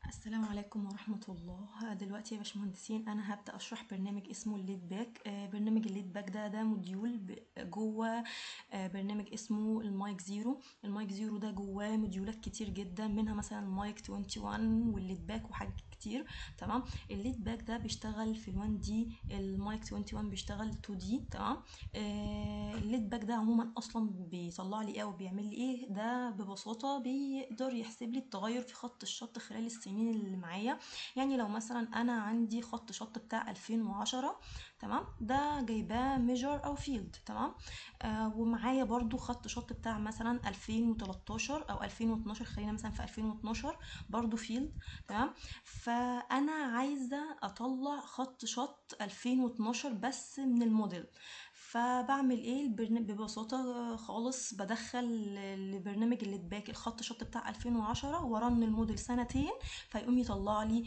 السلام عليكم ورحمة الله دلوقتي يا باشمهندسين أنا هبدأ أشرح برنامج اسمه الليد باك آه، برنامج الليد باك ده ده موديول ب- جوه آه، برنامج اسمه المايك زيرو المايك زيرو ده جواه موديولات كتير جدا منها مثلا المايك 21 والليد باك وحاجات كتير تمام الليد باك ده بيشتغل في ال1 دي المايك 21 بيشتغل 2 دي تمام آه، الليد باك ده عموما اصلا بيطلع لي ايه وبيعمل لي ايه ده ببساطه بيقدر يحسب لي التغير في خط الشط خلال السنين اللي معايا يعني لو مثلا انا عندي خط شط بتاع 2010 تمام ده جايباه ميجر او فيلد تمام آه ومعايا برضو خط شط بتاع مثلا 2013 او 2012 خلينا مثلا في 2012 برضو فيلد تمام فانا عايزه اطلع خط شط 2012 بس من الموديل فبعمل ايه البرن... ببساطة خالص بدخل لبرنامج الليد باك الخط شط بتاع 2010 ورن الموديل سنتين فيقوم يطلع لي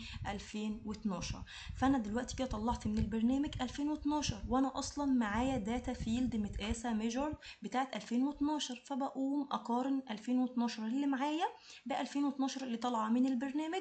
2012 فانا دلوقتي كده طلعت من البرنامج 2012 وانا اصلا معايا داتا فيلد متقاسة ميجر بتاعت 2012 فبقوم اقارن 2012 اللي معايا ب 2012 اللي طالعة من البرنامج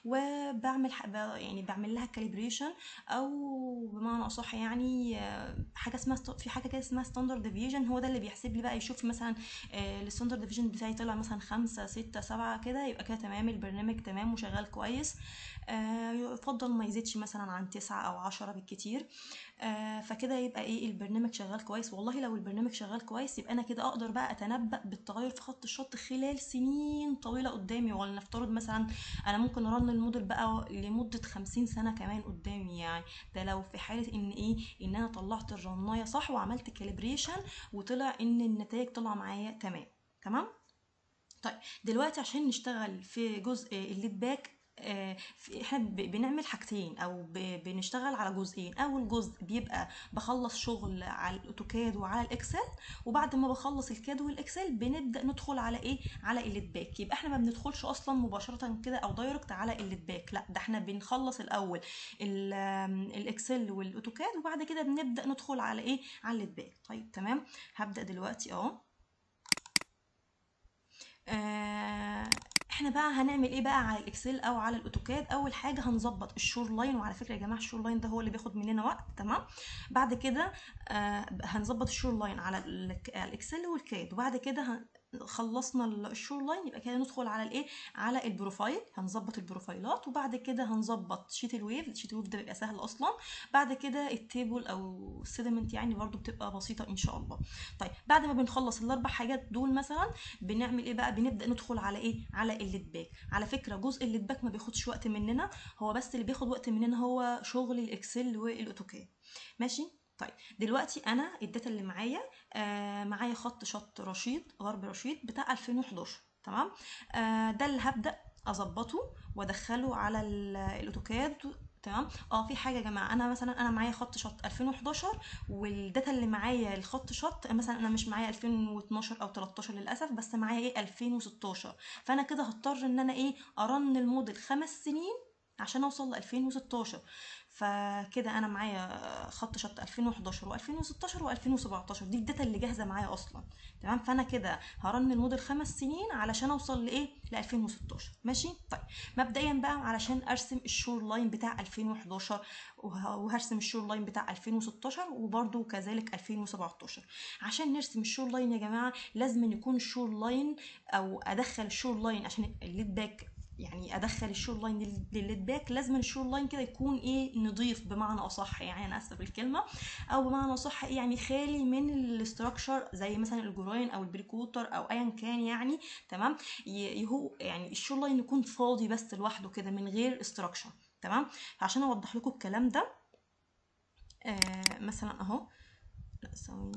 وبعمل ح- ب- يعني بعمل لها كاليبريشن او بمعنى اصح يعني آه، حاجه اسمها ست- في حاجه كده اسمها ستاندرد ديفيجن هو ده اللي بيحسب لي بقى يشوف مثلا الستاندرد ديفيجن بتاعي طلع مثلا خمسة ستة سبعة كده يبقى كده تمام البرنامج تمام وشغال كويس آه، يفضل ما يزيدش مثلا عن تسعة او عشرة بالكتير آه، فكده يبقى ايه البرنامج شغال كويس والله لو البرنامج شغال كويس يبقى انا كده اقدر بقى اتنبأ بالتغير في خط الشط خلال سنين طويله قدامي ولنفترض مثلا انا ممكن ارن الموديل بقى لمده خمسين سنه كمان قدامي يعني ده لو في حاله ان ايه ان انا طلعت الرنايه صح وعملت كاليبريشن وطلع ان النتائج طلع معايا تمام تمام طيب دلوقتي عشان نشتغل في جزء الليد باك آه، في- احنا ب- بنعمل حاجتين او ب- بنشتغل على جزئين اول جزء بيبقى بخلص شغل على الاوتوكاد وعلى الاكسل وبعد ما بخلص الكاد والاكسل بنبدا ندخل على ايه على الليد باك يبقى احنا ما بندخلش اصلا مباشره كده او دايركت على الليد باك لا ده احنا بنخلص الاول ال- آم، الاكسل والاوتوكاد وبعد كده بنبدا ندخل على ايه على الليد باك طيب تمام هبدا دلوقتي اهو آه، احنا بقى هنعمل ايه بقى على الاكسل او على الاوتوكاد اول حاجه هنظبط الشور لاين وعلى فكره يا جماعه الشور لاين ده هو اللي بياخد مننا وقت تمام بعد كده آه هنظبط الشور لاين على ال- على الاكسل والكاد وبعد كده هن- خلصنا ال- الشور لاين يبقى كده ندخل على الايه على البروفايل هنظبط البروفايلات وبعد كده هنظبط شيت الويف شيت الويف ده بيبقى سهل اصلا بعد كده التيبل او السيدمنت يعني برضو بتبقى بسيطه ان شاء الله طيب بعد ما بنخلص الاربع حاجات دول مثلا بنعمل ايه بقى بنبدا ندخل على ايه على الليد باك على فكره جزء الليد باك ما بياخدش وقت مننا هو بس اللي بياخد وقت مننا هو شغل الاكسل والاوتوكاد ماشي طيب دلوقتي انا الداتا اللي معايا آه معايا خط شط رشيد غرب رشيد بتاع 2011 تمام آه ده اللي هبدا اظبطه وادخله على ال- الاوتوكاد تمام اه في حاجه يا جماعه انا مثلا انا معايا خط شط 2011 والداتا اللي معايا الخط شط مثلا انا مش معايا 2012 او 13 للاسف بس معايا ايه 2016 فانا كده هضطر ان انا ايه ارن الموديل خمس سنين عشان اوصل ل 2016 فكده انا معايا خط شط 2011 و2016 و2017 دي الداتا اللي جاهزه معايا اصلا تمام فانا كده هرن الموديل خمس سنين علشان اوصل لايه ل 2016 ماشي طيب مبدئيا بقى علشان ارسم الشور لاين بتاع 2011 وه- وهرسم الشور لاين بتاع 2016 وبرده كذلك 2017 عشان نرسم الشور لاين يا جماعه لازم يكون الشور لاين او ادخل الشور لاين عشان الليد باك يعني ادخل الشور لاين لل- للليد باك لازم الشور لاين كده يكون ايه نضيف بمعنى اصح يعني انا اسفه في الكلمه او بمعنى اصح إيه يعني خالي من الاستراكشر زي مثلا الجروين او البريكوتر او ايا كان يعني تمام ي- هو يعني الشور لاين يكون فاضي بس لوحده كده من غير استراكشر تمام عشان اوضح لكم الكلام ده آه مثلا اهو لا ثواني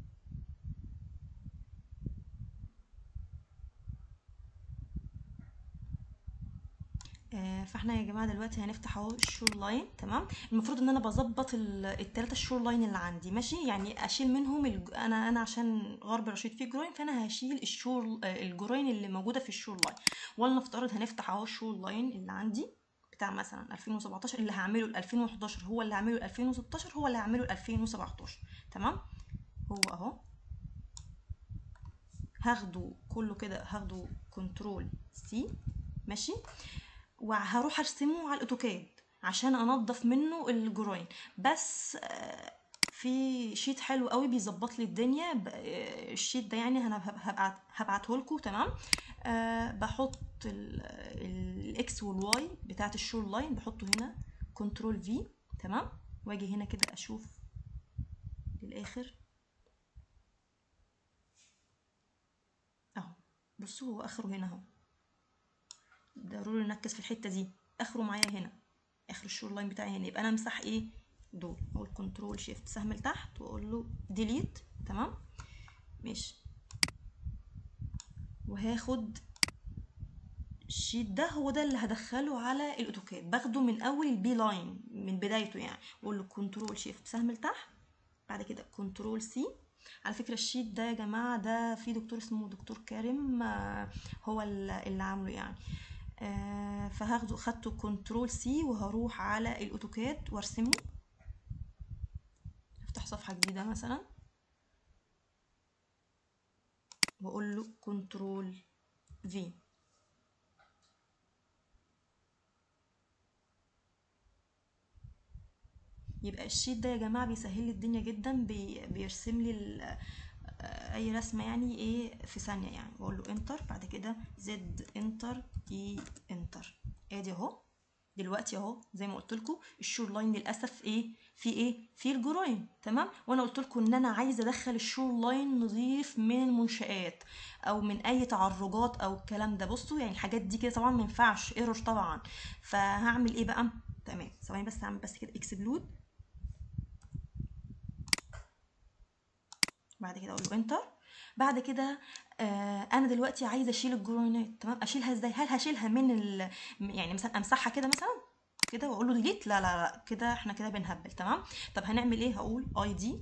آه، فاحنا يا جماعه دلوقتي هنفتح اهو الشور لاين تمام المفروض ان انا بظبط ال- التلاته الشور لاين اللي عندي ماشي يعني اشيل منهم الج... انا انا عشان غرب رشيد فيه جروين فانا هشيل الشور آه، الجروين اللي موجوده في الشور لاين ولنفترض هنفتح اهو الشور لاين اللي عندي بتاع مثلا 2017 اللي هعمله ل 2011 هو اللي هعمله ل 2016 هو اللي هعمله ل 2017 تمام هو اهو هاخده كله كده هاخده كنترول سي ماشي وهروح ارسمه على الاوتوكاد عشان انضف منه الجروين بس آه، في شيت حلو قوي بيظبط لي الدنيا ب- آه، الشيت ده يعني انا هب- هبعت هبعته لكم تمام أه بحط الاكس والواي بتاعت الشور لاين بحطه هنا كنترول في تمام واجي هنا كده اشوف للاخر اهو بصوا هو اخره هنا اهو ضروري نركز في الحته دي اخره معايا هنا اخر الشور لاين بتاعي هنا يبقى انا امسح ايه دول اقول كنترول شيفت سهم لتحت واقول له ديليت تمام ماشي وهاخد الشيت ده هو ده اللي هدخله على الاوتوكاد باخده من اول البي لاين من بدايته يعني واقول له كنترول شيفت سهم لتحت بعد كده كنترول سي على فكره الشيت ده يا جماعه ده في دكتور اسمه دكتور كريم آه، هو اللي اللي عامله يعني آه، فهاخده خدته كنترول سي وهروح على الاوتوكاد وارسمه افتح صفحه جديده مثلا واقول له كنترول في يبقى الشيت ده يا جماعه بيسهل لي الدنيا جدا بي بيرسم لي ال- آه، اي رسمه يعني ايه في ثانيه يعني واقول له انتر بعد كده زد انتر اي انتر ادي اهو دلوقتي اهو زي ما قلت لكم الشور لاين للاسف ايه في ايه في الجروين تمام وانا قلت لكم ان انا عايزه ادخل الشور لاين نظيف من المنشآت او من اي تعرجات او الكلام ده بصوا يعني الحاجات دي كده طبعا ما ينفعش ايرور طبعا فهعمل ايه بقى تمام ثواني بس هعمل بس كده اكسبلود بعد كده اقول له انتر بعد كده آه انا دلوقتي عايزه اشيل الجروينات تمام اشيلها ازاي هل هشيلها من ال... يعني مثلا امسحها كده مثلا كده واقول له ديليت لا لا لا كده احنا كده بنهبل تمام طب هنعمل ايه هقول اي دي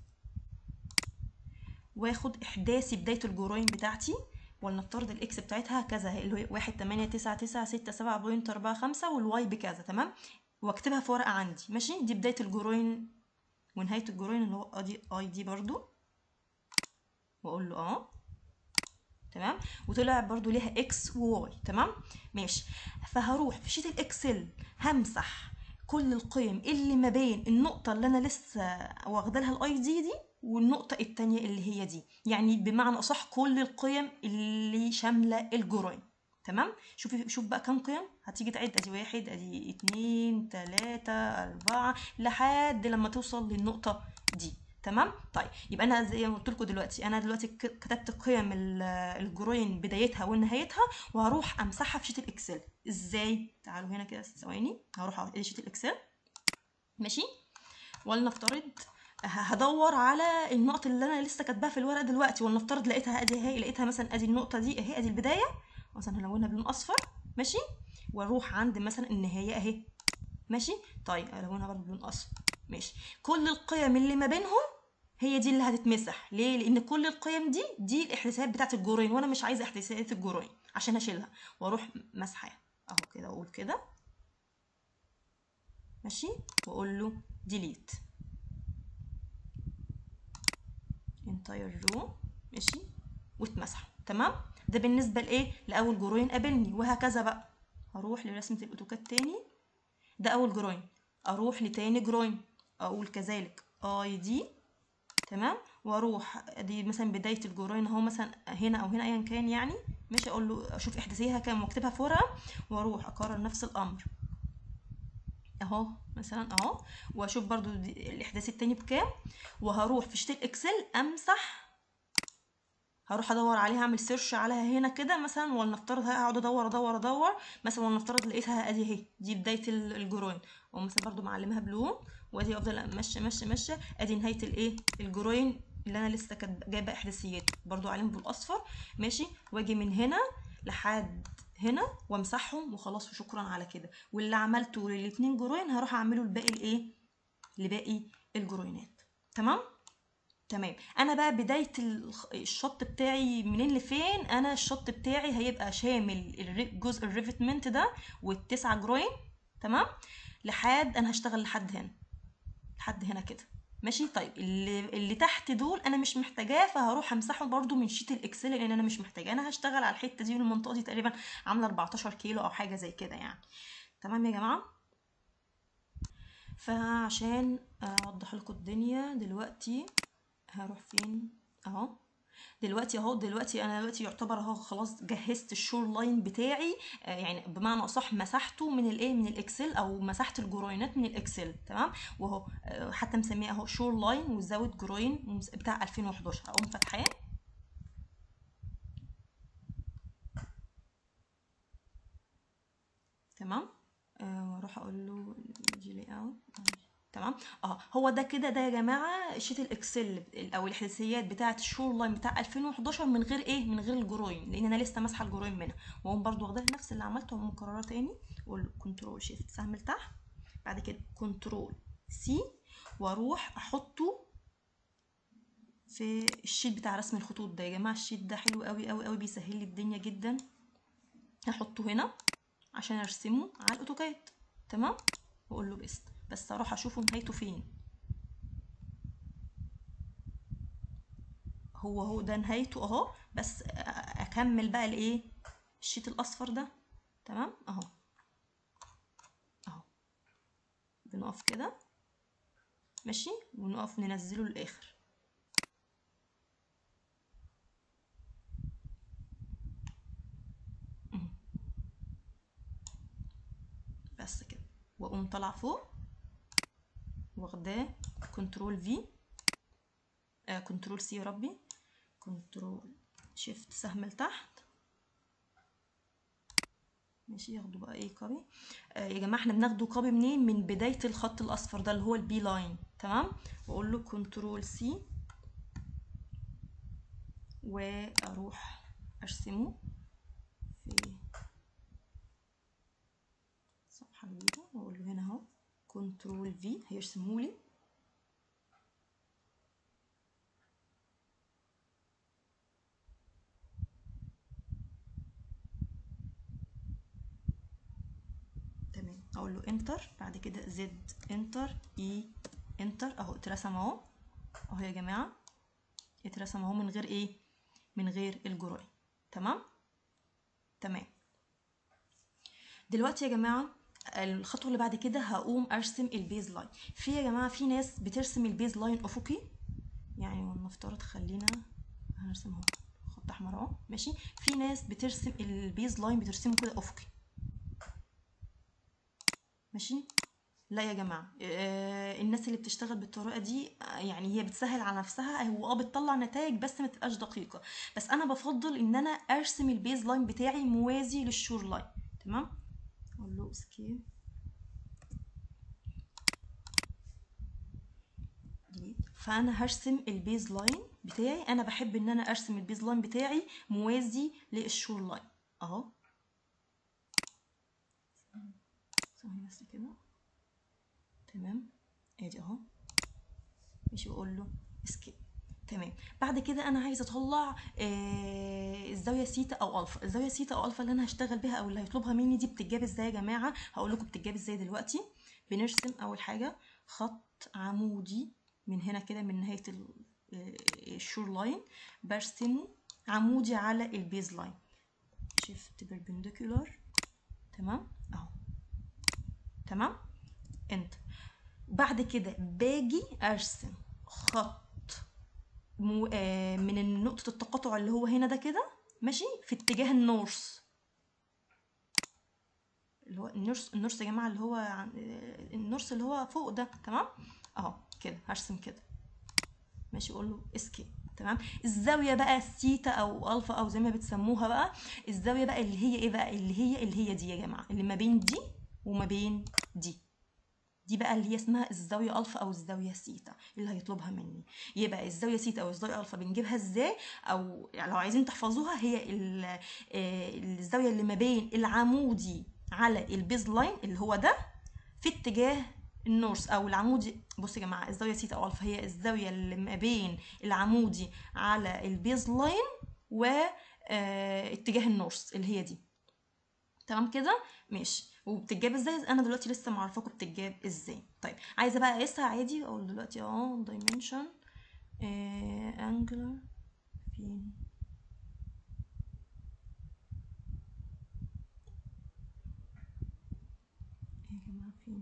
واخد احداثي بدايه الجروين بتاعتي ولنفترض الاكس بتاعتها كذا اللي هو واحد تمانية تسعة تسعة ستة سبعة بوينت أربعة خمسة والواي بكذا تمام واكتبها في ورقة عندي ماشي دي بداية الجروين ونهاية الجروين اللي هو ادي اي دي برضو واقول له اه تمام وطلع برضو ليها اكس وواي تمام ماشي فهروح في شيت الاكسل همسح كل القيم اللي ما بين النقطة اللي أنا لسه واخدة لها الأي دي دي والنقطة التانية اللي هي دي يعني بمعنى أصح كل القيم اللي شاملة الجروين تمام شوفي شوف بقى كام قيم هتيجي تعد ادي واحد ادي اتنين تلاتة اربعة لحد لما توصل للنقطة دي تمام طيب يبقى انا زي ما قلت لكم دلوقتي انا دلوقتي ك- كتبت قيم ال- الجروين بدايتها ونهايتها وهروح امسحها في شيت الاكسل ازاي تعالوا هنا كده ثواني هروح على شيت الاكسل ماشي ولنفترض ه- هدور على النقط اللي انا لسه كاتباها في الورقه دلوقتي ولنفترض لقيتها ادي اهي لقيتها مثلا ادي النقطه دي اهي ادي البدايه مثلا هلونها بلون اصفر ماشي واروح عند مثلا النهايه اهي ماشي طيب الونها برضه بلون اصفر ماشي كل القيم اللي ما بينهم هي دي اللي هتتمسح ليه لان كل القيم دي دي الاحداثيات بتاعت الجروين وانا مش عايزه احداثيات الجروين عشان اشيلها واروح مسحها اهو كده واقول كده ماشي واقول له ديليت entire row ماشي واتمسح تمام ده بالنسبه لايه لاول جروين قابلني وهكذا بقى هروح لرسمه الاوتوكاد تاني ده اول جروين اروح لتاني جروين اقول كذلك اي دي تمام واروح دي مثلا بدايه الجروين اهو مثلا هنا او هنا ايا كان يعني ماشي اقول له اشوف احداثيها كام واكتبها في ورقه واروح اكرر نفس الامر اهو مثلا اهو واشوف برضو دي- الاحداث التاني بكام وهروح في شيت الاكسل امسح هروح ادور عليها اعمل سيرش عليها هنا كده مثلا ولنفترض هقعد ادور ادور ادور مثلا ولنفترض لقيتها ادي اهي دي بدايه ال- الجروين او مثلا برضو معلمها بلون وادي افضل ماشيه ماشيه ماشيه ادي نهايه الايه الجروين اللي انا لسه كاتبه جايبه احداثياته برضو عليهم بالاصفر ماشي واجي من هنا لحد هنا وامسحهم وخلاص وشكرا على كده واللي عملته للاتنين جروين هروح اعمله لباقي الايه لباقي الجروينات تمام تمام انا بقى بدايه الخ- الشط بتاعي منين لفين انا الشط بتاعي هيبقى شامل الري- جزء الريفتمنت ده والتسعه جروين تمام لحد انا هشتغل لحد هنا لحد هنا كده ماشي طيب اللي, اللي تحت دول انا مش محتاجاه فهروح امسحه برده من شيت الاكسل لان انا مش محتاجاه انا هشتغل على الحته دي والمنطقه دي تقريبا عامله 14 كيلو او حاجه زي كده يعني تمام يا جماعه فعشان اوضح لكم الدنيا دلوقتي هروح فين اهو دلوقتي اهو دلوقتي انا دلوقتي يعتبر اهو خلاص جهزت الشور لاين بتاعي آه يعني بمعنى اصح مسحته من الايه من الاكسل او مسحت الجروينات من الاكسل تمام واهو آه حتى مسميه اهو شور لاين وزاويه جروين بتاع 2011 اقوم فاتحاه تمام واروح اقول له دي لي اوت تمام اه هو ده كده ده يا جماعه شيت الاكسل او الحساسيات بتاعه الشور لاين بتاع 2011 من غير ايه من غير الجروين لان انا لسه ماسحه الجروين منها واقوم برده واخداها نفس اللي عملته واقوم مكرره تاني اقول له كنترول شيفت سهم لتحت بعد كده كنترول سي واروح احطه في الشيت بتاع رسم الخطوط ده يا جماعه الشيت ده حلو قوي قوي قوي بيسهل لي الدنيا جدا هحطه هنا عشان ارسمه على الاوتوكاد تمام واقول له بيست بس اروح اشوفه نهايته فين هو هو ده نهايته اهو بس اكمل بقى الايه الشيت الاصفر ده تمام اهو اهو بنقف كده ماشي ونقف ننزله للاخر بس كده واقوم طالع فوق واخداه كنترول في آه كنترول سي يا ربي كنترول شيفت سهم لتحت ماشي ياخدوا بقى ايه كوبي آه يا جماعه احنا بناخده كوبي منين من بدايه الخط الاصفر ده اللي هو البي لاين تمام واقول له كنترول سي واروح ارسمه في صفحه جديده واقول له هنا اهو كنترول في هيرسمهولي تمام اقول له انتر بعد كده زد انتر اي انتر اهو اترسم اهو اهو يا جماعه اترسم اهو من غير ايه من غير الجروي تمام تمام دلوقتي يا جماعه الخطوه اللي بعد كده هقوم ارسم البيز لاين في يا جماعه في ناس بترسم البيز لاين افقي يعني ولنفترض خلينا هنرسم اهو خط احمر اهو ماشي في ناس بترسم البيز لاين بترسمه كده افقي ماشي لا يا جماعه آه الناس اللي بتشتغل بالطريقه دي يعني هي بتسهل على نفسها هو اه بتطلع نتائج بس ما تبقاش دقيقه بس انا بفضل ان انا ارسم البيز لاين بتاعي موازي للشور لاين تمام اقول له اسكيب فانا هرسم البيز لاين بتاعي انا بحب ان انا ارسم البيز لاين بتاعي موازي للشور لاين اهو ثواني بس كده تمام ادي اهو ماشي واقول له اسكيب تمام بعد كده انا عايزه اطلع آه الزاويه سيتا او الفا الزاويه سيتا او الفا اللي انا هشتغل بيها او اللي هيطلبها مني دي بتتجاب ازاي يا جماعه هقول لكم بتتجاب ازاي دلوقتي بنرسم اول حاجه خط عمودي من هنا كده من نهايه الشور لاين برسمه عمودي على البيز لاين شيفت بيربنديكولار تمام اهو تمام انت بعد كده باجي ارسم خط مو آه من نقطة التقاطع اللي هو هنا ده كده ماشي في اتجاه النورس اللي هو النورس النورس يا جماعة اللي هو النورس اللي هو فوق ده تمام اهو كده هرسم كده ماشي اقول له اسكيب تمام الزاويه بقى الثيتا او الفا او زي ما بتسموها بقى الزاويه بقى اللي هي ايه بقى اللي هي اللي هي دي يا جماعه اللي ما بين دي وما بين دي دي بقى اللي هي اسمها الزاويه الفا او الزاويه سيتا اللي هيطلبها مني يبقى الزاويه سيتا او الزاويه الفا بنجيبها ازاي او يعني لو عايزين تحفظوها هي الزاويه اللي ما بين العمودي على البيز لاين اللي هو ده في اتجاه النورس او العمودي بصوا يا جماعه الزاويه سيتا او الفا هي الزاويه اللي ما بين العمودي على البيز لاين و اتجاه النورس اللي هي دي تمام كده ماشي وبتتجاب ازاي انا دلوقتي لسه معرفاكم بتتجاب ازاي طيب عايزه بقى اقيسها عادي اقول دلوقتي اه دايمنشن انجلر فين يا جماعه فين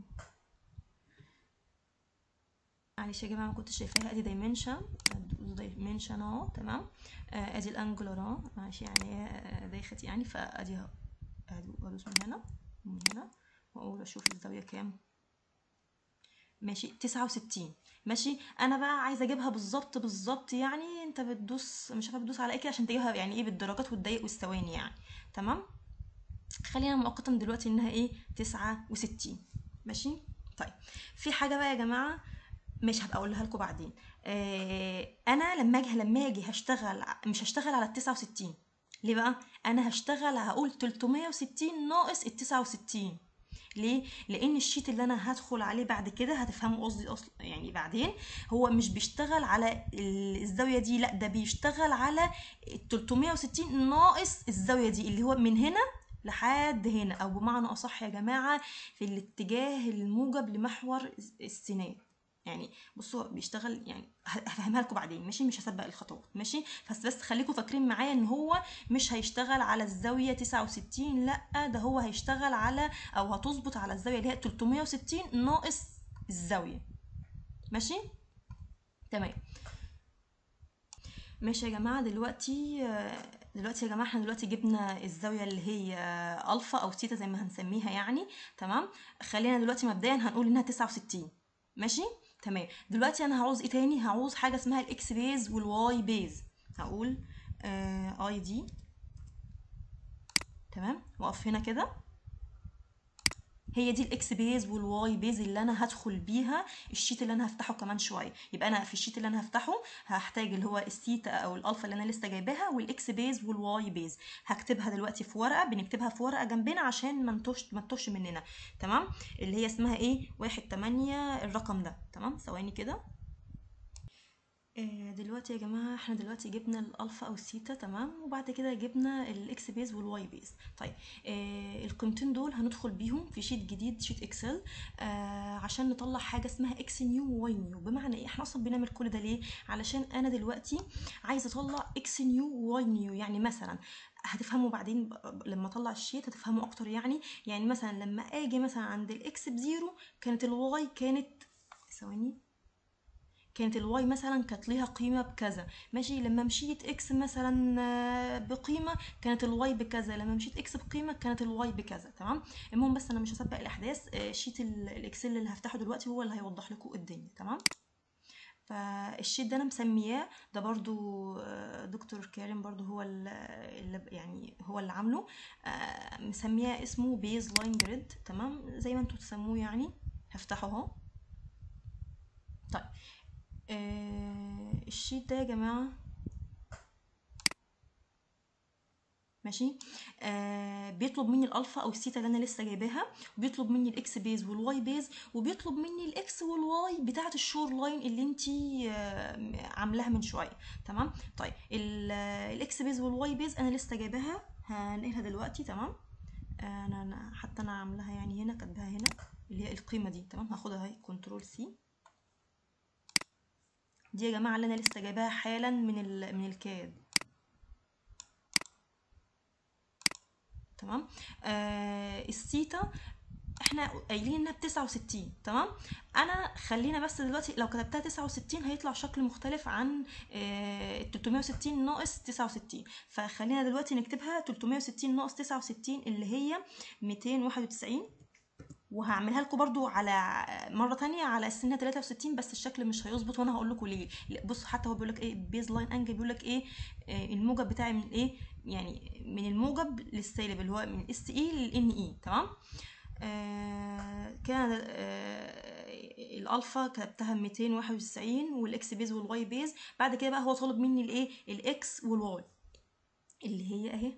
معلش يا جماعه ما كنتش شايفاها ادي دايمنشن دايمنشن اهو تمام آه، ادي الانجلر اهو ماشي يعني هي داخت يعني فادي اهو أدو- ادوس من هنا ومن هنا واقول اشوف الزاويه كام ماشي تسعة وستين ماشي انا بقى عايزه اجيبها بالظبط بالظبط يعني انت بتدوس مش عارفه بتدوس على ايه كده عشان تجيبها يعني ايه بالدرجات والدقايق والثواني يعني تمام خلينا مؤقتا دلوقتي انها ايه تسعة وستين ماشي طيب في حاجه بقى يا جماعه مش هبقى اقولها لكم بعدين آه انا لما اجي لما اجي هشتغل ع- مش هشتغل على ال 69 ليه بقى انا هشتغل هقول 360 ناقص ال 69 ليه لان الشيت اللي انا هدخل عليه بعد كده هتفهموا قصدي اصلا يعني بعدين هو مش بيشتغل على ال- الزاويه دي لا ده بيشتغل على ال 360 ناقص الزاويه دي اللي هو من هنا لحد هنا او بمعنى اصح يا جماعه في الاتجاه الموجب لمحور السينات يعني بصوا بيشتغل يعني ه- هفهمها لكم بعدين ماشي مش هسبق الخطوات ماشي بس بس خليكم فاكرين معايا ان هو مش هيشتغل على الزاويه 69 لا ده هو هيشتغل على او هتظبط على الزاويه اللي هي 360 ناقص الزاويه ماشي تمام ماشي يا جماعه دلوقتي آه، دلوقتي يا جماعه احنا دلوقتي جبنا الزاويه اللي هي آه، الفا او ثيتا زي ما هنسميها يعني تمام خلينا دلوقتي مبدئيا هنقول انها 69 ماشي تمام دلوقتي انا هعوز ايه تاني هعوز حاجه اسمها الاكس بيز والواي بيز هقول اي دي تمام واقف هنا كده هي دي الاكس بيز والواي بيز اللي انا هدخل بيها الشيت اللي انا هفتحه كمان شويه يبقى انا في الشيت اللي انا هفتحه هحتاج اللي هو الثيتا او الالفا اللي انا لسه جايباها والاكس بيز والواي بيز هكتبها دلوقتي في ورقه بنكتبها في ورقه جنبنا عشان ما نتوش ما تتوهش مننا تمام اللي هي اسمها ايه واحد تمانية الرقم ده تمام ثواني كده آه، دلوقتي يا جماعة احنا دلوقتي جبنا الألفا أو الثيتا تمام وبعد كده جبنا الإكس بيز والواي بيز طيب آه القيمتين دول هندخل بيهم في شيت جديد شيت إكسل آه عشان نطلع حاجة اسمها إكس نيو وواي نيو بمعنى إيه احنا أصلا بنعمل كل ده ليه علشان أنا دلوقتي عايزة أطلع إكس نيو وواي نيو يعني مثلا هتفهموا بعدين ب- لما اطلع الشيت هتفهموا اكتر يعني يعني مثلا لما اجي مثلا عند الاكس بزيرو كانت الواي كانت ثواني كانت الواي مثلا كانت ليها قيمة بكذا ماشي لما مشيت اكس مثلا آه، بقيمة كانت الواي بكذا لما مشيت اكس بقيمة كانت الواي بكذا تمام المهم بس انا مش هسبق الاحداث آه، شيت ال- الاكسل اللي هفتحه دلوقتي هو اللي هيوضح لكم الدنيا تمام فالشيت ده انا مسمياه ده برضو آه، دكتور كارم برضو هو ال- اللي يعني هو اللي عامله آه، مسمياه اسمه بيز لاين جريد تمام زي ما انتوا تسموه يعني هفتحه اهو طيب آه الشيت ده يا جماعة ماشي آه بيطلب مني الالفا او الثيتا اللي انا لسه جايباها وبيطلب مني الاكس بيز والواي بيز وبيطلب مني الاكس والواي بتاعه الشور لاين اللي انتي آه عاملاها من شويه تمام طيب ال- آه، الاكس بيز والواي بيز انا لسه جايباها هنقلها دلوقتي تمام آه، انا أنا- حتى انا عاملاها يعني هنا كاتباها هنا اللي هي القيمه دي تمام هاخدها اهي كنترول سي دي يا جماعه اللي انا لسه جايباها حالا من ال من الكاد تمام آه السيتا احنا قايلين انها ب 69 تمام انا خلينا بس دلوقتي لو كتبتها 69 هيطلع شكل مختلف عن آه 360 ناقص 69 فخلينا دلوقتي نكتبها 360 ناقص 69 اللي هي 291 وهعملها لكم برضو على مره تانية على اساس انها 63 بس الشكل مش هيظبط وانا هقول لكم ليه لا، بص حتى هو بيقول لك ايه بيز لاين انجل بيقول لك ايه آه، الموجب بتاعي من ايه يعني من الموجب للسالب اللي هو من اس اي للان اي تمام آه كان آه الالفا كتبتها 291 والاكس بيز والواي بيز بعد كده بقى هو طالب مني الايه الاكس والواي اللي هي اهي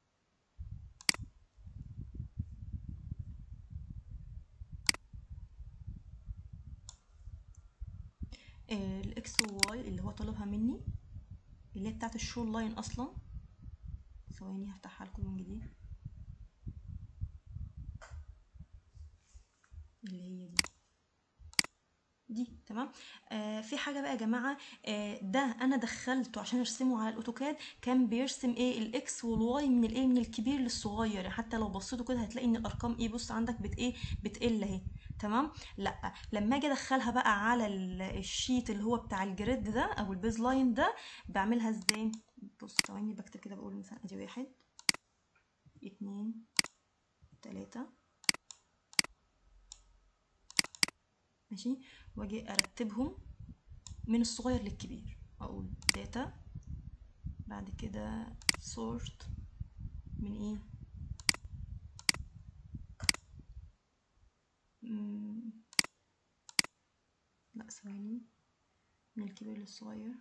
آه، الاكس والواي اللي هو طالبها مني اللي هي بتاعت الشور لاين اصلا ثواني هفتحها لكم من جديد اللي هي دي دي تمام آه في حاجه بقى يا جماعه آه ده انا دخلته عشان ارسمه على الاوتوكاد كان بيرسم ايه الاكس والواي من الايه من الكبير للصغير يعني حتى لو بصيتوا كده هتلاقي ان الارقام ايه بص عندك بت ايه بتقل اهي تمام لا لما اجي ادخلها بقى على ال- الشيت اللي هو بتاع الجريد ده او البيز لاين ده بعملها ازاي بص ثواني بكتب كده بقول مثلا ادي واحد اتنين تلاتة ماشي واجي ارتبهم من الصغير للكبير اقول داتا بعد كده sort من ايه مم. لا ثواني من الكبير للصغير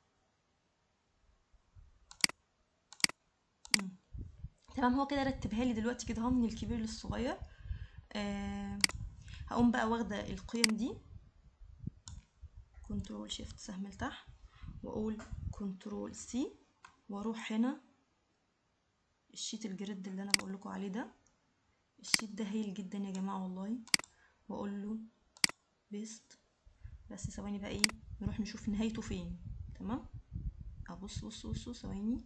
مم. تمام هو كده رتبها لي دلوقتي كده اهو من الكبير للصغير آه هقوم بقى واخده القيم دي كنترول شيفت سهم لتحت واقول كنترول سي واروح هنا الشيت الجريد اللي انا بقول لكم عليه ده الشيت ده هايل جدا يا جماعه والله واقول له بيست بس ثواني بقى ايه نروح نشوف نهايته فين تمام ابص بص بص ثواني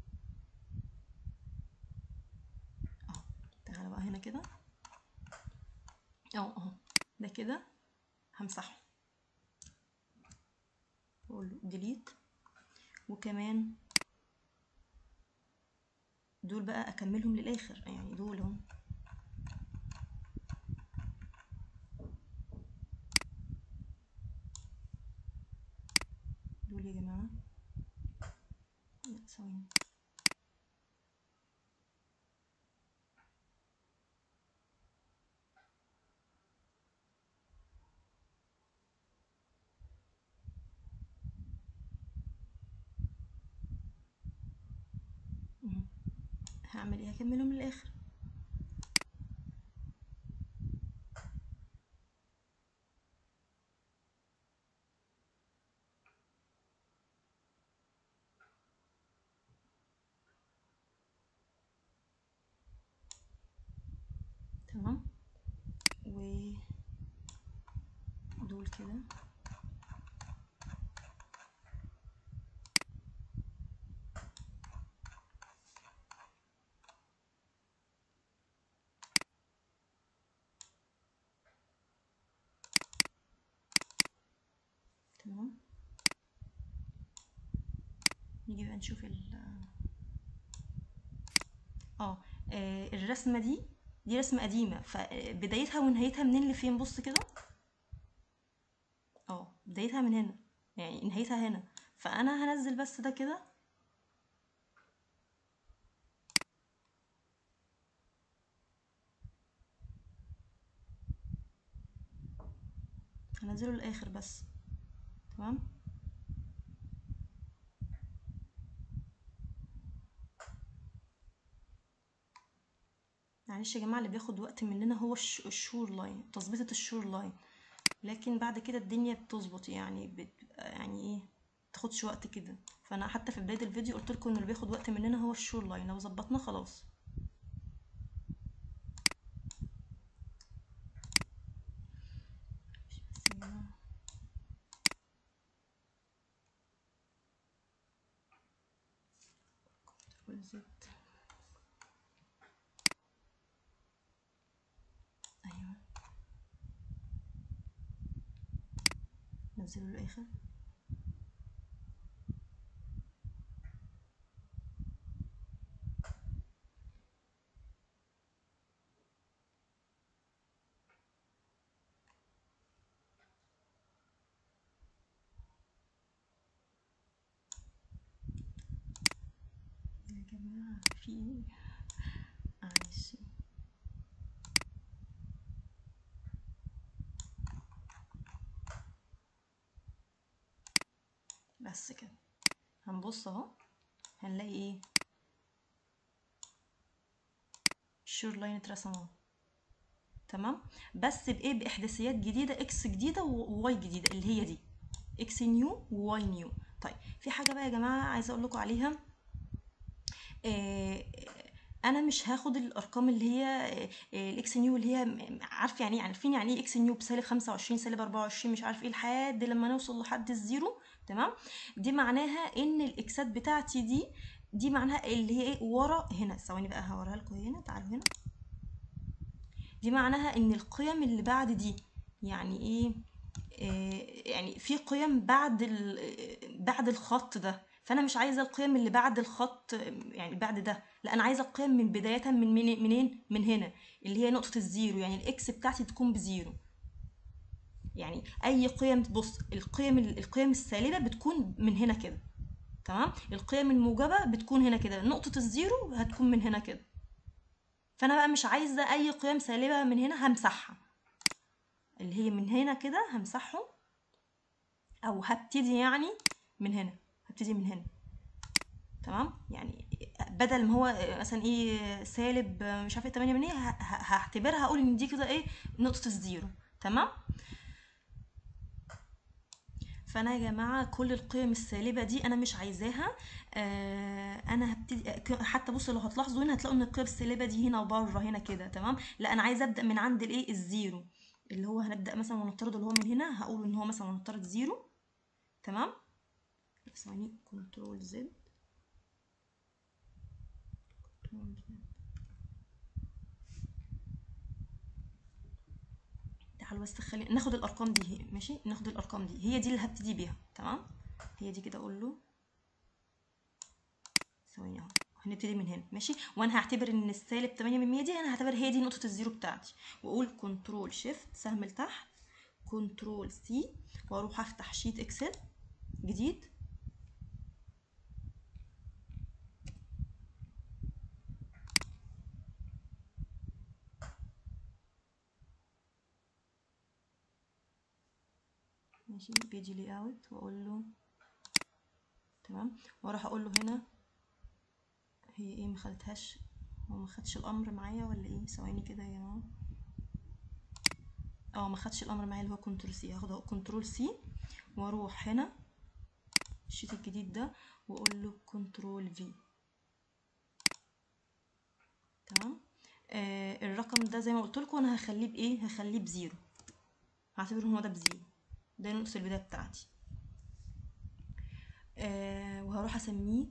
اه تعالى بقى هنا كده اه اهو ده كده همسحه واقول له ديليت وكمان دول بقى اكملهم للاخر يعني دول هم دول يا جماعه لا ثواني مهم. هعمل ايه هكملهم للاخر تمام و دول كده تمام نيجي بقى نشوف ال اه آه، الرسمة دي دي رسمة قديمة فبدايتها ونهايتها منين لفين بص كده اه بدايتها من هنا يعني نهايتها هنا فانا هنزل بس ده كده هنزله للاخر بس تمام معلش يا جماعه اللي بياخد وقت مننا هو الش- الشور لاين تظبيطه الشور لاين لكن بعد كده الدنيا بتظبط يعني بتبقى يعني ايه تاخدش وقت كده فانا حتى في بدايه الفيديو قلت لكم ان اللي بياخد وقت مننا هو الشور لاين لو ظبطناه خلاص بس يا جماعة. كنترول زد ايوه نزله للاخر يا جماعة في ايه معلش بس كده هنبص اهو هنلاقي ايه الشور لاين اترسم اهو تمام بس بايه باحداثيات جديده اكس جديده وواي جديده اللي هي دي اكس نيو وواي نيو طيب في حاجه بقى يا جماعه عايزه اقول لكم عليها آه انا مش هاخد الارقام اللي هي آه، آه، الاكس نيو اللي هي م- عارف يعني ايه عارفين يعني ايه اكس نيو بسالب 25 سالب 24 مش عارف ايه لحد لما نوصل لحد الزيرو تمام دي معناها ان الاكسات بتاعتي دي دي معناها اللي هي ايه ورا هنا ثواني بقى هوريها لكم هنا تعالوا هنا دي معناها ان القيم اللي بعد دي يعني ايه آه، يعني في قيم بعد ال- آه، بعد الخط ده فانا مش عايزه القيم اللي بعد الخط آه، يعني بعد ده لا انا عايزه القيم من بدايه من من- منين من هنا اللي هي نقطه الزيرو يعني الاكس بتاعتي تكون بزيرو يعني اي قيم بص القيم القيم السالبه بتكون من هنا كده تمام القيم الموجبه بتكون هنا كده نقطه الزيرو هتكون من هنا كده فانا بقى مش عايزه اي قيم سالبه من هنا همسحها اللي هي من هنا كده همسحهم او هبتدي يعني من هنا هبتدي من هنا تمام يعني بدل ما هو مثلا ايه سالب مش عارفه 8 من ايه ه- ه- هعتبرها اقول ان دي كده ايه نقطه الزيرو تمام فانا يا جماعه كل القيم السالبه دي انا مش عايزاها آه انا هبتدي حتى بصوا لو هتلاحظوا هنا هتلاقوا ان القيم السالبه دي هنا وبره هنا كده تمام لا انا عايزه ابدا من عند الايه الزيرو اللي هو هنبدا مثلا ونفترض اللي هو من هنا هقول ان هو مثلا هنفترض زيرو تمام ثواني كنترول زد تعالوا بس خلي ناخد الارقام دي هي ماشي ناخد الارقام دي هي دي اللي هبتدي بيها تمام هي دي كده اقول له ثواني اهو هنبتدي من هنا ماشي وانا هعتبر ان السالب 8 من 100 دي انا هعتبر هي دي نقطه الزيرو بتاعتي واقول كنترول شيفت سهم لتحت كنترول سي واروح افتح شيت اكسل جديد ماشي بيجي لي اوت واقول له تمام واروح اقول له هنا هي ايه ما خدتهاش هو ما خدش الامر معايا ولا ايه ثواني كده يا جماعه اه ما خدش الامر معايا اللي هو كنترول سي هاخد كنترول سي واروح هنا الشيت الجديد ده واقول له كنترول في تمام آه الرقم ده زي ما قلت لكم انا هخليه بايه هخليه بزيرو هعتبره ان هو ده بزيرو ده نقطة البداية بتاعتي آه وهروح اسميه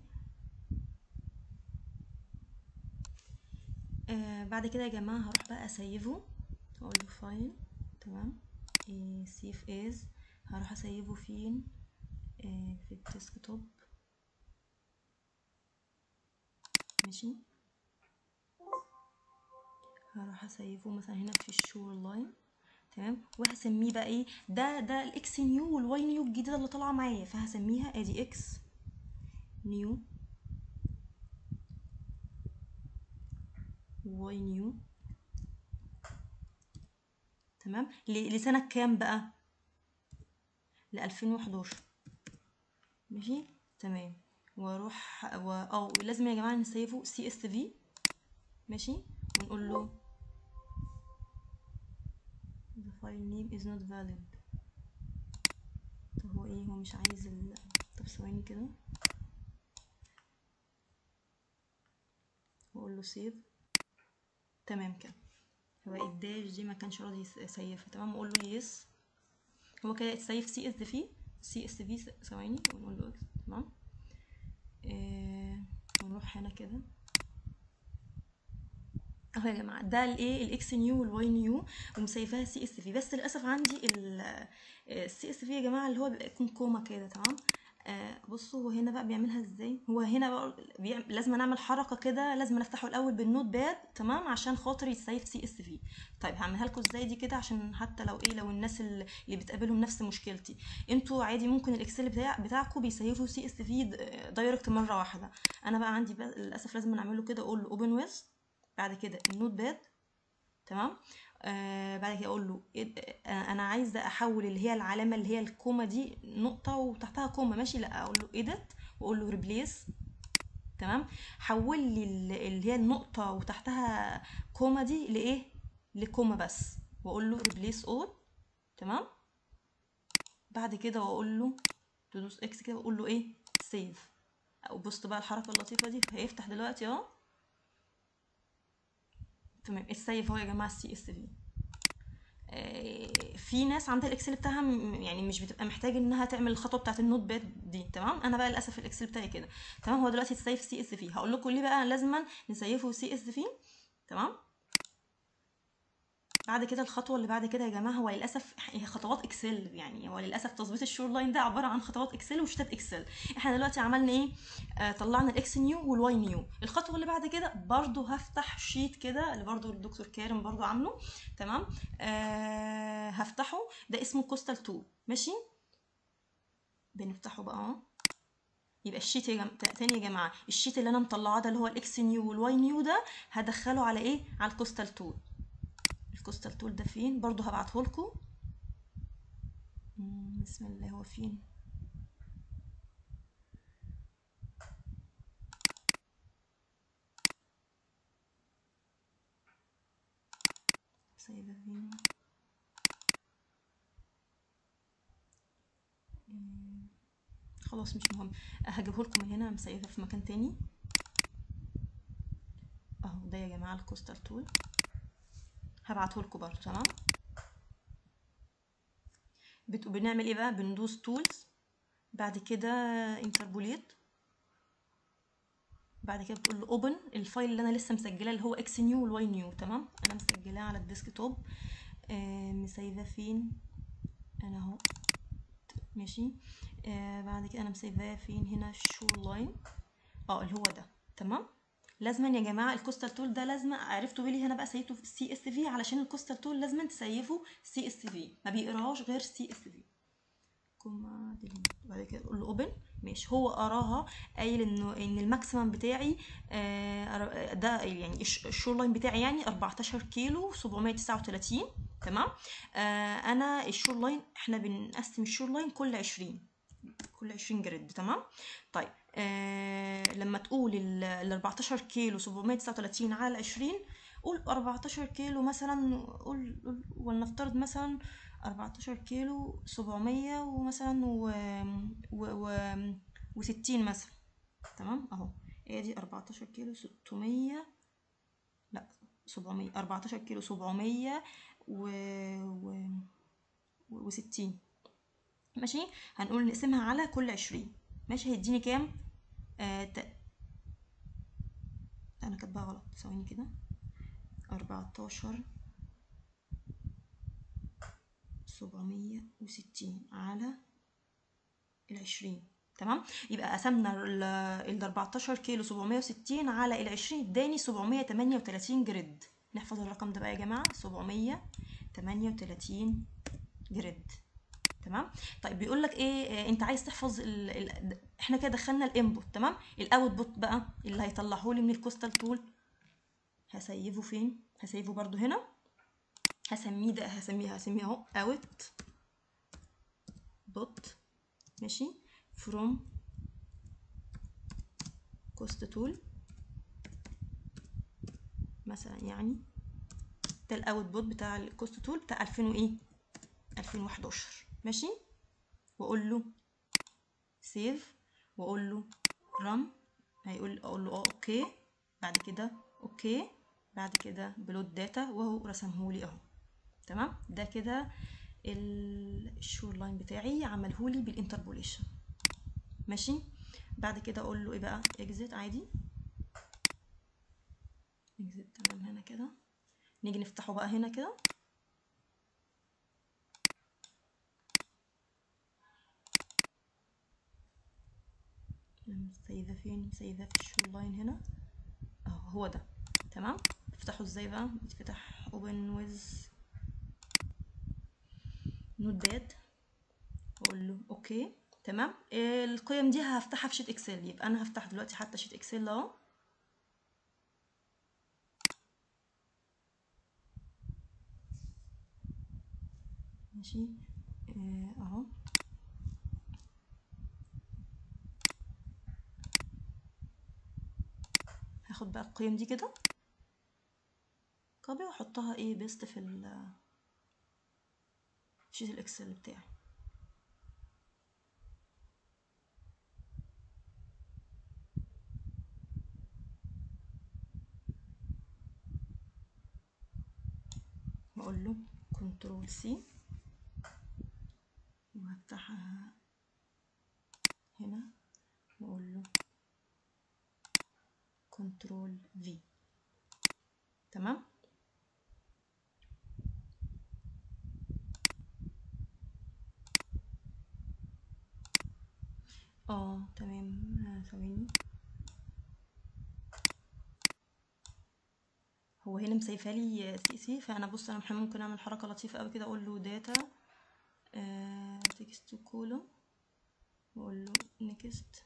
آه بعد كده يا جماعة هروح بقى اسيفه اقول له فايل تمام إيه سيف از هروح اسيفه فين آه في الديسكتوب ماشي هروح اسيفه مثلا هنا في الشور لاين تمام وهسميه بقى ايه ده ده الاكس نيو والواي نيو الجديده اللي طالعه معايا فهسميها ادي اكس نيو واي نيو تمام ل- لسنه كام بقى ل 2011 ماشي تمام واروح و... او لازم يا جماعه نسيفه سي اس في ماشي ونقول له the file name is not valid طب هو ايه هو مش عايز ال... طب ثواني كده واقول له save تمام كده هو الداش دي ما كانش راضي يس- يسيفها تمام اقول له yes هو كده اتسيف سي اس في سي اس في ثواني ونقول له X. تمام آه... ونروح هنا كده اهو يا جماعه ده الايه الاكس نيو والواي نيو ومسيفاها سي اس في بس للاسف عندي السي اس في يا جماعه اللي هو بيبقى يكون كوما كده تمام آه بصوا هو هنا بقى بيعملها ازاي هو هنا بقى بيعمل لازم نعمل حركه كده لازم نفتحه الاول بالنوت باد تمام عشان خاطر يسيف سي اس في طيب هعملها لكم ازاي دي كده عشان حتى لو ايه لو الناس اللي اللي بتقابلهم نفس مشكلتي انتوا عادي ممكن الاكسل بتاع بتاعكم بيسيفوا سي اس في دايركت مره واحده انا بقى عندي بقى للاسف لازم نعمله كده اقول له اوبن ويز بعد كده النوت باد تمام آه بعد كده اقول له إيه آه انا عايزه احول اللي هي العلامه اللي هي الكوما دي نقطه وتحتها كوما ماشي لا اقول له ايديت واقول له ريبليس تمام حول لي ال- اللي هي النقطه وتحتها كوما دي لايه لكوما بس واقول له ريبليس اول تمام بعد كده واقول له تدوس اكس كده واقول له ايه سيف او بص بقى الحركه اللطيفه دي هيفتح دلوقتي اهو تمام السيف هو يا جماعه السي اس في في ناس عندها الاكسل بتاعها م- يعني مش بتبقى محتاج انها تعمل الخطوه بتاعت النوت باد دي تمام انا بقى للاسف الاكسل بتاعي كده تمام هو دلوقتي اتسيف سي اس في هقول لكم ليه بقى لازما نسيفه سي اس في تمام بعد كده الخطوه اللي بعد كده يا جماعه هو للاسف هي خطوات اكسل يعني هو للاسف تظبيط الشور لاين ده عباره عن خطوات اكسل وشتات اكسل احنا دلوقتي عملنا ايه آه طلعنا الاكس نيو والواي نيو الخطوه اللي بعد كده برضو هفتح شيت كده اللي برضو الدكتور كارم برضو عامله تمام آه هفتحه ده اسمه كوستال تول ماشي بنفتحه بقى اهو يبقى الشيت يا جم... تاني يا جماعه الشيت اللي انا مطلعاه ده اللي هو الاكس نيو والواي نيو ده هدخله على ايه على الكوستال تول الكوستال تول ده فين برضو هبعته لكم بسم الله هو فين سايبه فين مم، خلاص مش مهم هجيبه لكم من هنا مسيفه في مكان تاني اهو ده يا جماعه الكوستال تول هبعته لكم برضو تمام بت- بنعمل ايه بقى بندوس تولز بعد كده انتربوليت بعد كده بتقول له اوبن الفايل اللي انا لسه مسجلاه اللي هو اكس نيو والواي نيو تمام انا مسجلاه على الديسك توب آه مسيباه فين انا اهو ماشي آه بعد كده انا مسيباه فين هنا الشور لاين اه اللي هو ده تمام لازما يا جماعه الكوستال تول ده لازما عرفتوا بيه ليه هنا بقى سيبته في سي اس في علشان الكوستال تول لازما تسيفه سي اس في ما بيقراهاش غير سي اس في كوما ديليت بعد كده اقول له اوبن ماشي هو قراها قايل انه ان الماكسيمم بتاعي آه ده يعني الش- الشور لاين بتاعي يعني 14 كيلو 739 تمام آه انا الشور لاين احنا بنقسم الشور لاين كل 20 كل 20 جريد تمام طيب آه لما تقول ال ال 14 كيلو 739 على 20 قول 14 كيلو مثلا قول قول- ولنفترض مثلا 14 كيلو 700 ومثلا و, و, و, و60 مثلا تمام اهو هي دي 14 كيلو 600 لا 700 14 كيلو 700 و, و, و60 ماشي هنقول نقسمها على كل 20 ماشي هيديني كام آه ت... انا كاتباها غلط ثواني كده 14 760 على العشرين تمام يبقى قسمنا ال ال 14 كيلو 760 على ال 20 اداني 738 جريد نحفظ الرقم ده بقى يا جماعه 738 جريد تمام طيب بيقول لك ايه آه، انت عايز تحفظ ال... ال... احنا كده دخلنا الانبوت تمام الاوتبوت بقى اللي هيطلعه لي من الكوستال تول هسيبه فين هسيبه برضو هنا هسميه ده هسميه هسميه اهو اوت بوت ماشي from cost tool مثلا يعني ده الاوت بوت بتاع الكوست تول بتاع 2000 وايه 2011 ماشي واقول له سيف واقول له رن هيقول اقول له اه اوكي بعد كده اوكي بعد كده بلود داتا وهو رسمهولي اهو تمام ده كده ال- الشور لاين بتاعي عملهولي بالانتربوليشن ماشي بعد كده اقول له ايه بقى اكزيت عادي اكزيت تمام هنا كده نيجي نفتحه بقى هنا كده مسيبه فين مسيبه في الشور لاين هنا اهو هو ده تمام تفتحه ازاي بقى بيتفتح open with نوت واقول له اوكي تمام القيم دي هفتحها في شيت اكسل يبقى انا هفتح دلوقتي حتى شيت اكسل اهو ماشي آه، اهو هاخد بقى القيم دي كده كوبي واحطها ايه بيست في ال شيت الاكسل بتاعي واقول له كنترول سي وهفتحها هنا واقول له كنترول في تمام اه تمام آه، ثواني هو هنا مسيفه لي سي سي فانا بص انا ممكن اعمل حركه لطيفه قوي كده اقول له داتا تكست كولوم واقول له نيكست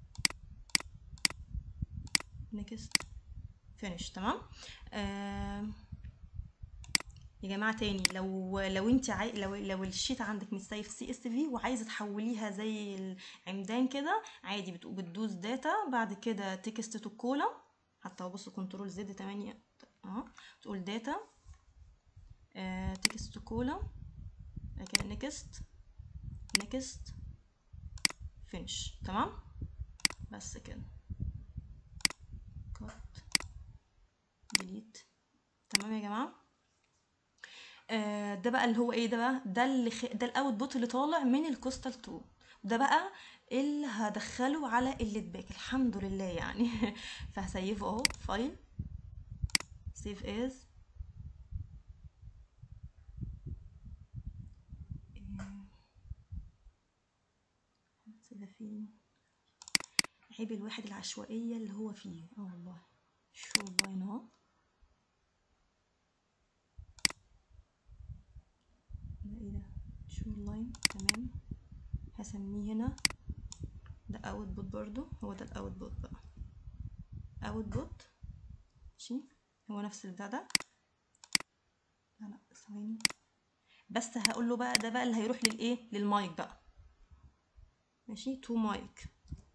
نيكست فينيش تمام آه يا جماعه تاني لو لو انت عاي... لو لو الشيت عندك متسيف سي اس في وعايزه تحوليها زي العمدان كده عادي بت... بتدوس داتا بعد كده تكست تو كولوم حتى بص كنترول زد 8 اه تقول داتا تكست تو كولوم كده نيكست نيكست فينش تمام بس كده كات ديليت تمام يا جماعه آه ده بقى اللي هو ايه ده بقى ده اللي خ... ده الاوت بوت اللي طالع من الكوستال تول ده بقى اللي هدخله على الليد باك الحمد لله يعني فهسيفه اهو فايل سيف از ده فين عيب الواحد العشوائية اللي هو فيه اه والله شو لاين اهو ده ايه ده شو لاين تمام هسميه هنا ده اوت بوت برضو هو ده الاوت بوت بقى اوت بوت ماشي هو نفس البتاع ده لا لا ثواني بس هقول له بقى ده بقى اللي هيروح للايه للمايك بقى ماشي تو مايك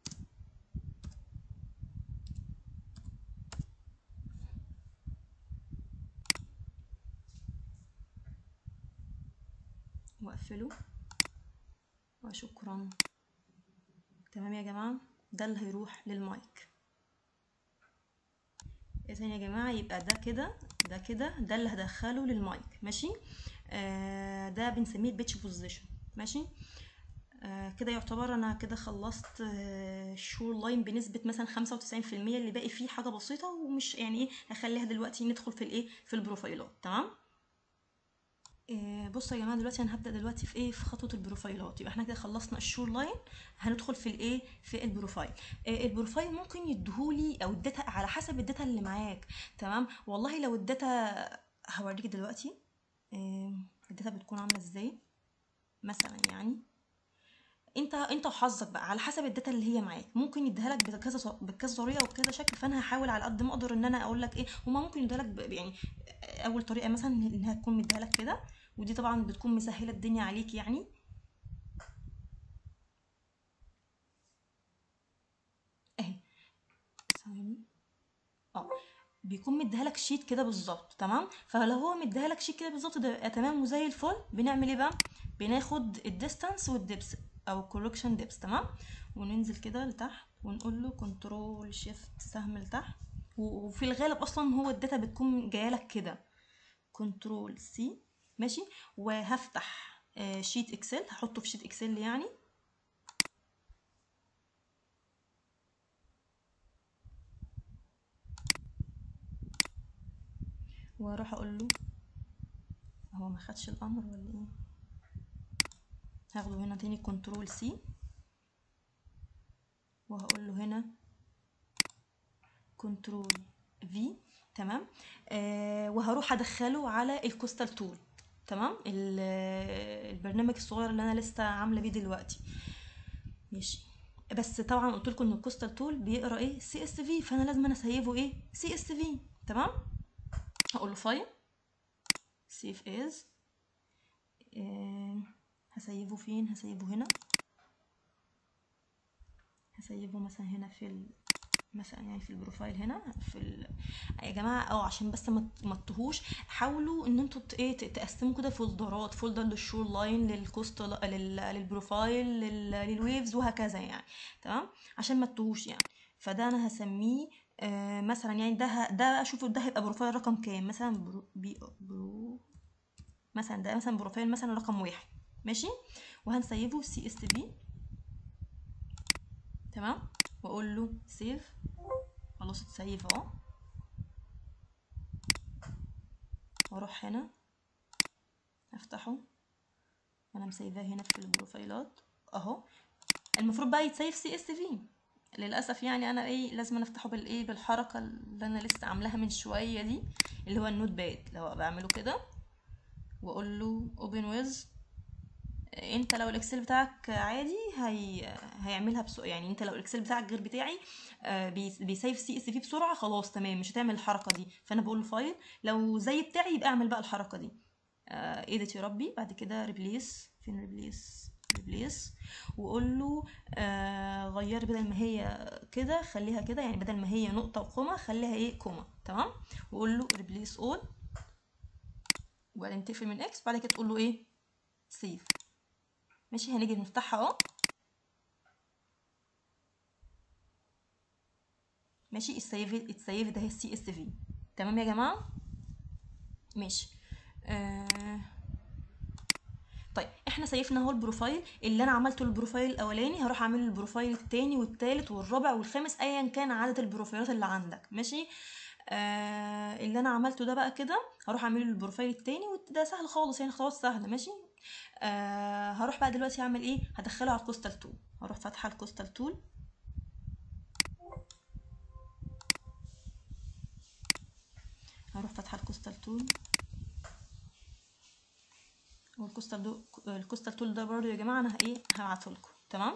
واقفله وشكرا تمام يا جماعه ده اللي هيروح للمايك اذا يا جماعه يبقى ده كده ده كده ده اللي هدخله للمايك ماشي آه ده بنسميه بيتش بوزيشن ماشي آه كده يعتبر انا كده خلصت آه الشور لاين بنسبه مثلا 95% اللي باقي فيه حاجه بسيطه ومش يعني ايه هخليها دلوقتي ندخل في الايه في البروفايلات تمام آه بصوا يا جماعه دلوقتي انا هبدا دلوقتي في ايه في خطوه البروفايلات يبقى احنا كده خلصنا الشور لاين هندخل في الايه في البروفايل آه البروفايل ممكن يديهولي او الداتا على حسب الداتا اللي معاك تمام والله لو الداتا هوريك دلوقتي آه الداتا بتكون عامله ازاي مثلا يعني انت انت وحظك بقى على حسب الداتا اللي هي معاك ممكن يديها لك بكذا بكذا طريقه وبكذا شكل فانا هحاول على قد ما اقدر ان انا اقول لك ايه هما ممكن يديها لك يعني اول طريقه مثلا انها تكون مديها لك كده ودي طبعا بتكون مسهله الدنيا عليك يعني اهي ثواني اه بيكون مديها لك شيت كده بالظبط تمام فلو هو مديها لك شيت كده بالظبط ده يبقى تمام وزي الفل بنعمل ايه بقى بناخد الديستانس والدبس او كوركشن دبس تمام وننزل كده لتحت ونقول له كنترول شيفت سهم لتحت وفي الغالب اصلا هو الداتا بتكون جايه لك كده كنترول سي ماشي وهفتح شيت اكسل هحطه في شيت اكسل يعني واروح اقول له هو ما خدش الامر ولا ايه هاخده هنا تاني كنترول سي وهقول له هنا كنترول في تمام آه وهروح ادخله على الكوستال تول تمام البرنامج الصغير اللي انا لسه عامله بيه دلوقتي ماشي بس طبعا قلت لكم ان الكوستال تول بيقرا ايه سي اس في فانا لازم انا اسيبه ايه سي اس في تمام هقول له فايل سيف از آه هسيبه فين هسيبه هنا هسيبه مثلا هنا في ال... مثلا يعني في البروفايل هنا في ال... يا جماعه اه عشان بس ما تتوهوش حاولوا ان انتوا ايه تقسموا كده فولدرات فولدر للشور لاين للكوست لل... للبروفايل لل... للويفز وهكذا يعني تمام عشان ما تتوهوش يعني فده انا هسميه آه مثلا يعني ده ده اشوفه ده هيبقى بروفايل رقم كام مثلا برو بي برو مثلا ده مثلا بروفايل مثلا رقم واحد ماشي وهنسيفه سي اس بي تمام واقول له سيف خلاص اتسيف اهو واروح هنا افتحه انا مسيفاه هنا في البروفايلات اهو المفروض بقى يتسيف سي اس في للاسف يعني انا ايه لازم افتحه بالايه بالحركه اللي انا لسه عاملاها من شويه دي اللي هو النوت باد لو بعمله كده واقول له اوبن ويز انت لو الاكسل بتاعك عادي هي... هيعملها بسرعه يعني انت لو الاكسل بتاعك غير بتاعي آه، بي- بيسيف سي اس في بسرعه خلاص تمام مش هتعمل الحركه دي فانا بقول له فايل لو زي بتاعي يبقى اعمل بقى الحركه دي ايديت يا ربي بعد كده ريبليس فين ريبليس ريبليس واقول له آه غير بدل ما هي كده خليها كده يعني بدل ما هي نقطه وكوما خليها ايه كوما تمام واقول له ريبليس اول وبعدين تقفل من اكس بعد كده تقول له ايه سيف ماشي هنيجي نفتحها اهو ماشي السيف السيف ده هي السي اس في تمام يا جماعه ماشي آه... طيب احنا سيفنا اهو البروفايل اللي انا عملته البروفايل الاولاني هروح اعمل البروفايل التاني والتالت والرابع والخامس ايا كان عدد البروفايلات اللي عندك ماشي آه اللي انا عملته ده بقى كده هروح اعمل البروفايل التاني وده سهل خالص يعني خلاص سهله ماشي آه هروح بقى دلوقتي اعمل ايه هدخله على الكوستال تول هروح فاتحه الكوستال تول هروح فاتحه الكوستال تول والكوستال دو الكوستال تول ده برضو يا جماعه انا ايه هبعته لكم تمام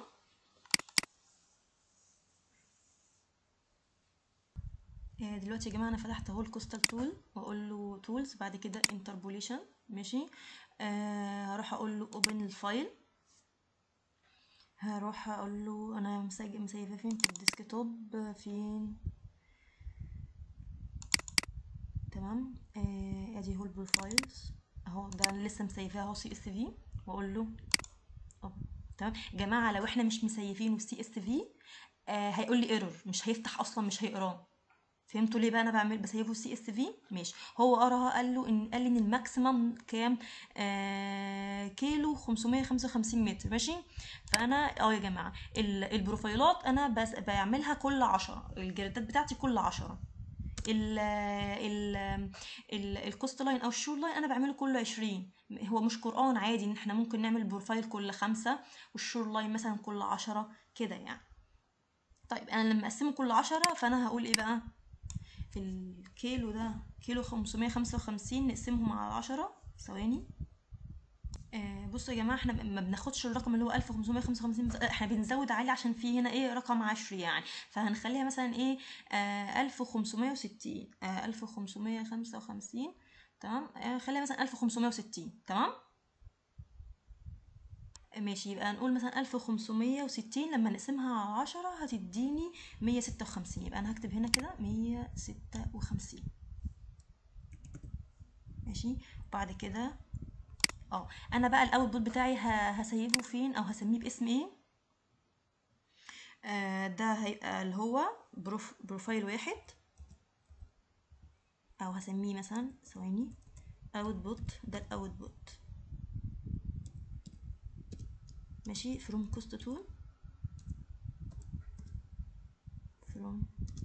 آه، دلوقتي يا جماعه انا فتحت اهو الكوستال تول واقول له تولز بعد كده انتربوليشن ماشي آه هروح اقول له اوبن الفايل هروح اقول له انا مسجل مسيفه فين في الديسكتوب آه، فين تمام آه ادي هو البروفايلز اهو ده انا لسه مسيفاه اهو سي اس في واقول له أوب. تمام يا جماعه لو احنا مش مسيفينه سي اس في آه هيقول لي ايرور مش هيفتح اصلا مش هيقراه فهمتوا ليه بقى انا بعمل بسيبه سي اس في ماشي هو قراها قال له ان قال لي ان الماكسيمم كام آه كيلو 555 متر ماشي فانا اه يا جماعه ال- البروفايلات انا بس بعملها كل عشرة الجريدات بتاعتي كل عشرة ال ال ال الكوست لاين او الشور لاين انا بعمله كل عشرين هو مش قرآن عادي ان احنا ممكن نعمل بروفايل كل خمسة والشور لاين مثلا كل عشرة كده يعني طيب انا لما اقسمه كل عشرة فانا هقول ايه بقى الكيلو ده كيلو خمسمية خمسة وخمسين نقسمهم على عشرة ثواني آه بصوا يا جماعة احنا ما بناخدش الرقم اللي هو ألف خمسمية خمسة وخمسين احنا بنزود عليه عشان في هنا ايه رقم عشري يعني فهنخليها مثلا ايه ألف خمسمية وستين ألف خمسمية خمسة وخمسين تمام آه خليها مثلا ألف خمسمية وستين تمام ماشي يبقى نقول مثلا ألف وخمسمية وستين لما نقسمها على عشرة هتديني مية ستة وخمسين يبقى أنا هكتب هنا كده مية ستة وخمسين ماشي وبعد كده اه انا بقى الاوتبوت بتاعي ه- هسيبه فين او هسميه باسم ايه آه ده هيبقى اللي هو بروف بروفايل واحد او هسميه مثلا ثواني اوتبوت ده الاوتبوت ماشي from cost tool from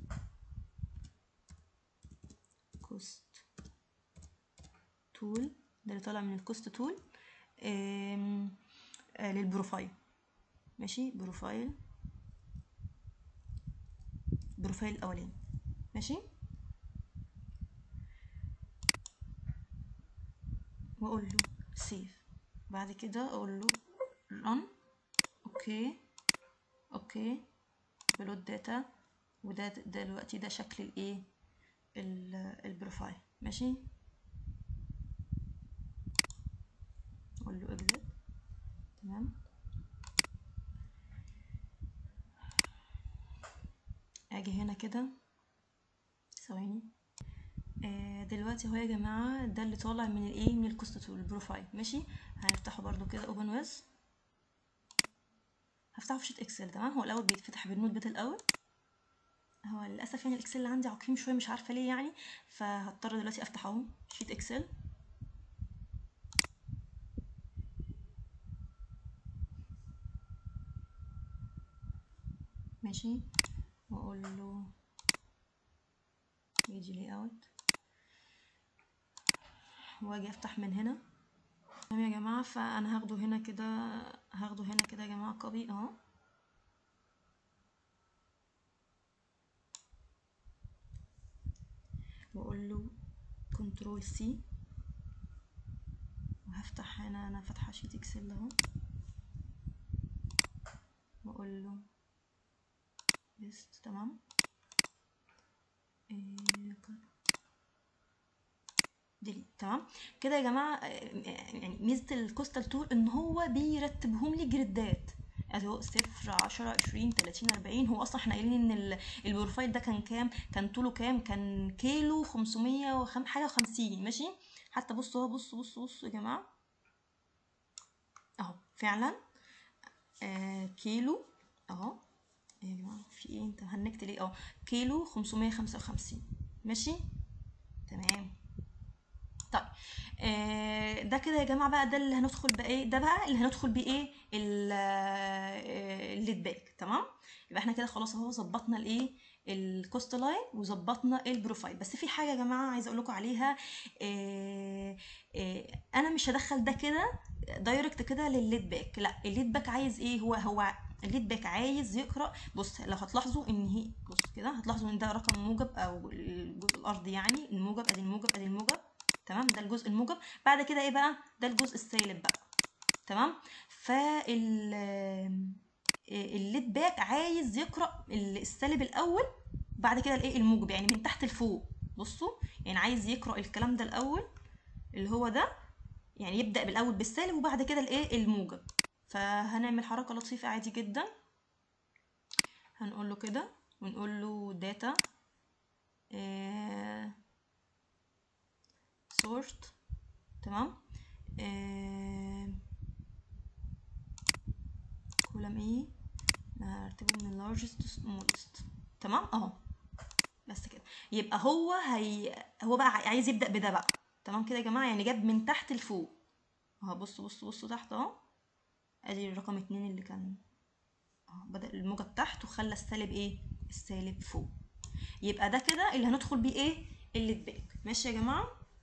cost tool ده اللي طالع من الكوست تول آم، آه للبروفايل ماشي بروفايل بروفايل الاولاني ماشي واقول له سيف بعد كده اقول له run اوكي اوكي بلود داتا وده ده دلوقتي ده شكل الايه ال- البروفايل ماشي اقول له exit تمام اجي هنا كده ثواني آه دلوقتي اهو يا جماعه ده اللي طالع من الايه من الكوست تول البروفايل ماشي هنفتحه برضو كده اوبن ويز هفتحه في شيت اكسل تمام هو الاول بيتفتح بالنوت بيت الاول هو للاسف يعني الاكسل اللي عندي عقيم شويه مش عارفه ليه يعني فهضطر دلوقتي افتح اهو شيت اكسل ماشي واقول له يجي لي اوت واجي افتح من هنا تمام يا جماعه فانا هاخده هنا كده هاخده هنا كده يا جماعه كوبي اهو واقول له كنترول سي وهفتح هنا انا فاتحه شيت اكسل اهو واقول له بيست تمام إيه ديليت تمام كده يا جماعه يعني ميزه الكوستال تول ان هو بيرتبهم لي جريدات اهو صفر عشرة عشرين تلاتين اربعين هو اصلا احنا قايلين ان البروفايل ده كان كام كان طوله كام كان كيلو خمسمية وخم حاجه وخمسين ماشي حتى بصوا اهو بصوا بصوا بصوا يا جماعه اهو فعلا آه كيلو اهو يا جماعه في ايه انت هنكت ليه اه كيلو خمسمية خمسة وخمسين ماشي تمام طيب آه ده كده يا جماعه بقى ده اللي هندخل بايه ده بقى اللي هندخل بيه ايه الليد باك تمام يبقى احنا كده خلاص اهو ظبطنا الايه الكوست لاين وظبطنا البروفايل بس في حاجه يا جماعه عايزه اقول لكم عليها آه آه انا مش هدخل ده كده دايركت كده للليد باك لا الليد باك عايز ايه هو هو الليد باك عايز يقرا بص لو هتلاحظوا ان هي بص كده هتلاحظوا ان ده رقم موجب او الجزء الارضي يعني الموجب ادي الموجب ادي الموجب تمام ده الجزء الموجب بعد كده ايه بقى ده الجزء السالب بقى تمام فال الليد باك عايز يقرا السالب الاول بعد كده الايه الموجب يعني من تحت لفوق بصوا يعني عايز يقرا الكلام ده الاول اللي هو ده يعني يبدا بالاول بالسالب وبعد كده الايه الموجب فهنعمل حركه لطيفه عادي جدا هنقول له كده ونقول له داتا آه sort تمام آه كولم ايه هرتبه من largest to smallest تمام اهو بس كده يبقى هو هي هو بقى عايز يبدا بده بقى تمام كده يا جماعه يعني جاب من تحت لفوق اهو بصوا بصوا بصوا تحت اهو ادي الرقم اتنين اللي كان اهو بدا الموجب تحت وخلى السالب ايه السالب فوق يبقى ده كده اللي هندخل بيه ايه الليد باك ماشي يا جماعه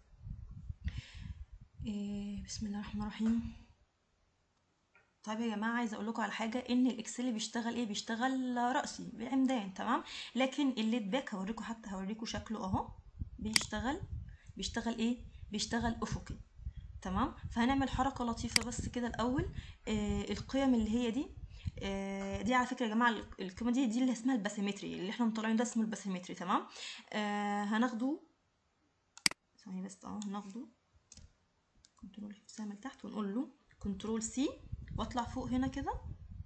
إيه بسم الله الرحمن الرحيم طيب يا جماعه عايزه اقول لكم على حاجه ان الاكسل بيشتغل ايه بيشتغل راسي بعمدان تمام لكن الليد باك هوريكم حتى هوريكم شكله اهو بيشتغل بيشتغل ايه بيشتغل افقي تمام فهنعمل حركه لطيفه بس كده الاول آه القيم اللي هي دي آه دي على فكره يا جماعه القيمه دي دي اللي اسمها الباسيمتري اللي احنا مطلعين ده اسمه الباسيمتري تمام آه هناخده ثواني بس اه هناخده كنترول سامل تحت ونقول له كنترول سي واطلع فوق هنا كده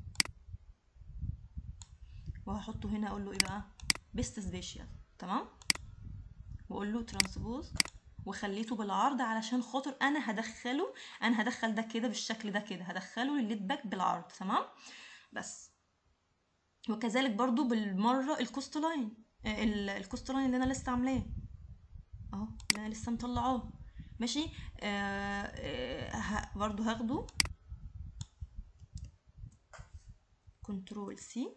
وهحطه هنا اقول له ايه بقى بيست سبيشال تمام واقول له ترانسبوز وخليته بالعرض علشان خاطر انا هدخله انا هدخل ده كده بالشكل ده كده هدخله للليد باك بالعرض تمام بس وكذلك برضو بالمره الكوست لاين الكوست لاين اللي انا لسه عاملاه اهو اللي انا لسه مطلعاه ماشي آه آه برضو هاخده كنترول سي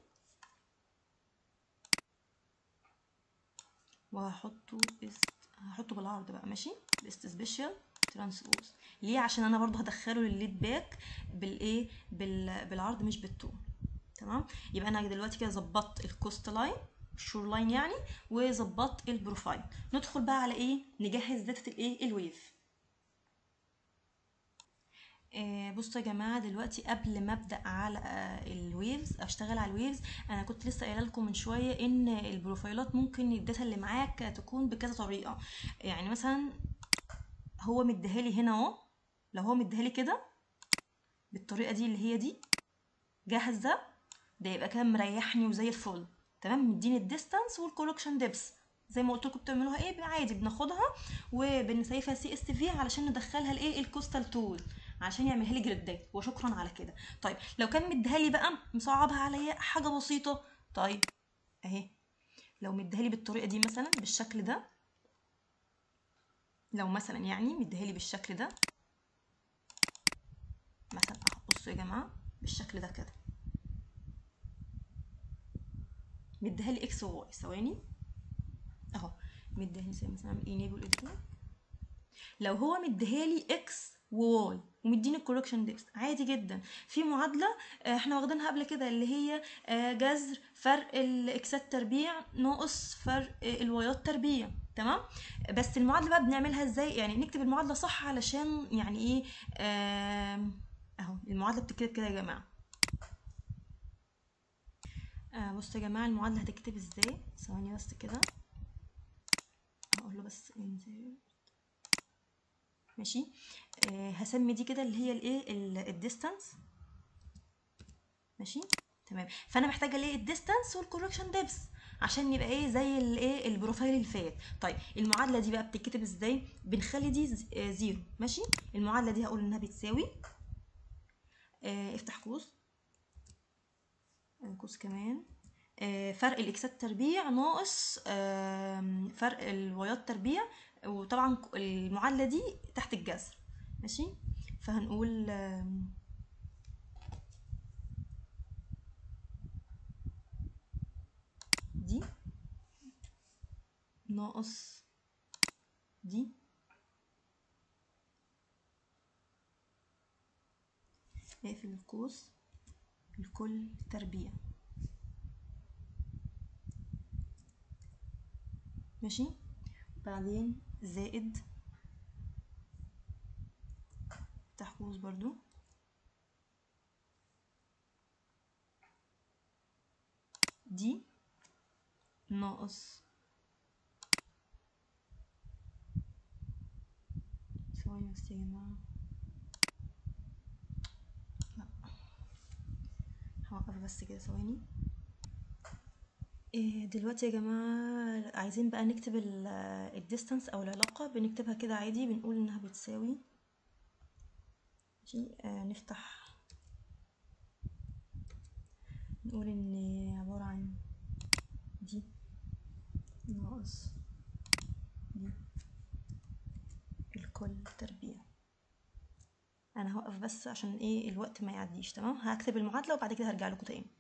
وهحطه بست هحطه بالعرض بقى ماشي بست سبيشال ترانسبوز ليه عشان انا برضو هدخله للليد باك بالايه بال... بالعرض مش بالطول تمام يبقى انا دلوقتي كده ظبطت الكوست لاين الشور لاين يعني وظبطت البروفايل ندخل بقى على ايه نجهز داتا الايه الويف آه بصوا يا جماعه دلوقتي قبل ما ابدا على آه الويفز اشتغل على الويفز انا كنت لسه قايله لكم من شويه ان البروفايلات ممكن الداتا اللي معاك تكون بكذا طريقه يعني مثلا هو مديهالي هنا اهو لو هو مديهالي كده بالطريقه دي اللي هي دي جاهزه ده يبقى كده مريحني وزي الفل تمام مديني الديستانس والكولكشن ديبس زي ما قلت لكم بتعملوها ايه عادي بناخدها وبنسيفها سي اس في علشان ندخلها الايه الكوستال تول عشان يعملها لي جريدات وشكرا على كده طيب لو كان مديها لي بقى مصعبها عليا حاجه بسيطه طيب اهي لو مديها لي بالطريقه دي مثلا بالشكل ده لو مثلا يعني مديها لي بالشكل ده مثلا اهو بصوا يا جماعه بالشكل ده كده مديها لي اكس وواي ثواني اهو مديها لي مثلا اعمل انيبل اديتور لو هو مديها لي اكس وواي ومديني الكوركشن ديبس عادي جدا في معادله آه، احنا واخدينها قبل كده اللي هي آه، جذر فرق الاكسات تربيع ناقص فرق آه، الوايات تربيع تمام بس المعادله بقى بنعملها ازاي يعني نكتب المعادله صح علشان يعني ايه آم، اهو المعادله بتتكتب كده يا جماعه آه بصوا يا جماعه المعادله هتكتب ازاي ثواني بس كده هقول له بس انزل ماشي آه هسمي دي كده اللي هي الايه الديستانس ماشي تمام فانا محتاجه الايه الديستانس والكوركشن ديبس عشان يبقى ايه زي الايه البروفايل اللي فات طيب المعادله دي بقى بتتكتب ازاي بنخلي دي ز- آه، زيرو ماشي المعادله دي هقول انها بتساوي آه افتح قوس آه، قوس كمان آه، فرق الاكسات تربيع ناقص آم، فرق الوايات تربيع وطبعا ك- المعادله دي تحت الجذر ماشي فهنقول آم، دي ناقص دي نقفل القوس الكل تربيع ماشي بعدين زائد افتح قوس برضو دي ناقص ثواني بس يا جماعة لا هوقف بس كده ثواني إيه دلوقتي يا جماعة عايزين بقى نكتب الديستانس او العلاقة بنكتبها كده عادي بنقول انها بتساوي ماشي آه نفتح نقول ان عبارة عن دي ناقص دي الكل تربيع انا هوقف بس عشان ايه الوقت ما يعديش تمام هكتب المعادلة وبعد كده هرجع لكم تاني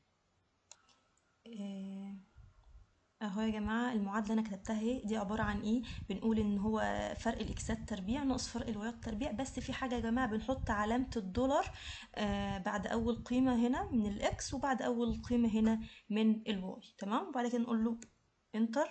إيه اهو يا جماعة المعادلة انا كتبتها اهي دي عبارة عن ايه بنقول ان هو فرق الاكسات تربيع ناقص فرق الوايات تربيع بس في حاجة يا جماعة بنحط علامة الدولار آه بعد اول قيمة هنا من الاكس وبعد اول قيمة هنا من الواي تمام وبعد كده نقول له انتر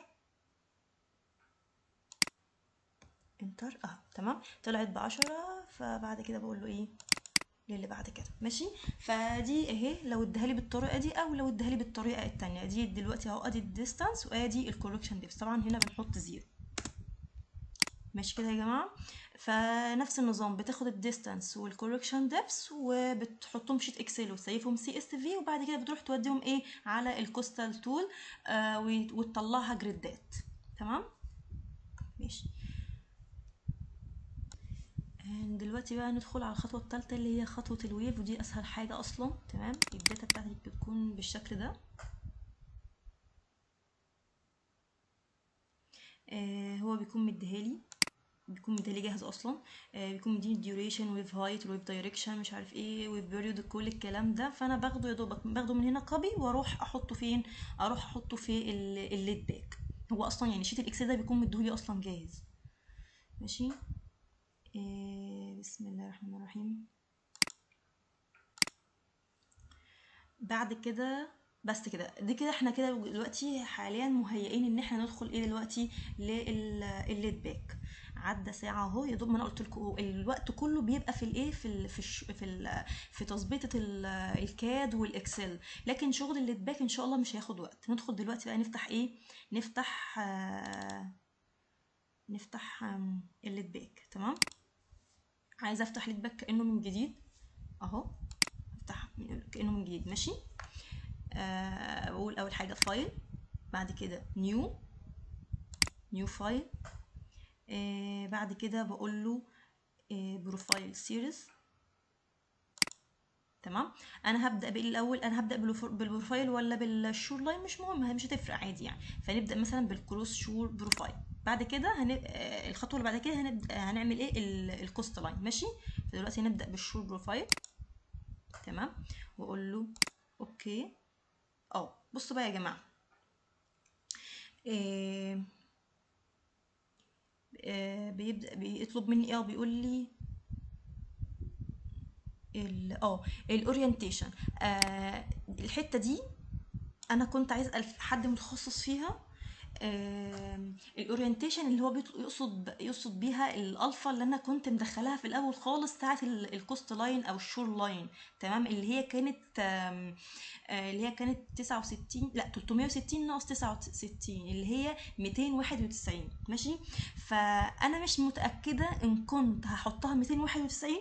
انتر اه تمام طلعت بعشرة فبعد كده بقول له ايه للي بعد كده ماشي فدي اهي لو اديها لي بالطريقه دي او لو اديها لي بالطريقه التانية دي دلوقتي اهو ادي الديستانس وادي الكوركشن ديبس طبعا هنا بنحط زيرو ماشي كده يا جماعه فنفس النظام بتاخد الديستانس والكوركشن ديبس وبتحطهم شيت اكسل وتسيفهم سي اس في وبعد كده بتروح توديهم ايه على الكوستال تول آه وت- وتطلعها جريدات تمام ماشي آه، دلوقتي بقى ندخل على الخطوة التالتة اللي هي خطوة الويف ودي أسهل حاجة أصلا تمام الداتا بتاعتك بتكون بالشكل ده آه هو بيكون مديهالي بيكون مديهالي جاهز أصلا آه بيكون مديني الديوريشن ويف هايت ويف دايركشن مش عارف ايه ويف بيريود كل الكلام ده فأنا باخده يا دوبك باخده من هنا كوبي وأروح أحطه فين أروح أحطه في ال- الليد باك هو أصلا يعني شيت الإكسل ده بيكون مديهولي أصلا جاهز ماشي آه بسم الله الرحمن الرحيم بعد كده بس كده دي كده احنا كده دلوقتي حاليا مهيئين ان احنا ندخل ايه دلوقتي للليد باك عدى ساعه اهو يا دوب ما انا قلت لكم الوقت كله بيبقى في الايه في ال في الش في ال في تظبيطه ال- الكاد والاكسل لكن شغل الليد باك ان شاء الله مش هياخد وقت ندخل دلوقتي بقى نفتح ايه نفتح آه نفتح آم، الليد باك تمام عايزه افتح ليد باك كانه من جديد اهو افتح من- كانه من جديد ماشي آه، بقول اول حاجه فايل بعد كده نيو نيو فايل آه بعد كده بقول له بروفايل سيريز تمام انا هبدا بايه الاول انا هبدا بالفر- بالبروفايل ولا بالشور لاين مش مهم هي مش هتفرق عادي يعني فنبدا مثلا بالكروس شور بروفايل بعد كده هن... آه، الخطوه اللي بعد كده هنبدا هنعمل ايه ال- الكوست لاين ماشي فدلوقتي هنبدا بالشور بروفايل تمام واقول له اوكي اه بصوا بقى يا جماعه آه، آه، بيبدأ بيطلب مني ايه بيقول لي ال اه الاورينتيشن آه الحته دي انا كنت عايز اسال حد متخصص فيها الاورينتيشن اللي هو بيط- يقصد يقصد بيها الالفا اللي انا كنت مدخلاها في الاول خالص ساعه ال- الكوست لاين او الشور لاين تمام اللي هي كانت آم، آه، اللي هي كانت 69 لا 360 ناقص 69 اللي هي 291 ماشي فانا مش متاكده ان كنت هحطها 291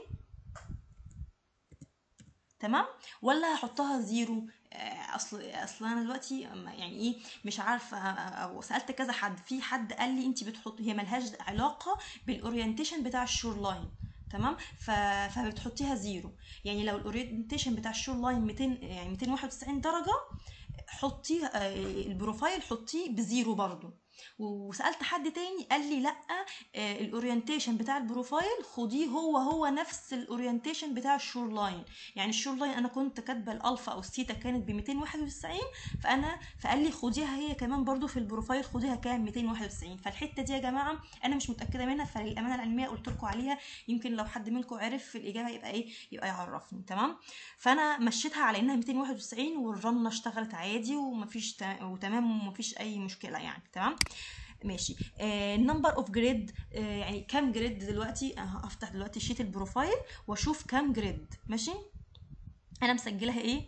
تمام ولا هحطها زيرو آه، اصل اصل انا دلوقتي أما يعني ايه مش عارفه آه، او سالت كذا حد في حد قال لي انت بتحط هي ملهاش علاقه بالاورينتيشن بتاع الشور لاين تمام ف... فبتحطيها زيرو يعني لو الاورينتيشن بتاع الشور لاين 200 يعني 291 درجه حطيه آه، البروفايل حطيه بزيرو برضو وسالت حد تاني قال لي لا آه، الاورينتيشن بتاع البروفايل خديه هو هو نفس الاورينتيشن بتاع الشور لاين يعني الشور لاين انا كنت كاتبه الالفا او الثيتا كانت ب 291 فانا فقال لي خديها هي كمان برضو في البروفايل خديها كام 291 فالحته دي يا جماعه انا مش متاكده منها فللامانه العلميه قلت لكم عليها يمكن لو حد منكم عرف الاجابه يبقى ايه يبقى يعرفني تمام فانا مشيتها على انها 291 والرنه اشتغلت عادي ومفيش تا- وتمام ومفيش اي مشكله يعني تمام ماشي نمبر اوف جريد يعني كام جريد دلوقتي أنا هفتح دلوقتي شيت البروفايل واشوف كام جريد ماشي انا مسجلها ايه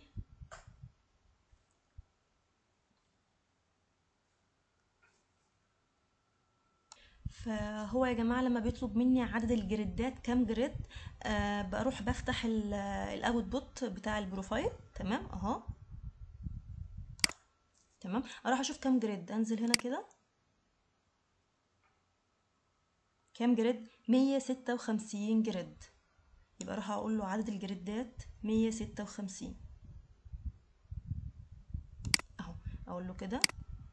فهو يا جماعة لما بيطلب مني عدد الجريدات كام جريد آه بروح بفتح الاوت بوت بتاع البروفايل تمام اهو تمام اروح اشوف كام جريد انزل هنا كده كام جريد 156 جريد يبقى اروح اقول له عدد الجريدات 156 اهو اقول له كده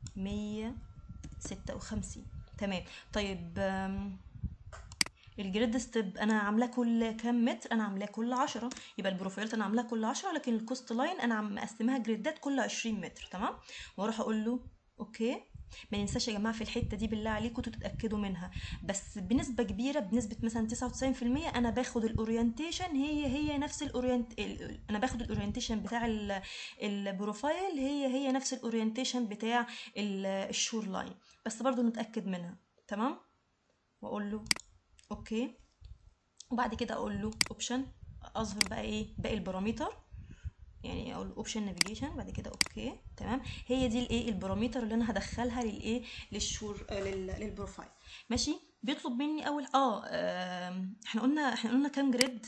156 تمام طيب آم، الجريد ستيب انا عاملاه كل كام متر انا عاملاه كل 10 يبقى البروفايلات انا عاملاها كل 10 لكن الكوست لاين انا عم مقسماها جريدات كل 20 متر تمام واروح اقول له اوكي ما ننساش يا جماعه في الحته دي بالله عليكم تتاكدوا منها بس بنسبه كبيره بنسبه مثلا 99% انا باخد الاورينتيشن هي هي نفس الاورينت ال- انا باخد الاورينتيشن بتاع ال- البروفايل هي هي نفس الاورينتيشن بتاع ال- الشور لاين بس برضو نتاكد منها تمام واقول له اوكي وبعد كده اقول له اوبشن اظهر بقى ايه باقي البارامتر يعني اقول اوبشن نافيجيشن بعد كده اوكي تمام هي دي الايه البارامتر اللي انا هدخلها للايه للشور آه، لل- للبروفايل ماشي بيطلب مني اول اه آم، احنا قلنا احنا قلنا كام جريد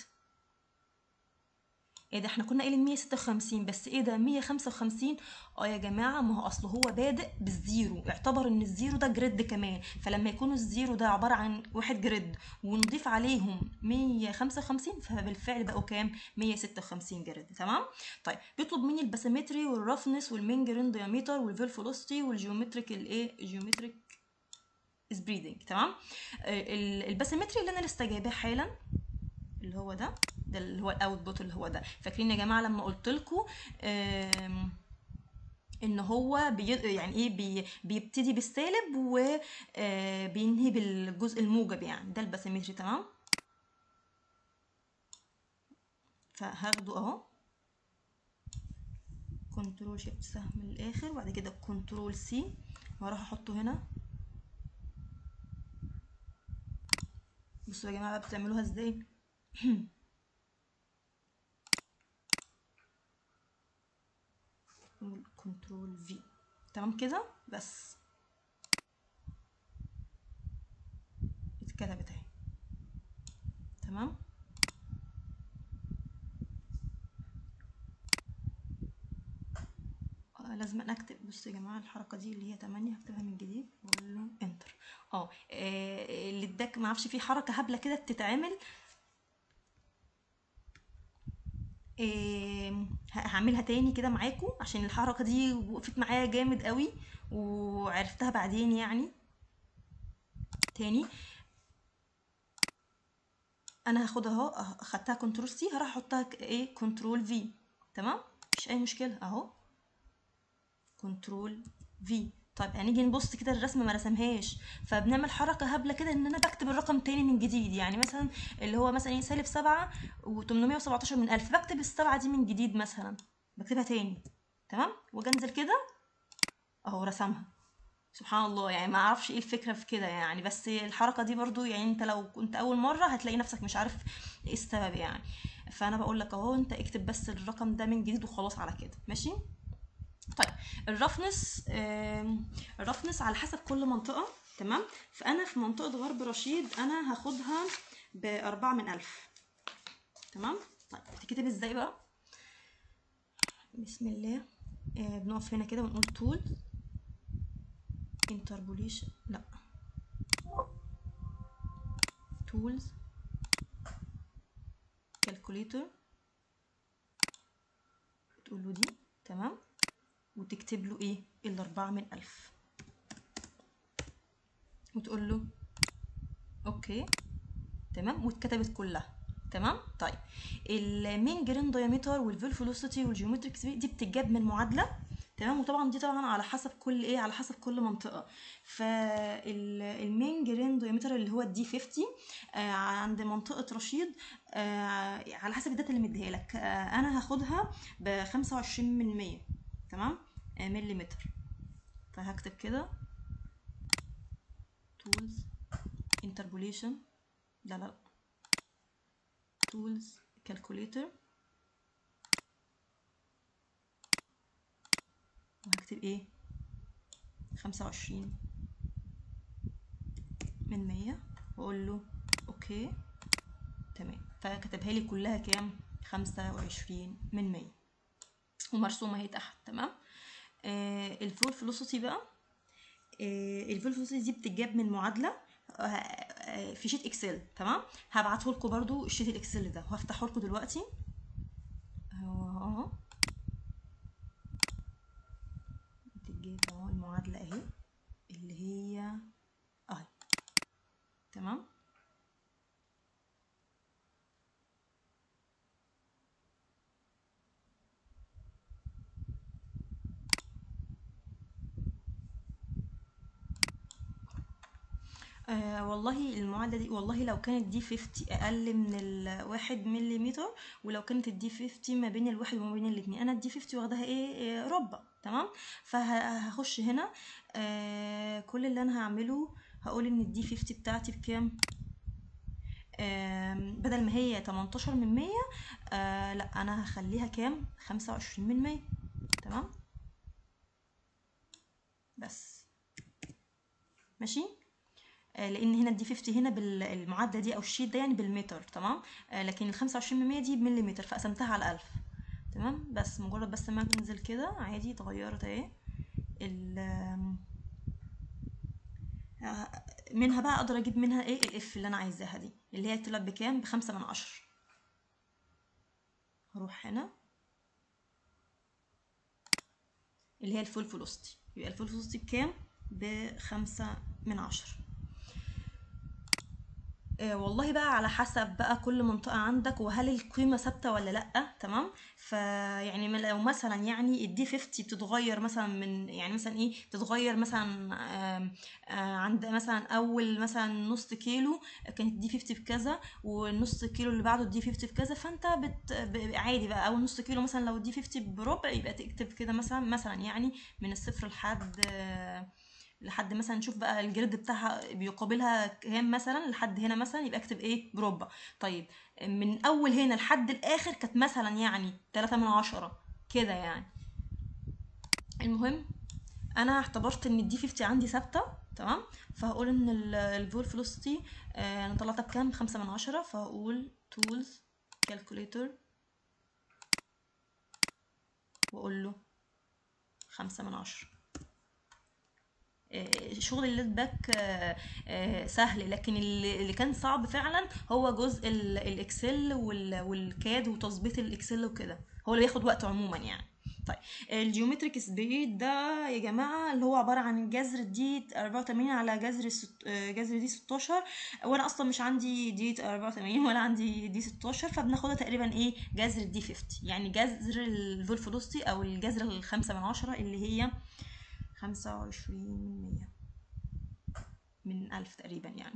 ايه ده احنا كنا قايلين 156 بس ايه ده 155 اه يا جماعه ما هو اصل هو بادئ بالزيرو اعتبر ان الزيرو ده جريد كمان فلما يكون الزيرو ده عباره عن واحد جريد ونضيف عليهم 155 فبالفعل بقوا كام 156 جريد تمام طيب بيطلب مني الباسيمتري والرفنس والمين جرين ديامتر والفيلفولوستي والجيومتريك الايه جيومتريك سبريدنج تمام آه، ال- الباسيمتري اللي انا لسه جايباه حالا اللي هو ده ده اللي هو الاوتبوت اللي هو ده فاكرين يا جماعه لما قلت لكم ان هو بي يعني ايه بي بيبتدي بالسالب وبينهي بالجزء الموجب يعني ده الباسيمتري تمام فهاخده اهو كنترول شيفت سهم للاخر وبعد كده كنترول سي واروح احطه هنا بصوا يا جماعه بقى بتعملوها ازاي كنترول في تمام كده بس اتكتبت اهي تمام آه، لازم أنا اكتب بصوا يا جماعه الحركه دي اللي هي 8 هكتبها من جديد واقول له انتر اه آه، اللي اداك ما اعرفش في حركه هبله كده بتتعمل إيه ه- هعملها تاني كده معاكم عشان الحركة دي وقفت معايا جامد قوي وعرفتها بعدين يعني تاني انا هاخدها اهو أه- اخدتها كنترول سي هروح احطها ك- ايه كنترول في تمام مفيش اي مشكلة اهو كنترول في طيب هنيجي نبص كده الرسمه ما رسمهاش فبنعمل حركه هبله كده ان انا بكتب الرقم تاني من جديد يعني مثلا اللي هو مثلا ايه سالب سبعة و817 من ألف بكتب السبعة دي من جديد مثلا بكتبها تاني تمام واجي انزل كده اهو رسمها سبحان الله يعني ما اعرفش ايه الفكره في كده يعني بس الحركه دي برضو يعني انت لو كنت اول مره هتلاقي نفسك مش عارف ايه السبب يعني فانا بقول لك اهو انت اكتب بس الرقم ده من جديد وخلاص على كده ماشي طيب الرفنس آم، الرفنس على حسب كل منطقة تمام فأنا في منطقة غرب رشيد أنا هاخدها بأربعة من ألف تمام طيب بتكتب ازاي بقى بسم الله آه بنقف هنا كده ونقول تول انتربوليشن لا تولز كالكوليتر تقول له دي تمام وتكتب له ايه الأربعة من ألف وتقول له اوكي تمام واتكتبت كلها تمام طيب المين جرين دايمتر والفيلفولوسيتي والجيومتريك سبيد دي بتتجاب من معادله تمام وطبعا دي طبعا على حسب كل ايه على حسب كل منطقه فالمين جرين دايمتر اللي هو الدي 50 آه عند منطقه رشيد آه على حسب الداتا اللي مديها لك آه انا هاخدها ب 25 من 100 تمام آه مليمتر فهكتب كده tools interpolation لا لا tools calculator وهكتب ايه خمسة وعشرين من مية واقول له اوكي تمام فكتبها لي كلها كام خمسة وعشرين من مية ومرسومة اهي تحت تمام آه الفول فلوسيتي بقى آه الفول فلوسيتي دي بتتجاب من معادلة آه، آه، في شيت اكسل تمام هبعته لكم برضو الشيت الاكسل ده وهفتحه لكم دلوقتي اهو اهو بتتجاب اهو المعادلة اهي اللي هي اهي تمام آه والله المعادلة دي والله لو كانت دي 50 أقل من الواحد مليمتر ولو كانت الدي 50 ما بين الواحد وما بين الاتنين أنا الدي 50 واخداها إيه إيه، ربع تمام فهخش هنا آه كل اللي أنا هعمله هقول إن الدي 50 بتاعتي بكام آم، بدل ما هي 18 من 100 آه لا أنا هخليها كام 25 من 100 تمام بس ماشي آه، لان هنا الدي 50 هنا بالمعادله دي او الشيت ده يعني بالمتر تمام آه، لكن ال 25% دي بمليمتر فقسمتها على 1000 تمام بس مجرد بس ما تنزل كده عادي اتغيرت اهي ال آم، آه، منها بقى اقدر اجيب منها ايه الاف اللي انا عايزاها دي اللي هي طلعت بكام بخمسة من عشرة هروح هنا اللي هي الفول فلوستي يبقى الفول فلوستي بكام بخمسة من عشرة آه، والله بقى على حسب بقى كل منطقة عندك وهل القيمة ثابتة ولا لأ تمام فيعني من- لو مثلا يعني الدي 50 بتتغير مثلا من يعني مثلا ايه بتتغير مثلا آم، آه، عند مثلا اول مثلا نص كيلو كانت الدي 50 بكذا والنص كيلو اللي بعده الدي 50 بكذا فانت بت ب- عادي بقى اول نص كيلو مثلا لو الدي 50 بربع يبقى تكتب كده مثلا مثلا يعني من الصفر لحد آه، لحد مثلا نشوف بقى الجريد بتاعها بيقابلها كام مثلا لحد هنا مثلا يبقى اكتب ايه بربع طيب من اول هنا لحد الاخر كانت مثلا يعني 3 من عشرة كده يعني المهم انا اعتبرت ان الدي 50 عندي ثابته تمام فهقول ان الفول فلوسيتي انا طلعتها بكام خمسة من عشرة فهقول تولز كالكوليتر واقول له خمسة من عشرة آه، شغل الليد باك آه، آه، سهل لكن اللي اللي كان صعب فعلا هو جزء ال- الاكسل وال- والكاد وتظبيط الاكسل وكده هو اللي بياخد وقت عموما يعني طيب الجيومتريك سبيد ده يا جماعه اللي هو عباره عن جذر دي 84 على جذر ست... آه، جذر دي 16 وانا اصلا مش عندي دي 84 ولا عندي دي 16 فبناخدها تقريبا ايه جذر الدي 50 يعني جذر الفولفلوستي او الجذر الخمسة من عشرة اللي هي خمسة وعشرين من مية من ألف تقريبا يعني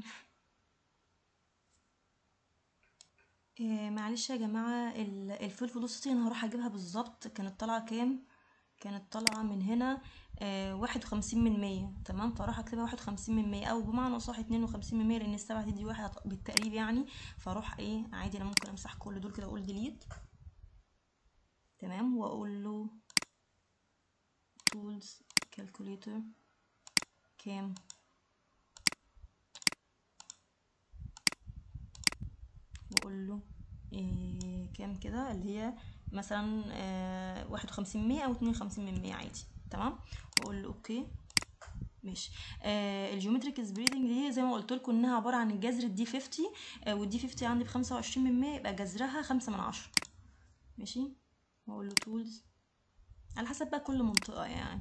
إيه معلش يا جماعة ال- الفول فلوسيتي أنا هروح أجيبها بالظبط كانت طالعة كام كانت طالعة من هنا آه واحد وخمسين من مية تمام فراح أكتبها واحد وخمسين من مية أو بمعنى صح اتنين وخمسين من مية لأن السبعة دي, دي واحد بالتقريب يعني فاروح ايه عادي أنا ممكن أمسح كل دول كده وأقول ديليت تمام وأقول له tools calculator كام واقول له إيه كام كده اللي هي مثلا آه واحد وخمسين مية او اتنين وخمسين من مية عادي تمام واقول له اوكي ماشي آه الجيومتريك سبريدنج دي زي ما قلت لكم انها عباره عن الجذر الدي 50 آه والدي 50 عندي بخمسة وعشرين من مية يبقى جذرها خمسة من عشرة ماشي واقول له تولز على حسب بقى كل منطقه يعني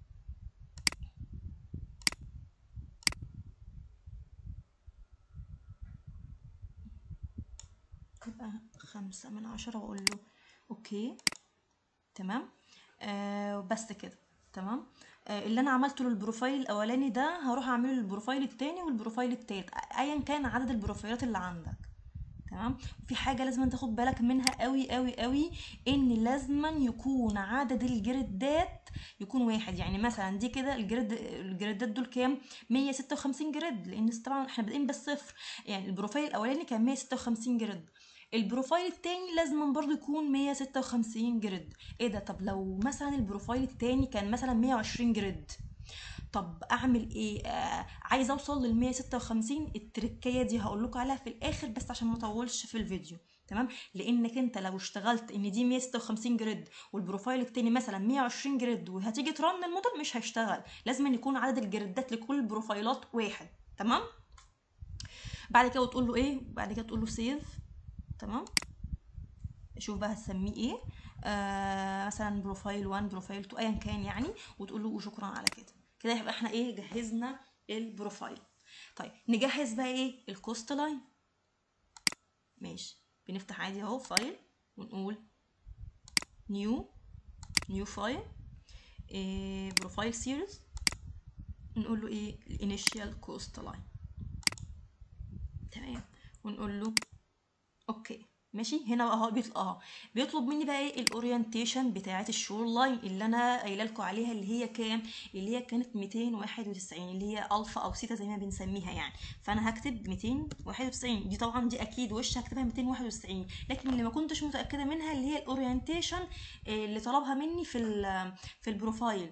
يبقى خمسة من عشرة واقول له اوكي تمام آه بس كده تمام آه اللي انا عملته للبروفايل الاولاني ده هروح اعمله للبروفايل التاني والبروفايل التالت ايا كان عدد البروفايلات اللي عندك تمام في حاجه لازم تاخد بالك منها قوي قوي قوي ان لازم يكون عدد الجريدات يكون واحد يعني مثلا دي كده الجريد الجريدات دول كام 156 جريد لان طبعا احنا بادئين بالصفر يعني البروفايل الاولاني كان 156 جريد البروفايل التاني لازم برضو يكون 156 جريد ايه ده طب لو مثلا البروفايل التاني كان مثلا 120 جريد طب اعمل ايه آه عايزه اوصل لل 156 التركيه دي هقول لكم عليها في الاخر بس عشان ما اطولش في الفيديو تمام لانك انت لو اشتغلت ان دي 156 جريد والبروفايل التاني مثلا 120 جريد وهتيجي ترن الموديل مش هيشتغل لازم أن يكون عدد الجريدات لكل البروفايلات واحد تمام بعد كده تقول له ايه بعد كده تقول له سيف تمام شوف بقى هتسميه ايه آه مثلا بروفايل 1 بروفايل 2 ايا كان يعني وتقول له وشكرا على كده كده يبقى احنا ايه جهزنا البروفايل طيب نجهز بقى ايه الكوست لاين ماشي بنفتح عادي اهو فايل ونقول نيو نيو فايل إيه بروفايل سيريز نقول له ايه الانيشال كوست لاين تمام ونقول له اوكي ماشي هنا بقى هو بيطلب اه بيطلب مني بقى ايه الاورينتيشن بتاعه الشور لاين اللي انا قايله لكم عليها اللي هي كام اللي هي كانت 291 اللي هي الفا او سيتا زي ما بنسميها يعني فانا هكتب 291 دي طبعا دي اكيد وش هكتبها 291 لكن اللي ما كنتش متاكده منها اللي هي الاورينتيشن اللي طلبها مني في في البروفايل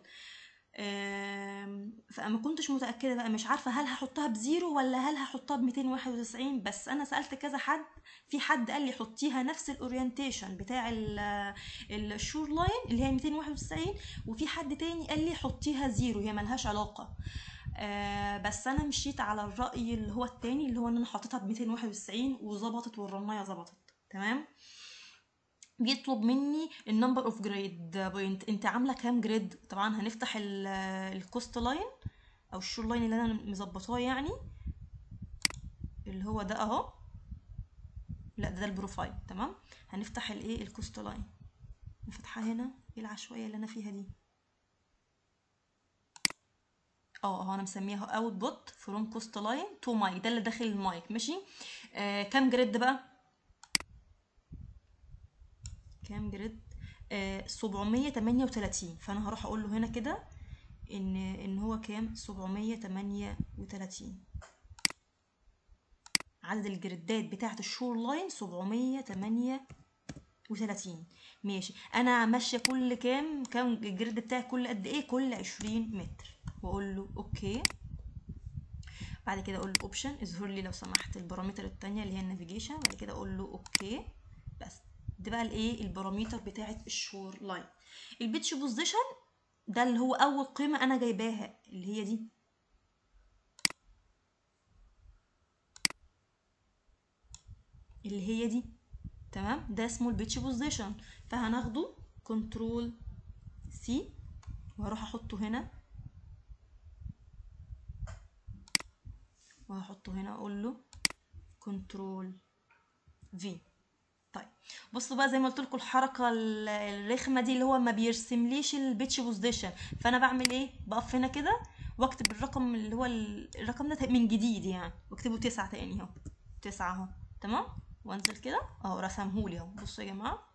فما كنتش متاكده بقى مش عارفه هل هحطها بزيرو ولا هل هحطها ب 291 بس انا سالت كذا حد في حد قال لي حطيها نفس الاورينتيشن بتاع الشور لاين اللي هي 291 وفي حد تاني قال لي حطيها زيرو هي ملهاش علاقه آه بس انا مشيت على الراي اللي هو التاني اللي هو ان انا حطيتها ب 291 وظبطت والرنايه ظبطت تمام بيطلب مني النمبر اوف جريد بوينت انت عامله كام جريد طبعا هنفتح الكوست لاين او الشور لاين اللي انا مظبطاه يعني اللي هو ده اهو لا ده, ده البروفايل تمام هنفتح الايه الكوست لاين نفتحها هنا ايه العشوائيه اللي انا فيها دي اه اهو انا مسميها اوت بوت فروم كوست لاين تو مايك ده اللي داخل المايك ماشي آه كام جريد بقى كام جريد آه 738 فانا هروح اقول له هنا كده ان ان هو كام 738 عدد الجريدات بتاعه الشور لاين 738 ماشي انا ماشيه كل كام كام الجريد بتاعي كل قد ايه كل 20 متر واقول له اوكي بعد كده اقول له اوبشن اظهر لي لو سمحت البارامتر التانية اللي هي النافيجيشن بعد كده اقول له اوكي بس دي بقى الايه البارامتر بتاعه الشور لاين البيتش بوزيشن ده اللي هو اول قيمه انا جايباها اللي هي دي اللي هي دي تمام ده اسمه البيتش بوزيشن فهناخده كنترول سي وهروح احطه هنا وهحطه هنا اقول له كنترول في طيب بصوا بقى زي ما قلت لكم الحركه ال- الرخمه دي اللي هو ما بيرسمليش البيتش بوزيشن فانا بعمل ايه بقف هنا كده واكتب الرقم اللي هو ال- الرقم ده من جديد يعني واكتبه تسعة تاني اهو تسعة اهو تمام وانزل كده اهو رسمهولي اهو بصوا يا جماعه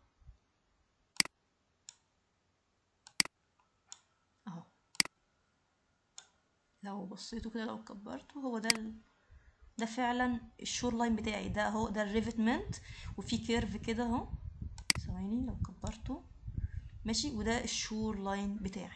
اهو لو بصيتوا كده لو كبرته هو ده ال... ده فعلا الشور لاين بتاعي ده اهو ده الريفتمنت وفي كيرف كده اهو ثواني لو كبرته ماشي وده الشور لاين بتاعي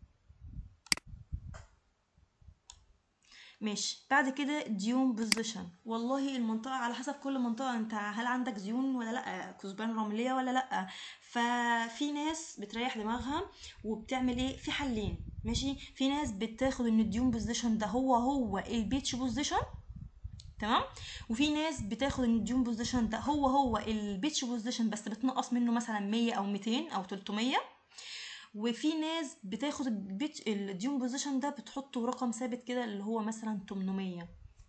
ماشي بعد كده ديون بوزيشن والله المنطقة على حسب كل منطقة انت هل عندك ديون ولا لا كثبان رملية ولا لا ففي ناس بتريح دماغها وبتعمل ايه في حلين ماشي في ناس بتاخد ان الديون بوزيشن ده هو هو البيتش بوزيشن تمام وفي ناس بتاخد ان الديون بوزيشن ده هو هو البيتش بوزيشن بس بتنقص منه مثلا 100 او 200 او 300 وفي ناس بتاخد البيتش الديون بوزيشن ده بتحطه رقم ثابت كده اللي هو مثلا 800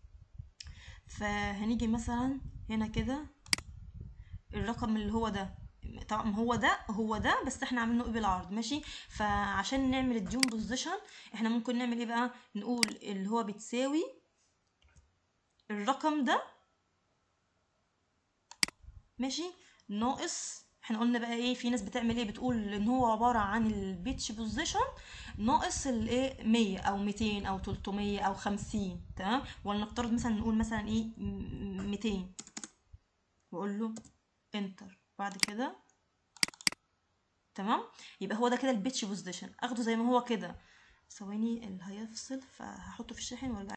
فهنيجي مثلا هنا كده الرقم اللي هو ده طبعا هو ده هو ده بس احنا عاملينه ايه بالعرض ماشي فعشان نعمل الديون بوزيشن احنا ممكن نعمل ايه بقى نقول اللي هو بتساوي الرقم ده ماشي ناقص احنا قلنا بقى ايه في ناس بتعمل ايه بتقول ان هو عباره عن البيتش بوزيشن ناقص الايه 100 او 200 او 300 او 50 تمام ولنفترض مثلا نقول مثلا ايه م- 200 واقول له انتر بعد كده تمام يبقى هو ده كده البيتش بوزيشن اخده زي ما هو كده ثواني اللي هيفصل فهحطه في الشاحن وارجع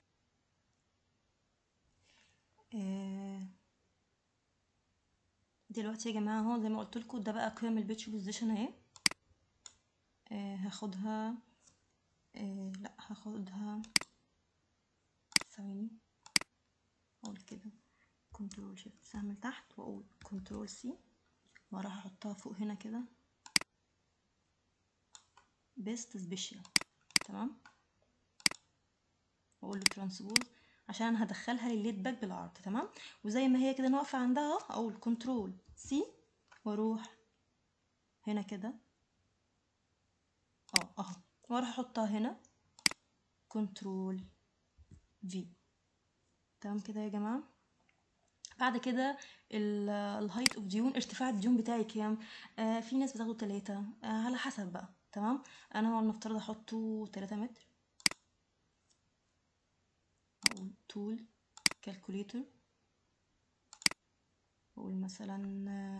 آه، دلوقتي يا جماعه اهو زي ما قلت لكم ده بقى قيم البيتش بوزيشن اهي آه، هاخدها آه، لا هاخدها ثواني اقول كده كنترول شيفت سهم لتحت واقول كنترول سي واروح احطها فوق هنا كده بيست سبيشال تمام واقول له ترانسبوز عشان انا هدخلها للليد باك بالعرض تمام وزي ما هي كده انا واقفه عندها اهو اقول كنترول سي واروح هنا كده اه اهو واروح احطها هنا كنترول في تمام كده يا جماعه بعد كده الهايت اوف ديون ارتفاع الديون بتاعي كام آه في ناس بتاخده تلاتة آه على حسب بقى تمام انا هو نفترض احطه تلاتة متر اقول تول كالكوليتر اقول مثلا آه،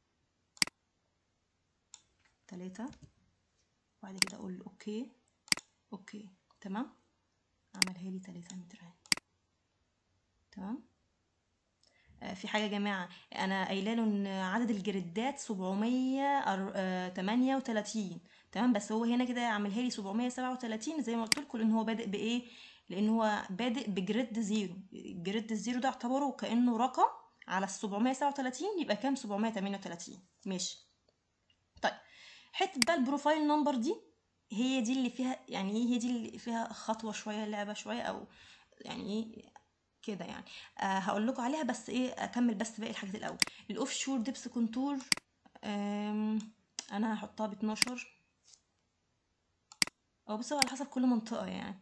تلاتة وبعد كده اقول له اوكي اوكي تمام عملها لي تلاتة متر اهي تمام آه، في حاجة يا جماعة أنا قايلة له إن عدد الجريدات سبعمية تمانية وتلاتين تمام بس هو هنا كده عاملها لي سبعمية سبعة وتلاتين زي ما قلت لكم لأن هو بادئ بإيه؟ لأن هو بادئ بجريد زيرو الجريد الزيرو ده اعتبره كأنه رقم على السبعمية سبعة وتلاتين يبقى كام سبعمية تمانية وتلاتين ماشي طيب حتة بقى البروفايل نمبر دي هي دي اللي فيها يعني ايه هي دي اللي فيها خطوة شوية لعبة شوية أو يعني ايه كده يعني آه هقول لكم عليها بس ايه اكمل بس باقي الحاجات الاول الاوف شور دبس كونتور آم، انا هحطها ب 12 او بصوا على حسب كل منطقة يعني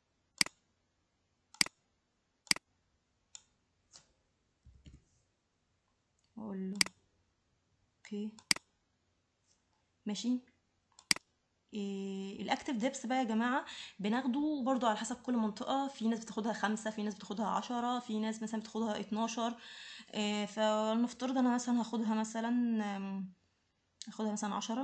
واقول له اوكي ماشي إيه الاكتف ديبس بقى يا جماعه بناخده برضو على حسب كل منطقه في ناس بتاخدها خمسة في ناس بتاخدها عشرة في ناس مثلا بتاخدها اتناشر إيه فالمفترض انا مثلا هاخدها مثلا آم، هاخدها مثلا عشرة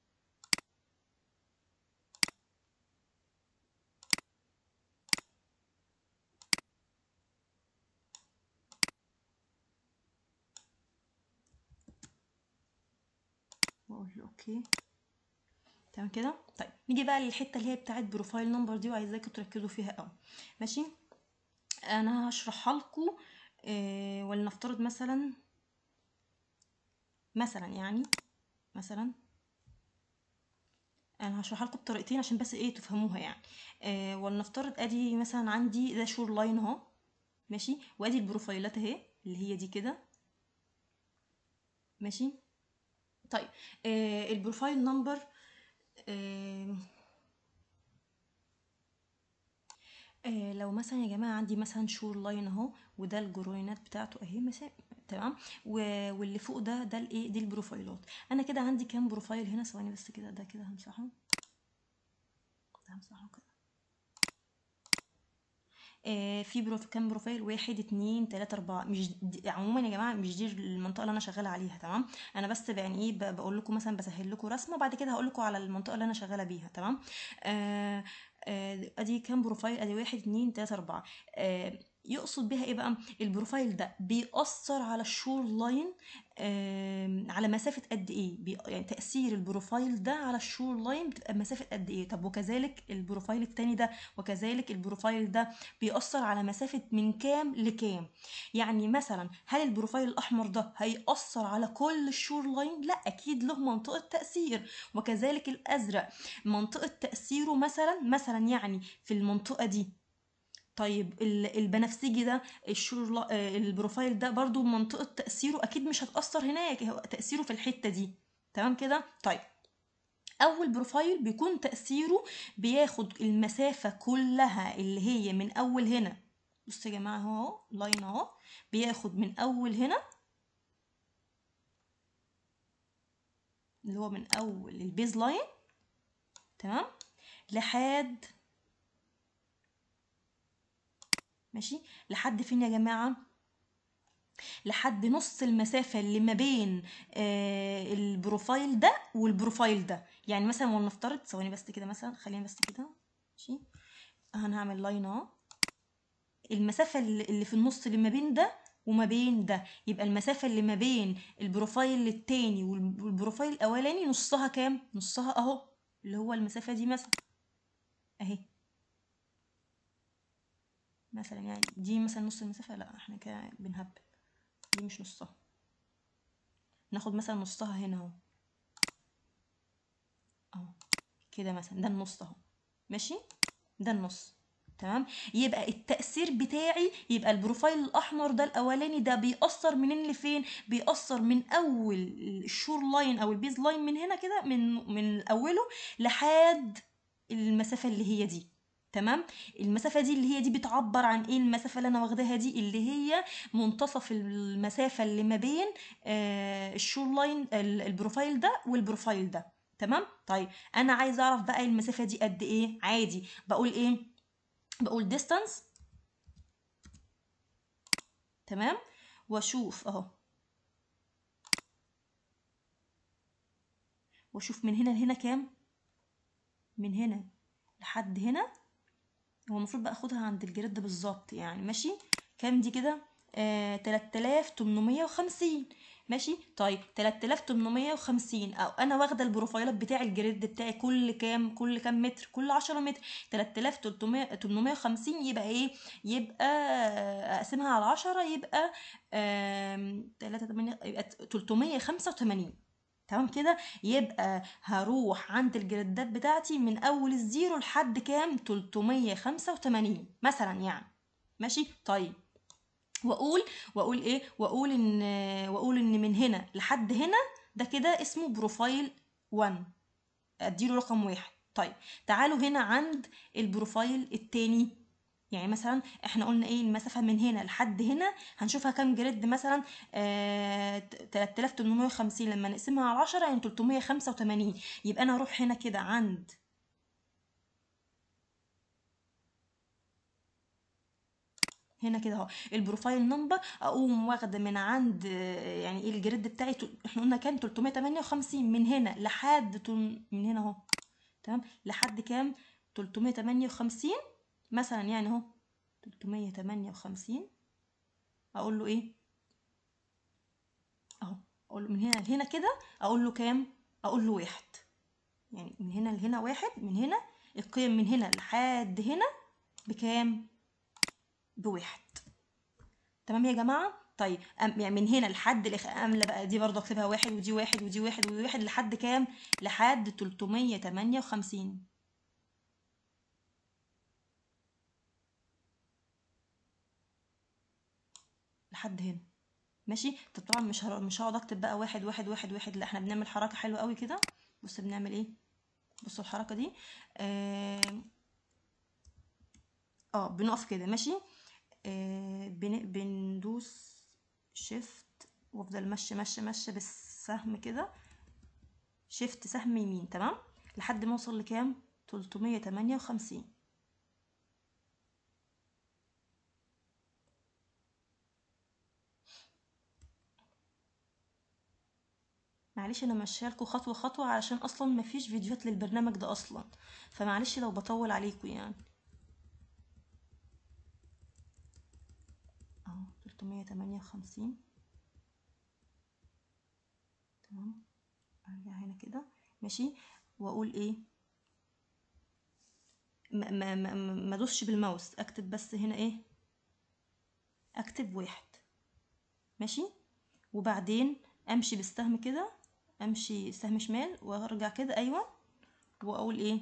واقول له اوكي تمام كده طيب نيجي بقى للحته اللي هي بتاعت بروفايل نمبر دي وعايزاكم تركزوا فيها قوي ماشي انا هشرحها لكم إيه ولنفترض مثلا مثلا يعني مثلا انا هشرحها لكم بطريقتين عشان بس ايه تفهموها يعني آه ولنفترض ادي مثلا عندي ده شور لاين اهو ماشي وادي البروفايلات اهي اللي هي دي كده ماشي طيب آه البروفايل نمبر آه آه لو مثلا يا جماعه عندي مثلا شور لاين اهو وده الجروينات بتاعته اهي مثلا تمام و- واللي فوق ده ده الايه دي البروفايلات انا كده عندي كام بروفايل هنا ثواني بس كده ده كده همسحه ده همسحه كده آه في بروف... كام بروفايل واحد اتنين تلاتة اربعة مش دي... عموما يا جماعة مش دي المنطقة اللي انا شغالة عليها تمام انا بس يعني ايه ب... بقول لكم مثلا بسهل لكم رسمة بعد كده هقول لكم على المنطقة اللي انا شغالة بيها تمام آه آه ادي كام بروفايل ادي واحد اتنين تلاتة اربعة آه يقصد بيها ايه بقى البروفايل ده بيأثر على الشور لاين آم، على مسافة قد ايه بي... يعني تأثير البروفايل ده على الشور لاين بتبقى مسافة قد ايه طب وكذلك البروفايل التاني ده وكذلك البروفايل ده بيأثر على مسافة من كام لكام يعني مثلا هل البروفايل الأحمر ده هيأثر على كل الشور لاين لا أكيد له منطقة تأثير وكذلك الأزرق منطقة تأثيره مثلا مثلا يعني في المنطقة دي طيب ال- البنفسجي ده الشور لا- آه، البروفايل ده برضو منطقة تأثيره أكيد مش هتأثر هناك هو تأثيره في الحتة دي تمام كده طيب أول بروفايل بيكون تأثيره بياخد المسافة كلها اللي هي من أول هنا بصوا يا جماعة اهو لاين اهو بياخد من أول هنا اللي هو من أول البيز لاين تمام لحد ماشي لحد فين يا جماعة لحد نص المسافة اللي ما بين آه البروفايل ده والبروفايل ده يعني مثلا ولنفترض ثواني بس كده مثلا خلينا بس كده ماشي انا هعمل لاين اهو المسافة اللي اللي في النص اللي ما بين ده وما بين ده يبقى المسافة اللي ما بين البروفايل التاني والب- والبروفايل الأولاني نصها كام؟ نصها أهو اللي هو المسافة دي مثلا أهي مثلا يعني دي مثلا نص المسافة لا احنا كده بنهبل دي مش نصها ناخد مثلا نصها هنا اهو اهو كده مثلا ده النص اهو ماشي ده النص تمام يبقى التأثير بتاعي يبقى البروفايل الأحمر ده الأولاني ده بيأثر منين لفين بيأثر من أول الشور لاين أو البيز لاين من هنا كده من من أوله لحد المسافة اللي هي دي تمام المسافة دي اللي هي دي بتعبر عن ايه المسافة اللي انا واخداها دي اللي هي منتصف المسافة اللي ما بين آه الشور لاين ال- البروفايل ده والبروفايل ده تمام طيب انا عايزه اعرف بقى المسافة دي قد ايه عادي بقول ايه بقول distance تمام واشوف اهو واشوف من هنا لهنا كام من هنا لحد هنا هو المفروض بقى اخدها عند الجريد بالظبط يعني ماشي كام دي كده آه 3850 ماشي طيب 3850 او انا واخده البروفايلات بتاع الجريد بتاعي كل كام كل كام متر كل 10 متر 3850 يبقى ايه يبقى آه، اقسمها على 10 يبقى آم، 3 8 يبقى 385 تمام كده يبقى هروح عند الجريدات بتاعتي من اول الزيرو لحد كام 385 مثلا يعني ماشي طيب واقول واقول ايه واقول ان واقول ان من هنا لحد هنا ده كده اسمه بروفايل 1 اديله رقم واحد طيب تعالوا هنا عند البروفايل التاني يعني مثلا احنا قلنا ايه المسافة من هنا لحد هنا هنشوفها كام جريد مثلا آه 3850 لما نقسمها على 10 يعني 385 يبقى انا اروح هنا كده عند هنا كده اهو البروفايل نمبر اقوم واخده من عند آه، يعني ايه الجريد بتاعي تل- احنا قلنا كام 358 من هنا لحد تل- من هنا اهو تمام لحد كام 358 مثلا يعني اهو 358 اقول له ايه اهو اقول له من هنا لهنا كده اقول له كام اقول له واحد يعني من هنا لهنا واحد من هنا القيم من هنا لحد هنا بكام بواحد تمام يا جماعة طيب أم يعني من هنا لحد الإخ... أملى بقى دي برضه اكتبها واحد ودي واحد ودي واحد ودي واحد لحد كام لحد 358 لحد هنا ماشي طب طبعا مش هر... مش هقعد اكتب بقى واحد واحد واحد واحد لا احنا بنعمل حركه حلوه قوي كده بص بنعمل ايه بصوا الحركه دي اه, آه بنقف كده ماشي آه بن... بندوس شيفت وافضل ماشيه ماشيه ماشيه بالسهم كده شيفت سهم يمين تمام لحد ما اوصل لكام 358 معلش انا ماشيه لكم خطوه خطوه علشان اصلا مفيش فيديوهات للبرنامج ده اصلا فمعلش لو بطول عليكم يعني اهو 358 تمام ارجع هنا كده ماشي واقول ايه ما ما ما, ما ادوسش بالماوس اكتب بس هنا ايه اكتب واحد ماشي وبعدين امشي بالسهم كده امشي سهم شمال وارجع كده ايوه واقول ايه,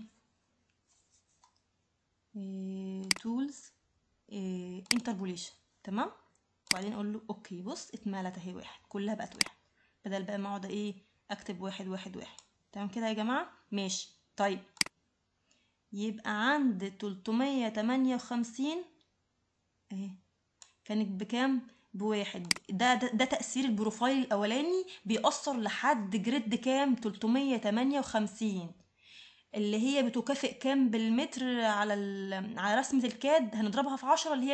إيه تولز إيه انتربوليشن تمام وبعدين اقول له اوكي بص اتملت اهي واحد كلها بقت واحد بدل بقى ما اقعد ايه اكتب واحد واحد واحد تمام كده يا جماعه ماشي طيب يبقى عند 358 اهي كانت بكام بواحد ده, ده ده تأثير البروفايل الأولاني بيأثر لحد جريد كام 358 اللي هي بتكافئ كام بالمتر على على رسمة الكاد هنضربها في عشرة اللي هي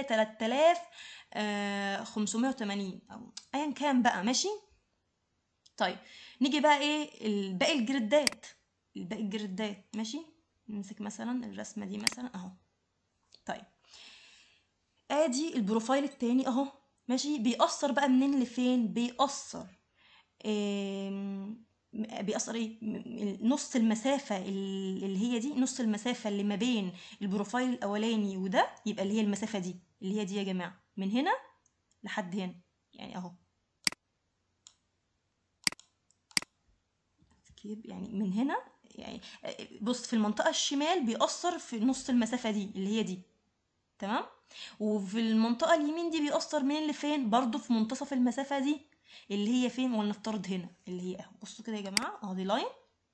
3580 أو أيا كان بقى ماشي طيب نيجي بقى ايه باقي الجريدات الباقي الجريدات ماشي نمسك مثلا الرسمة دي مثلا اهو طيب ادي البروفايل التاني اهو ماشي بيأثر بقى منين لفين بيأثر إيه بيأثر ايه نص المسافة اللي هي دي نص المسافة اللي ما بين البروفايل الأولاني وده يبقى اللي هي المسافة دي اللي هي دي يا جماعة من هنا لحد هنا يعني اهو يعني من هنا يعني بص في المنطقة الشمال بيأثر في نص المسافة دي اللي هي دي تمام وفي المنطقة اليمين دي بيأثر منين لفين برضو في منتصف المسافة دي اللي هي فين ولنفترض هنا اللي هي اهو بصوا كده يا جماعة اهو دي لاين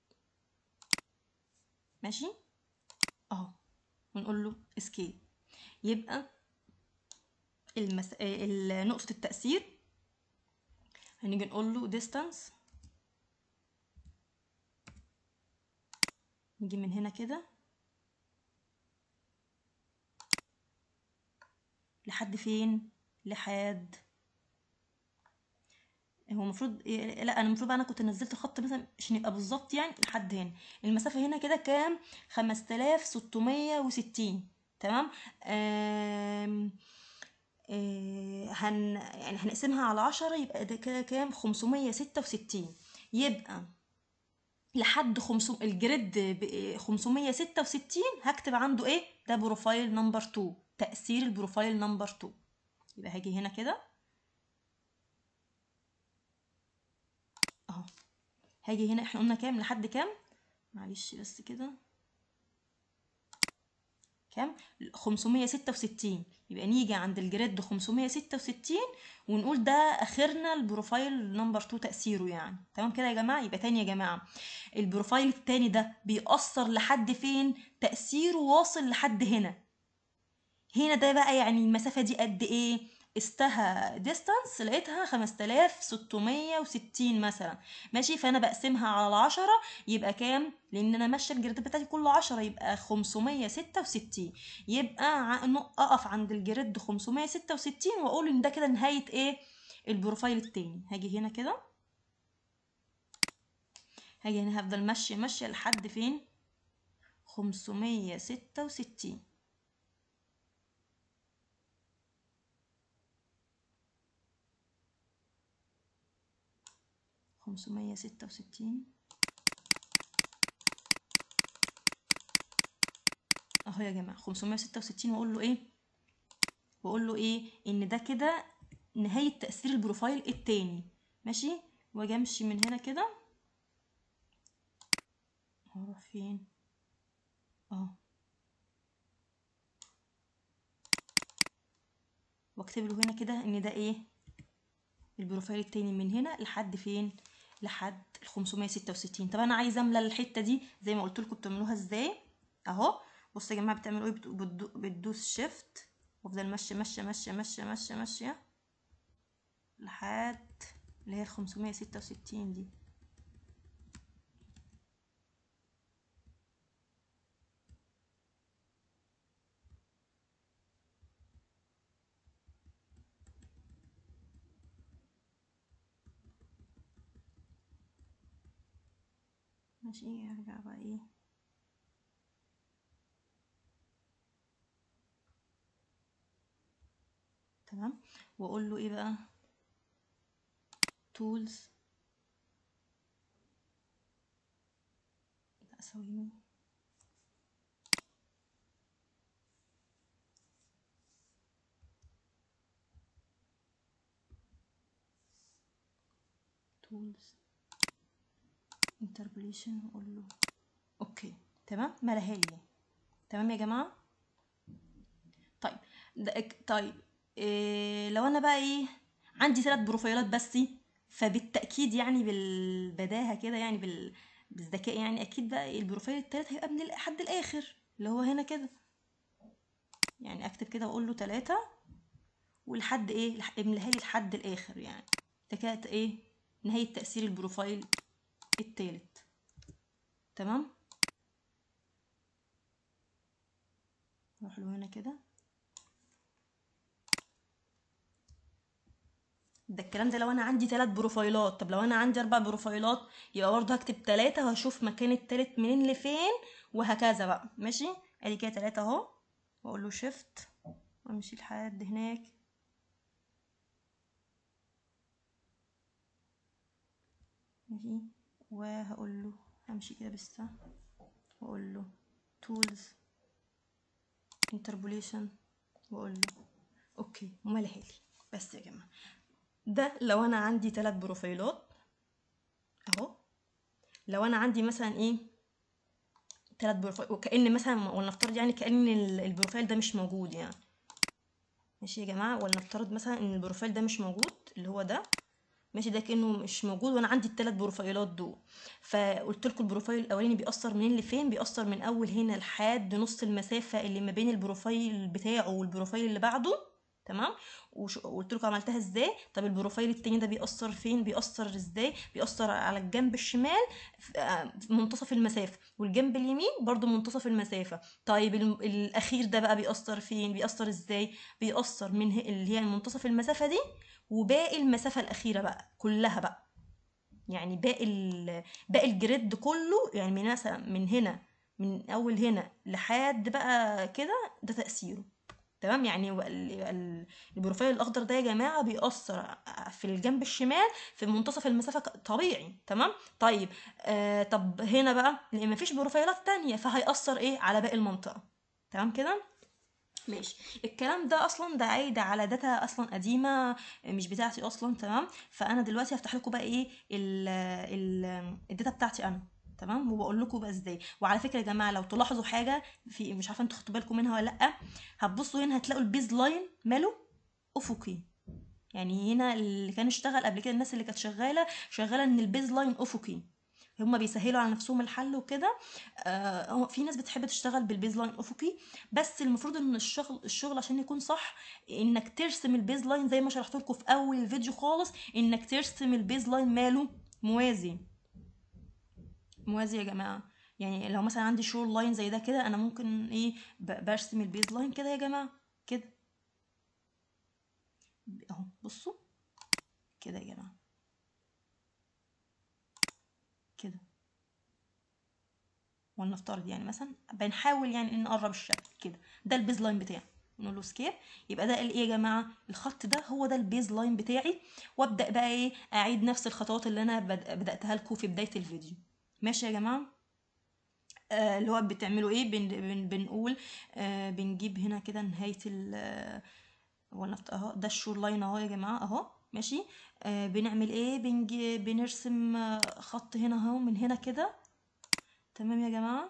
ماشي اهو ونقول له اسكيب يبقى المس... نقطة التأثير هنيجي نقول له distance نيجي من هنا كده لحد فين لحد هو المفروض لا انا المفروض انا كنت نزلت خط مثلا عشان يبقى بالظبط يعني لحد هنا المسافه هنا كده كام 5660 تمام آم آه هن يعني هنقسمها على عشرة يبقى ده كده كام 566 يبقى لحد خمسو الجريد ب 566 هكتب عنده ايه ده بروفايل نمبر 2 تأثير البروفايل نمبر 2 يبقى هاجي هنا كده اهو هاجي هنا احنا قلنا كام لحد كام معلش بس كده كام 566 يبقى نيجي عند الجريد 566 ونقول ده اخرنا البروفايل نمبر 2 تاثيره يعني تمام كده يا جماعه يبقى تاني يا جماعه البروفايل التاني ده بيأثر لحد فين تاثيره واصل لحد هنا هنا ده بقى يعني المسافه دي قد ايه استها ديستانس لقيتها 5660 مثلا ماشي فانا بقسمها على عشرة يبقى كام لان انا ماشيه الجريد بتاعتي كله عشرة يبقى 566 يبقى اقف عند الجريد 566 واقول ان ده كده نهايه ايه البروفايل التاني هاجي هنا كده هاجي هنا هفضل ماشيه ماشيه لحد فين 566 خمسمية ستة وستين اهو يا جماعة خمسمية ستة وستين واقول له ايه واقول له ايه ان ده كده نهاية تأثير البروفايل التاني ماشي واجي امشي من هنا كده هروح فين اهو واكتب له هنا كده ان ده ايه البروفايل التاني من هنا لحد فين لحد ال 566 طب انا عايزه املى الحته دي زي ما قلت لكم بتعملوها ازاي اهو بصوا يا جماعه بتعملوا ايه بتدو- بتدوس شيفت وافضل ماشيه ماشيه ماشيه ماشيه ماشيه ماشيه لحد اللي هي ال 566 دي ماشي ارجع بقى ايه تمام واقول له ايه بقى tools لا ثواني tools interpolation واقول له اوكي تمام ملهالي يعني. تمام يا جماعه طيب ده طيب إيه لو انا بقى ايه عندي ثلاث بروفايلات بس فبالتاكيد يعني بالبداهه كده يعني بال بالذكاء يعني اكيد بقى البروفايل التالت هيبقى من لحد الاخر اللي هو هنا كده يعني اكتب كده واقول له تلاتة ولحد ايه لح- املاها لي لحد الاخر يعني ده كده ايه نهايه تاثير البروفايل التالت تمام نروح له هنا كده ده الكلام ده لو انا عندي ثلاث بروفايلات طب لو انا عندي اربع بروفايلات يبقى برضه هكتب ثلاثة وهشوف مكان التالت منين لفين وهكذا بقى ماشي ادي كده ثلاثة اهو واقول له شيفت وامشي لحد هناك ماشي وهقول له همشي كده بالسهم واقول له tools interpolation واقول له اوكي وملها لي بس يا جماعه ده لو انا عندي ثلاث بروفايلات اهو لو انا عندي مثلا ايه ثلاث بروفايل وكأن مثلا ولنفترض يعني كأن ال- البروفايل ده مش موجود يعني ماشي يا جماعه ولنفترض مثلا ان البروفايل ده مش موجود اللي هو ده ماشي ده كأنه مش موجود وانا عندي الثلاث بروفايلات دول فقلت لكم البروفايل الاولاني بيأثر منين لفين بيأثر من اول هنا لحد نص المسافه اللي ما بين البروفايل بتاعه والبروفايل اللي بعده تمام وش- وقلت لكم عملتها ازاي طب البروفايل التاني ده بيأثر فين بيأثر ازاي بيأثر على الجنب الشمال في آه، في منتصف المسافة والجنب اليمين برضو منتصف المسافة طيب الم- الأخير ده بقى بيأثر فين بيأثر ازاي بيأثر من ه- اللي هي منتصف المسافة دي وباقي المسافة الأخيرة بقى كلها بقى يعني باقي ال- باقي الجريد كله يعني من مثلا من هنا من أول هنا لحد بقى كده ده تأثيره تمام يعني هو ال- ال- البروفايل الاخضر ده يا جماعه بيأثر في الجنب الشمال في منتصف المسافه ك- طبيعي تمام طيب آه طب هنا بقى لان مفيش بروفايلات تانية فهيأثر ايه على باقي المنطقه تمام كده ماشي الكلام ده اصلا ده عايد على داتا اصلا قديمه مش بتاعتي اصلا تمام فانا دلوقتي هفتح لكم بقى ايه ال ال الداتا بتاعتي انا تمام وبقول لكم بقى ازاي وعلى فكره يا جماعه لو تلاحظوا حاجه في مش عارفه انتوا خدتوا بالكم منها ولا لا هتبصوا هنا هتلاقوا البيز لاين ماله افقي يعني هنا اللي كان اشتغل قبل كده الناس اللي كانت شغاله شغاله ان البيز لاين افقي هما بيسهلوا على نفسهم الحل وكده آه هو في ناس بتحب تشتغل بالبيز لاين افقي بس المفروض ان الشغل الشغل عشان يكون صح انك ترسم البيز لاين زي ما شرحت لكم في اول الفيديو خالص انك ترسم البيز لاين ماله موازي موازي يا جماعه يعني لو مثلا عندي شور لاين زي ده كده انا ممكن ايه ب- برسم البيز لاين كده يا جماعه كده اهو بصوا كده يا جماعه كده ولنفترض يعني مثلا بنحاول يعني ان نقرب الشكل كده ده البيز لاين بتاعي نقول له سكيب يبقى ده الايه يا جماعه الخط ده هو ده البيز لاين بتاعي وابدا بقى ايه اعيد نفس الخطوات اللي انا بد- بداتها لكم في بدايه الفيديو ماشي يا جماعه آه اللي هو بتعملوا ايه بن بن بنقول آه بنجيب هنا كده نهايه ال ولنفت اهو ده الشور لاين اهو يا جماعه اهو ماشي آه بنعمل ايه بنجي بنرسم آه، خط هنا اهو من هنا كده تمام يا جماعه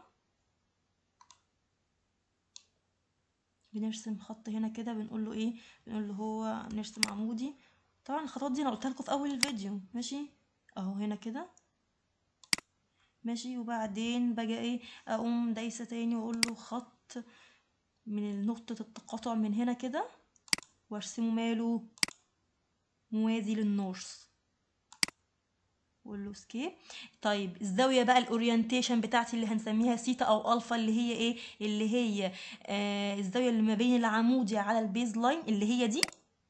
بنرسم خط هنا كده بنقول له ايه بنقول له هو نرسم عمودي طبعا الخطوات دي انا قلتها لكم في اول الفيديو ماشي اهو هنا كده ماشي وبعدين باجي ايه اقوم دايسه تاني واقول له خط من نقطه التقاطع من هنا كده وارسمه ماله موازي للنورث واقول له سكيب طيب الزاويه بقى الاورينتيشن بتاعتي اللي هنسميها سيتا او الفا اللي هي ايه اللي هي آه الزاويه اللي ما بين العمودي على البيز لاين اللي هي دي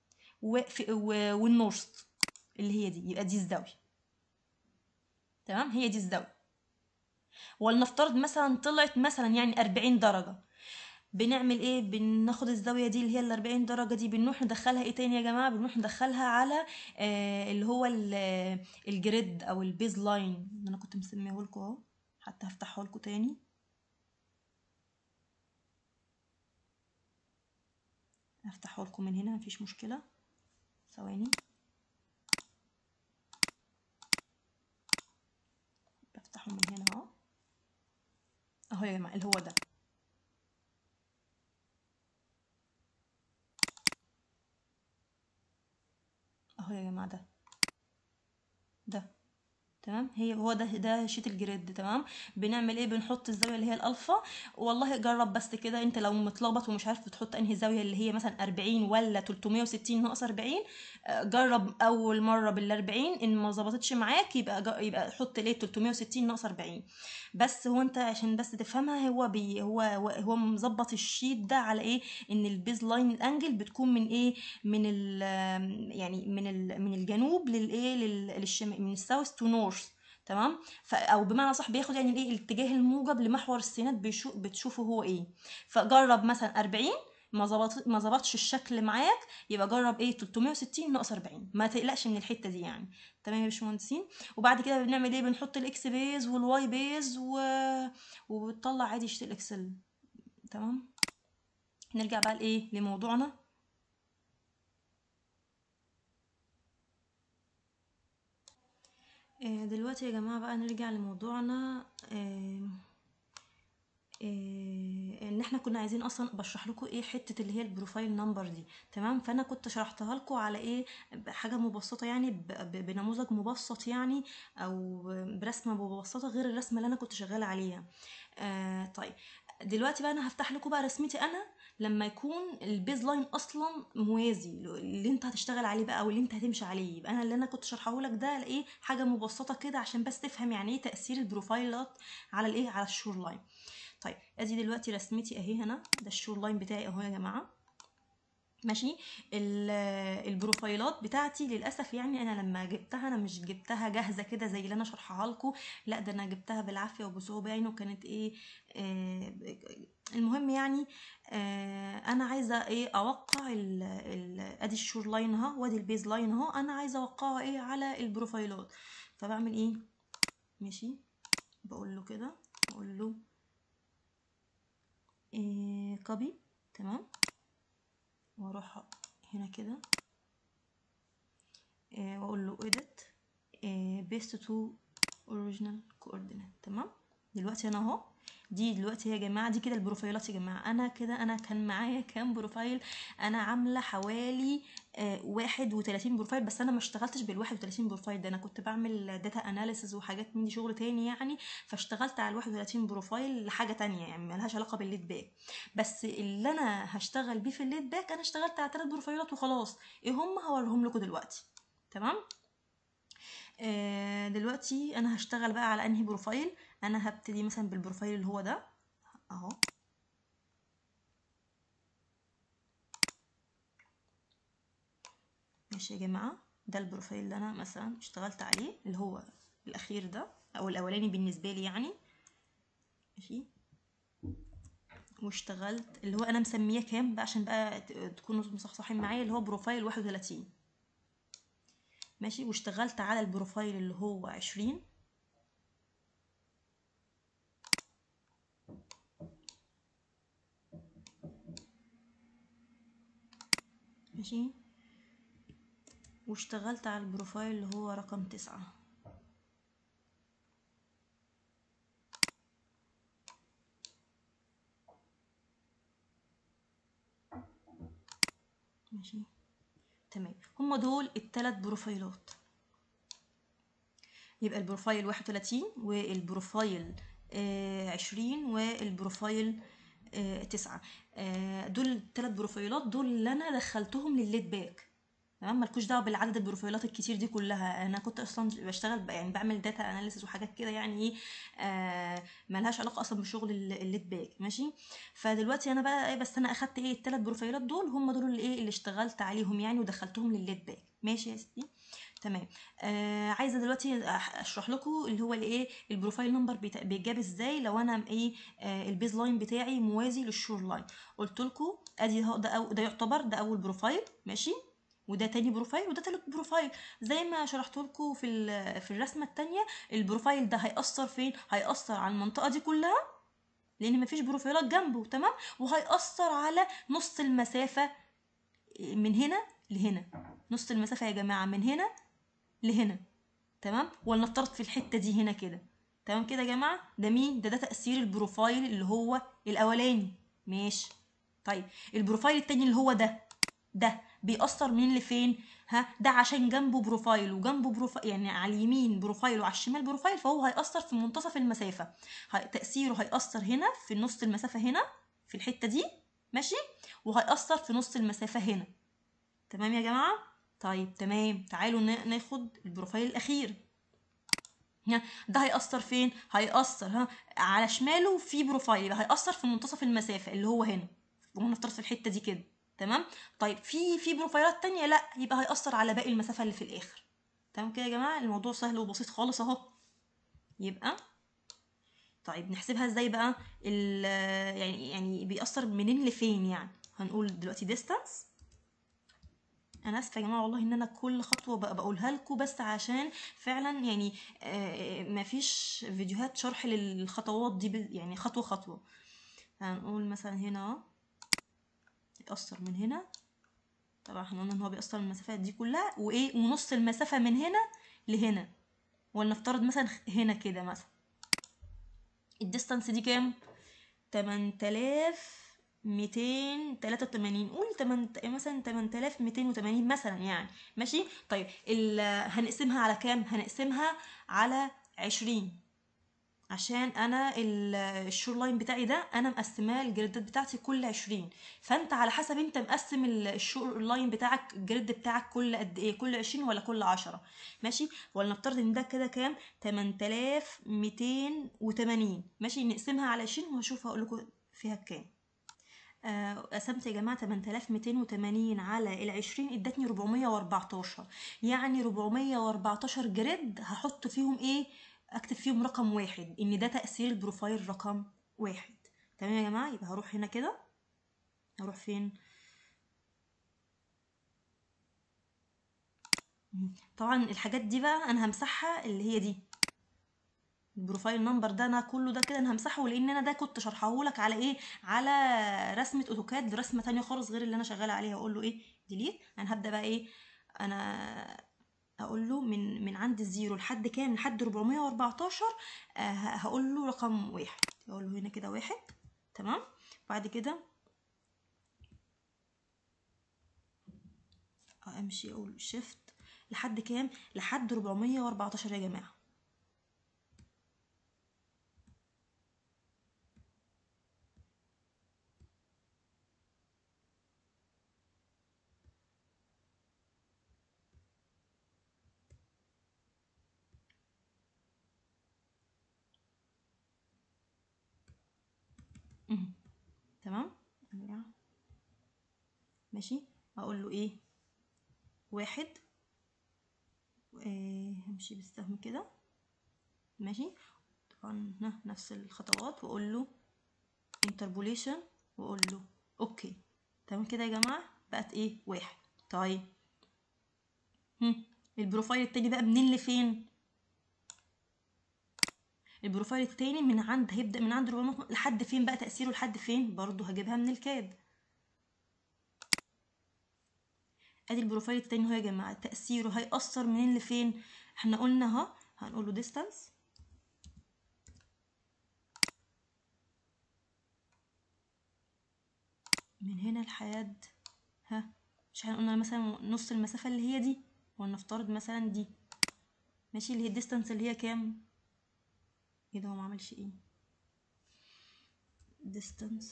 والنورث اللي هي دي يبقى دي الزاويه تمام هي دي الزاويه ولنفترض مثلا طلعت مثلا يعني 40 درجه بنعمل ايه بناخد الزاويه دي اللي هي ال 40 درجه دي بنروح ندخلها ايه تاني يا جماعه بنروح ندخلها على آه اللي هو الجريد او البيز لاين اللي انا كنت مسميه لكم اهو حتى هفتحه لكم تاني هفتحه لكم من هنا مفيش مشكله ثواني بفتحه من هنا اهو اهو يا جماعه اللي هو ده اهو يا جماعه ده ده تمام هي هو ده ده شيت الجريد تمام بنعمل ايه بنحط الزاويه اللي هي الالفا والله جرب بس كده انت لو متلخبط ومش عارف بتحط انهي زاويه اللي هي مثلا 40 ولا 360 ناقص 40 جرب اول مره بال 40 ان ما ظبطتش معاك يبقى يبقى حط ليه 360 ناقص 40 بس هو انت عشان بس تفهمها هو بي هو هو مظبط الشيت ده على ايه ان البيز لاين الانجل بتكون من ايه من ال يعني من ال من الجنوب للايه للشمال من الساوث تو نورث تمام او بمعنى صح بياخد يعني ايه الاتجاه الموجب لمحور السينات بيشوف بتشوفه هو ايه فجرب مثلا 40 ما ظبط ما ظبطش الشكل معاك يبقى جرب ايه 360 ناقص 40 ما تقلقش من الحته دي يعني تمام يا باشمهندسين وبعد كده بنعمل ايه بنحط الاكس بيز والواي بيز و... وبتطلع عادي شيت الاكسل تمام نرجع بقى لايه لموضوعنا دلوقتي يا جماعة بقى نرجع لموضوعنا آه آه ان احنا كنا عايزين اصلا بشرح لكم ايه حته اللي هي البروفايل نمبر دي تمام فانا كنت شرحتها لكم على ايه حاجه مبسطه يعني بنموذج مبسط يعني او برسمه مبسطه غير الرسمه اللي انا كنت شغاله عليها آه طيب دلوقتي بقى انا هفتح لكم بقى رسمتي انا لما يكون البيز لاين اصلا موازي اللي انت هتشتغل عليه بقى واللي انت هتمشي عليه يبقى انا اللي انا كنت شرحه لك ده ايه حاجه مبسطه كده عشان بس تفهم يعني ايه تاثير البروفايلات على الايه على الشور لاين طيب ادي دلوقتي رسمتي اهي هنا ده الشور لاين بتاعي اهو يا جماعه ماشي البروفايلات بتاعتي للاسف يعني انا لما جبتها انا مش جبتها جاهزه كده زي اللي انا شرحها لكم لا ده انا جبتها بالعافيه وبصعوبه يعني وكانت ايه آه المهم يعني آه انا عايزه ايه اوقع ال ال ادي الشور لاين اهو وادي البيز لاين اهو انا عايزه اوقعه ايه على البروفايلات فبعمل ايه ماشي بقول له كده بقول له إيه كوبي تمام واروح هنا كده إيه واقول له edit إيه paste to original coordinate تمام دلوقتي انا اهو دي دلوقتي يا جماعه دي كده البروفايلات يا جماعه انا كده انا كان معايا كام بروفايل انا عامله حوالي آه واحد وتلاتين بروفايل بس انا ما اشتغلتش بالواحد وتلاتين بروفايل ده انا كنت بعمل داتا اناليسز وحاجات من دي شغل تاني يعني فاشتغلت على الواحد وتلاتين بروفايل لحاجه تانية يعني ملهاش علاقه بالليد باك بس اللي انا هشتغل بيه في الليد باك انا اشتغلت على تلات بروفايلات وخلاص ايه هم هوريهم لكم دلوقتي تمام آه دلوقتي انا هشتغل بقى على انهي بروفايل انا هبتدي مثلا بالبروفايل اللي هو ده اهو ماشي يا جماعه ده البروفايل اللي انا مثلا اشتغلت عليه اللي هو الاخير ده او الاولاني بالنسبه لي يعني ماشي واشتغلت اللي هو انا مسميه كام بقى عشان بقى تكونوا مصحصحين معايا اللي هو بروفايل واحد وتلاتين ماشي واشتغلت على البروفايل اللي هو عشرين ماشي واشتغلت على البروفايل اللي هو رقم تسعة ماشي تمام هم دول الثلاث بروفايلات يبقى البروفايل 31 والبروفايل آه 20 والبروفايل آه 9 آه دول الثلاث بروفايلات دول اللي انا دخلتهم للليد باك تمام مالكوش دعوه بالعدد البروفايلات الكتير دي كلها انا كنت اصلا بشتغل ب- يعني بعمل داتا اناليسيس وحاجات كده يعني ايه آه ملهاش علاقه اصلا بشغل ال- الليد باك ماشي فدلوقتي انا بقى ايه بس انا اخدت ايه الثلاث بروفايلات دول هم دول اللي ايه اللي اشتغلت عليهم يعني ودخلتهم للليد باك ماشي يا ستي تمام آه عايزه دلوقتي أح- اشرح لكم اللي هو الايه البروفايل نمبر بيت- بيتجاب ازاي لو انا ايه آه البيز لاين بتاعي موازي للشور لاين قلت لكم ادي اهو ده أو ده يعتبر ده اول بروفايل ماشي وده تاني بروفايل وده تالت بروفايل زي ما شرحت لكم في ال- في الرسمه التانية البروفايل ده هيأثر فين هيأثر على المنطقه دي كلها لان مفيش بروفايلات جنبه تمام وهيأثر على نص المسافه من هنا لهنا نص المسافه يا جماعه من هنا لهنا تمام ولنفترض في الحته دي هنا كده تمام كده يا جماعه ده مين ده ده تاثير البروفايل اللي هو الاولاني ماشي طيب البروفايل التاني اللي هو ده ده بيأثر منين لفين ها ده عشان جنبه بروفايل وجنبه بروفايل يعني على اليمين بروفايل وعلى الشمال بروفايل فهو هيأثر في منتصف المسافة هي- تأثيره هيأثر هنا في نص المسافة هنا في الحتة دي ماشي وهيأثر في نص المسافة هنا تمام يا جماعة طيب تمام تعالوا نا- ناخد البروفايل الأخير ها، ده هيأثر فين؟ هيأثر ها على شماله في بروفايل يبقى هيأثر في منتصف المسافة اللي هو هنا ونفترض في الحتة دي كده تمام؟ طيب في في بروفايلات تانية لا يبقى هيأثر على باقي المسافة اللي في الآخر تمام كده يا جماعة الموضوع سهل وبسيط خالص اهو يبقى طيب نحسبها ازاي بقى ال يعني يعني بيأثر منين لفين يعني هنقول دلوقتي distance انا اسفه يا جماعه والله ان انا كل خطوه بقى بقولها لكم بس عشان فعلا يعني آه، مفيش فيديوهات شرح للخطوات دي بال- يعني خطوه خطوه هنقول مثلا هنا أهو، يأثر من هنا طبعا احنا قلنا ان هو بيأثر من المسافات دي كلها وايه ونص المسافه من هنا لهنا ولنفترض مثلا هنا كده مثلا الديستانس دي كام 8283 قول 8 مثلا 8280 مثلا يعني ماشي طيب ال... هنقسمها على كام هنقسمها على 20 عشان انا ال- الشور لاين بتاعي ده انا مقسماه الجريدات بتاعتي كل 20 فانت على حسب انت مقسم ال- الشور لاين بتاعك الجريد بتاعك كل قد ايه كل 20 ولا كل 10 ماشي ولنفترض ان ده كده كام 8280 ماشي نقسمها على 20 وهشوف هقول لكم فيها كام آه، قسمت يا جماعة 8280 على ال 20 ادتني 414 يعني 414 جريد هحط فيهم ايه اكتب فيهم رقم واحد ان ده تأثير البروفايل رقم واحد تمام يا جماعة يبقى هروح هنا كده هروح فين مم. طبعا الحاجات دي بقى انا همسحها اللي هي دي البروفايل نمبر ده انا كله ده كده انا همسحه لان انا ده كنت شرحه لك على ايه على رسمه اوتوكاد رسمه تانية خالص غير اللي انا شغاله عليها اقول له ايه ديليت انا هبدا بقى ايه انا اقول له من من عند الزيرو لحد كام لحد 414 آه ه- هقول له رقم واحد اقول له هنا كده واحد تمام بعد كده امشي اقول شيفت لحد كام لحد 414 يا جماعه مهم. تمام نرجع. ماشي اقول له ايه واحد آه، همشي بالسهم كده ماشي طبعا ها، نفس الخطوات واقول له انتربوليشن واقول له اوكي تمام كده يا جماعه بقت ايه واحد طيب هم. البروفايل التاني بقى منين لفين البروفايل التاني من عند هيبدأ من عند 400 لحد فين بقى تأثيره لحد فين برضو هجيبها من الكاد ادي البروفايل التاني اهو يا جماعة تأثيره هيأثر منين لفين احنا قلنا اهو هنقول له distance من هنا لحد ها مش احنا قلنا مثلا نص المسافة اللي هي دي ولنفترض مثلا دي ماشي اللي هي الديستانس اللي هي كام ايه ده هو ما عملش ايه distance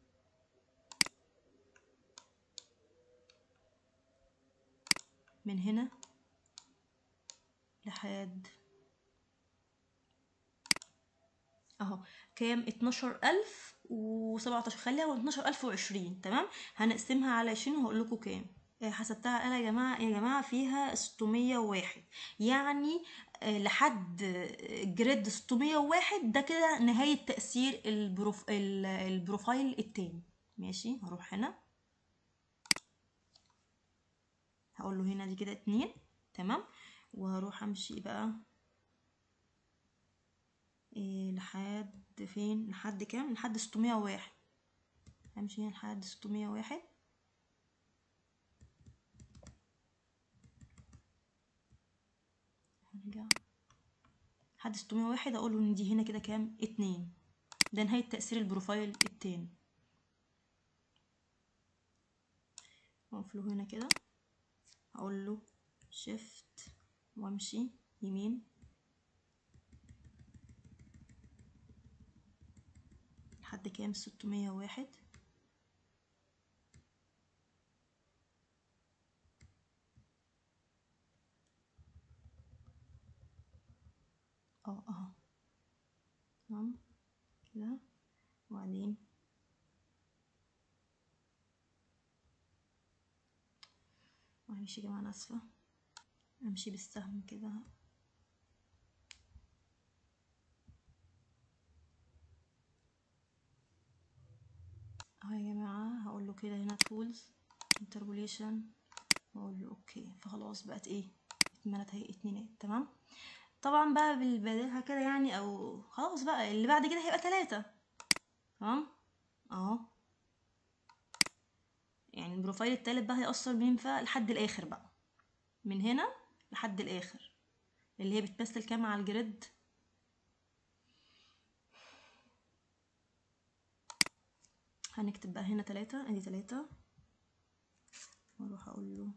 من هنا لحد اهو كام اتناشر الف وسبعتاشر خليها اتناشر الف وعشرين تمام هنقسمها على عشرين وهقول لكم كام آه، حسبتها انا يا جماعه يا جماعه فيها 601 يعني آه، لحد آه، جريد 601 ده كده نهايه تاثير البروف... ال- البروفايل التاني ماشي هروح هنا هقول له هنا دي كده اتنين تمام وهروح امشي بقى إيه لحد فين لحد كام لحد 601 امشي هنا لحد 601 هرجع لحد 601 اقول له ان دي هنا كده كام اتنين ده نهاية تأثير البروفايل التاني اقف له هنا كده هقول له شيفت وامشي يمين لحد كام 601 اه اهو تمام كده وبعدين معلش يا جماعة أنا آسفة أمشي بالسهم كده اهو يا جماعة هقول له كده هنا تولز انتربوليشن واقول له اوكي فخلاص بقت ايه اتملت اهي اتنينات تمام طبعا بقى بالبداية كده يعني او خلاص بقى اللي بعد كده هيبقى تلاتة تمام اهو يعني البروفايل التالت بقى هيأثر مين بقى لحد الآخر بقى من هنا لحد الآخر اللي هي بتمثل كام على الجريد هنكتب بقى هنا تلاتة ادي تلاتة واروح اقول له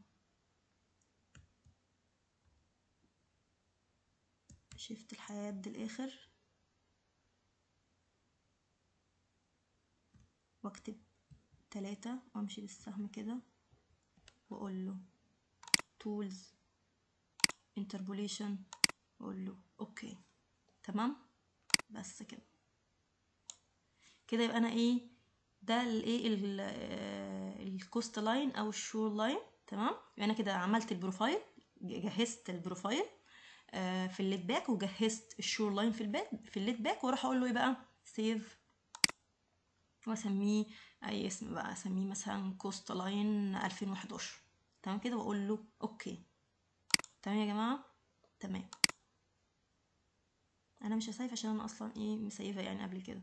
شيفت لحد الاخر واكتب تلاتة وامشي بالسهم كده واقول له تولز انتربوليشن واقول له اوكي تمام بس كده كده يبقى انا ايه ده الايه الكوست لاين او الشور لاين تمام يبقى انا كده عملت البروفايل جهزت البروفايل آه، في الليد باك وجهزت الشور لاين في الباك في الليد باك واروح اقول له ايه بقى سيف واسميه اي اسم بقى اسميه مثلا كوست لاين 2011 تمام كده واقول له اوكي تمام يا جماعه تمام انا مش هسيف عشان انا اصلا ايه مسيفه يعني قبل كده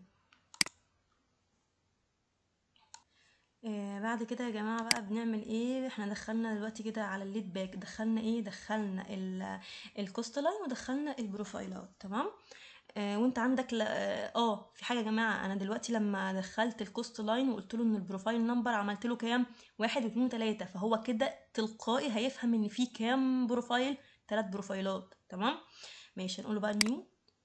آه بعد كده يا جماعة بقى بنعمل ايه احنا دخلنا دلوقتي كده على الليد باك دخلنا ايه دخلنا الكوست لاين ودخلنا البروفايلات تمام آه وانت عندك ل... اه آه، في حاجة يا جماعة انا دلوقتي لما دخلت الكوست لاين وقلت له ان البروفايل نمبر عملت له كام واحد واتنين وتلاتة فهو كده تلقائي هيفهم ان في كام بروفايل تلات بروفايلات تمام ماشي هنقول له بقى نيو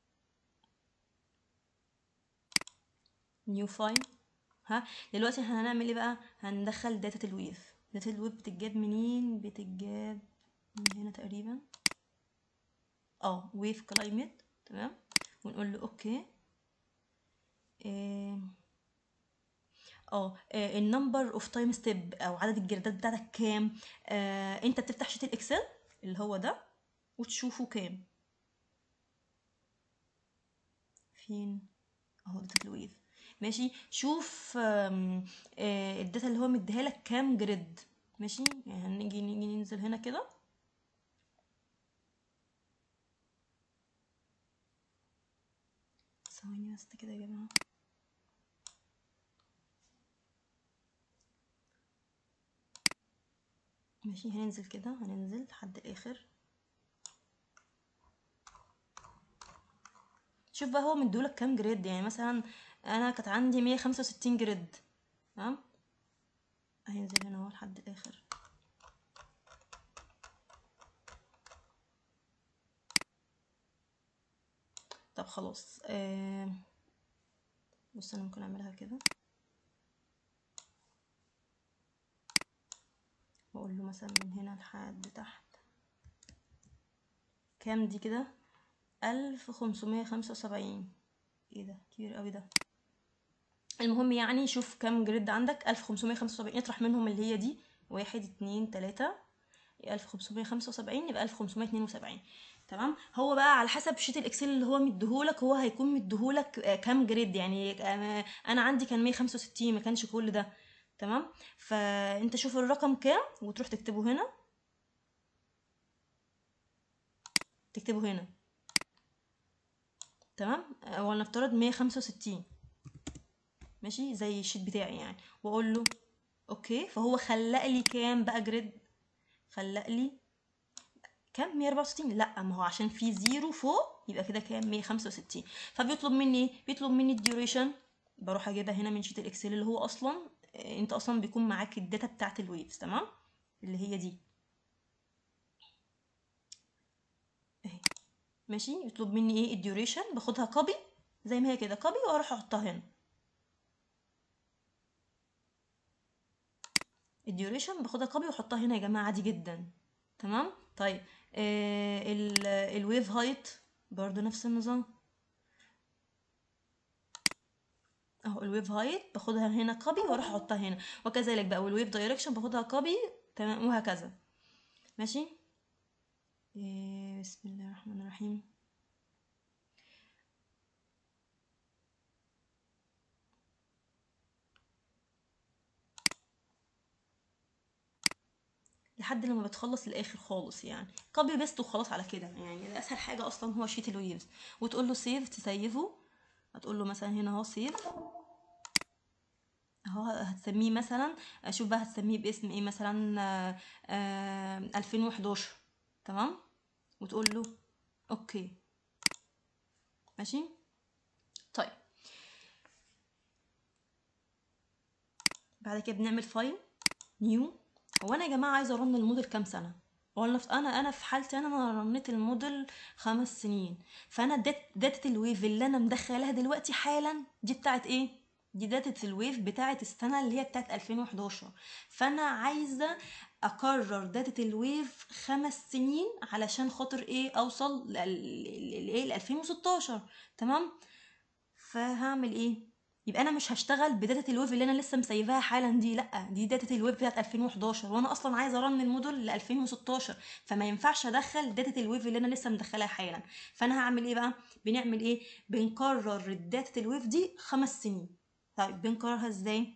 نيو فايل ها دلوقتي احنا هنعمل ايه بقى هندخل داتا الويف داتا الويف بتتجاب منين بتتجاب من هنا تقريبا اه ويف كلايمت تمام ونقول له اوكي إيه، اه النمبر اوف تايم ستيب او عدد الجردات بتاعتك كام آه انت بتفتح شيت الاكسل اللي هو ده وتشوفه كام فين اهو داتا الويف ماشي شوف آم، آه، الداتا اللي هو مديها لك كام جريد ماشي يعني هنيجي نيجي ننزل هنا كده ثواني بس كده يا جماعه ماشي هننزل كده هننزل لحد الاخر شوف بقى هو مديهولك كام جريد يعني مثلا انا كانت عندي 165 جريد تمام هينزل هنا اهو لحد الاخر طب خلاص آه بص انا ممكن اعملها كده واقول له مثلا من هنا لحد تحت كام دي كده ألف خمسمية خمسة وسبعين ايه ده كبير قوي ده المهم يعني شوف كام جريد عندك ألف خمسمية خمسة وسبعين اطرح منهم اللي هي دي واحد اتنين تلاتة ألف خمسمية خمسة وسبعين يبقى ألف خمسمية اتنين وسبعين تمام هو بقى على حسب شيت الاكسل اللي هو مديهولك هو هيكون مديهولك آه، كام جريد يعني آه، انا عندي كان 165 ما كانش كل ده تمام فانت شوف الرقم كام وتروح تكتبه هنا تكتبه هنا تمام آه، ولنفترض 165 ماشي زي الشيت بتاعي يعني واقول له اوكي فهو خلق لي كام بقى جريد خلق لي كام 164 لا ما هو عشان في زيرو فوق يبقى كده كام 165 فبيطلب مني ايه بيطلب مني الديوريشن بروح اجيبها هنا من شيت الاكسل اللي هو اصلا آه، انت اصلا بيكون معاك الداتا بتاعت الويفز تمام اللي هي دي اهي ماشي يطلب مني ايه الديوريشن باخدها كوبي زي ما هي كده كوبي واروح احطها هنا الديوريشن باخدها كوبي واحطها هنا يا جماعه عادي جدا تمام طيب آه ال الويف هايت برضو نفس النظام اهو الويف هايت باخدها هنا كوبي واروح احطها هنا وكذلك بقى والويف دايركشن باخدها كوبي تمام وهكذا ماشي إيه بسم الله الرحمن الرحيم لحد لما بتخلص الاخر خالص يعني كوبي بيست وخلاص على كده يعني ده اسهل حاجه اصلا هو شيت الويفز وتقول له سيف تسيفه هتقول له مثلا هنا اهو سيف اهو هتسميه مثلا اشوف بقى هتسميه باسم ايه مثلا آه، آه، 2011 تمام وتقول له اوكي ماشي طيب بعد كده بنعمل فايل نيو هو انا يا جماعه عايزه ارن الموديل كام سنه ولا في انا انا في حالتي انا انا رنيت الموديل خمس سنين فانا دات داتا الويف اللي انا مدخلاها دلوقتي حالا دي بتاعت ايه دي داتا الويف بتاعت السنه اللي هي بتاعت 2011 فانا عايزه اكرر داتا الويف خمس سنين علشان خاطر ايه اوصل لايه ل 2016 تمام فهعمل ايه يبقى انا مش هشتغل بداتا الويف اللي انا لسه مسيفاها حالا دي لا دي داتا الويف بتاعت 2011 وانا اصلا عايزه ارن الموديل ل 2016 فما ينفعش ادخل داتا الويف اللي انا لسه مدخلاها حالا فانا هعمل ايه بقى بنعمل ايه بنكرر الداتا الويف دي خمس سنين طيب بنكررها ازاي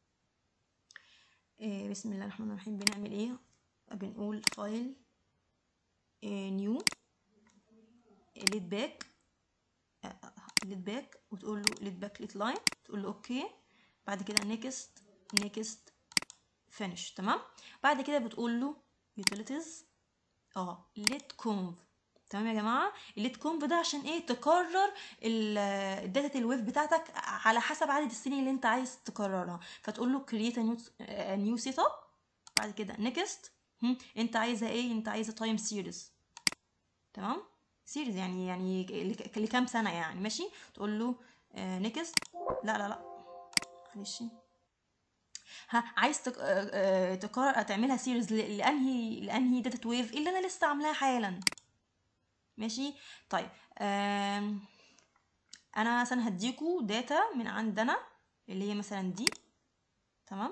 إيه بسم الله الرحمن الرحيم بنعمل ايه بنقول فايل إيه نيو ليت باك ليت باك وتقول له ليت باك ليت لاين تقول له اوكي بعد كده نيكست نيكست فينيش تمام بعد كده بتقول له يوتيليتيز اه ليت كونف تمام يا جماعه الليت كونف ده عشان ايه تكرر الداتا الويف بتاعتك على حسب عدد السنين اللي انت عايز تكررها فتقول له كرييت نيو سيت اب بعد كده نيكست انت عايزه ايه انت عايزه تايم سيريز تمام سيريز يعني يعني ل- لكام سنه يعني ماشي تقول له نيكست لا لا لا معلش ها عايز تك... آه، آه، تكرر تعملها سيريز لانهي لانهي داتا ويف اللي انا لسه عاملاها حالا ماشي طيب آم، انا مثلا هديكوا داتا من عندنا اللي هي مثلا دي تمام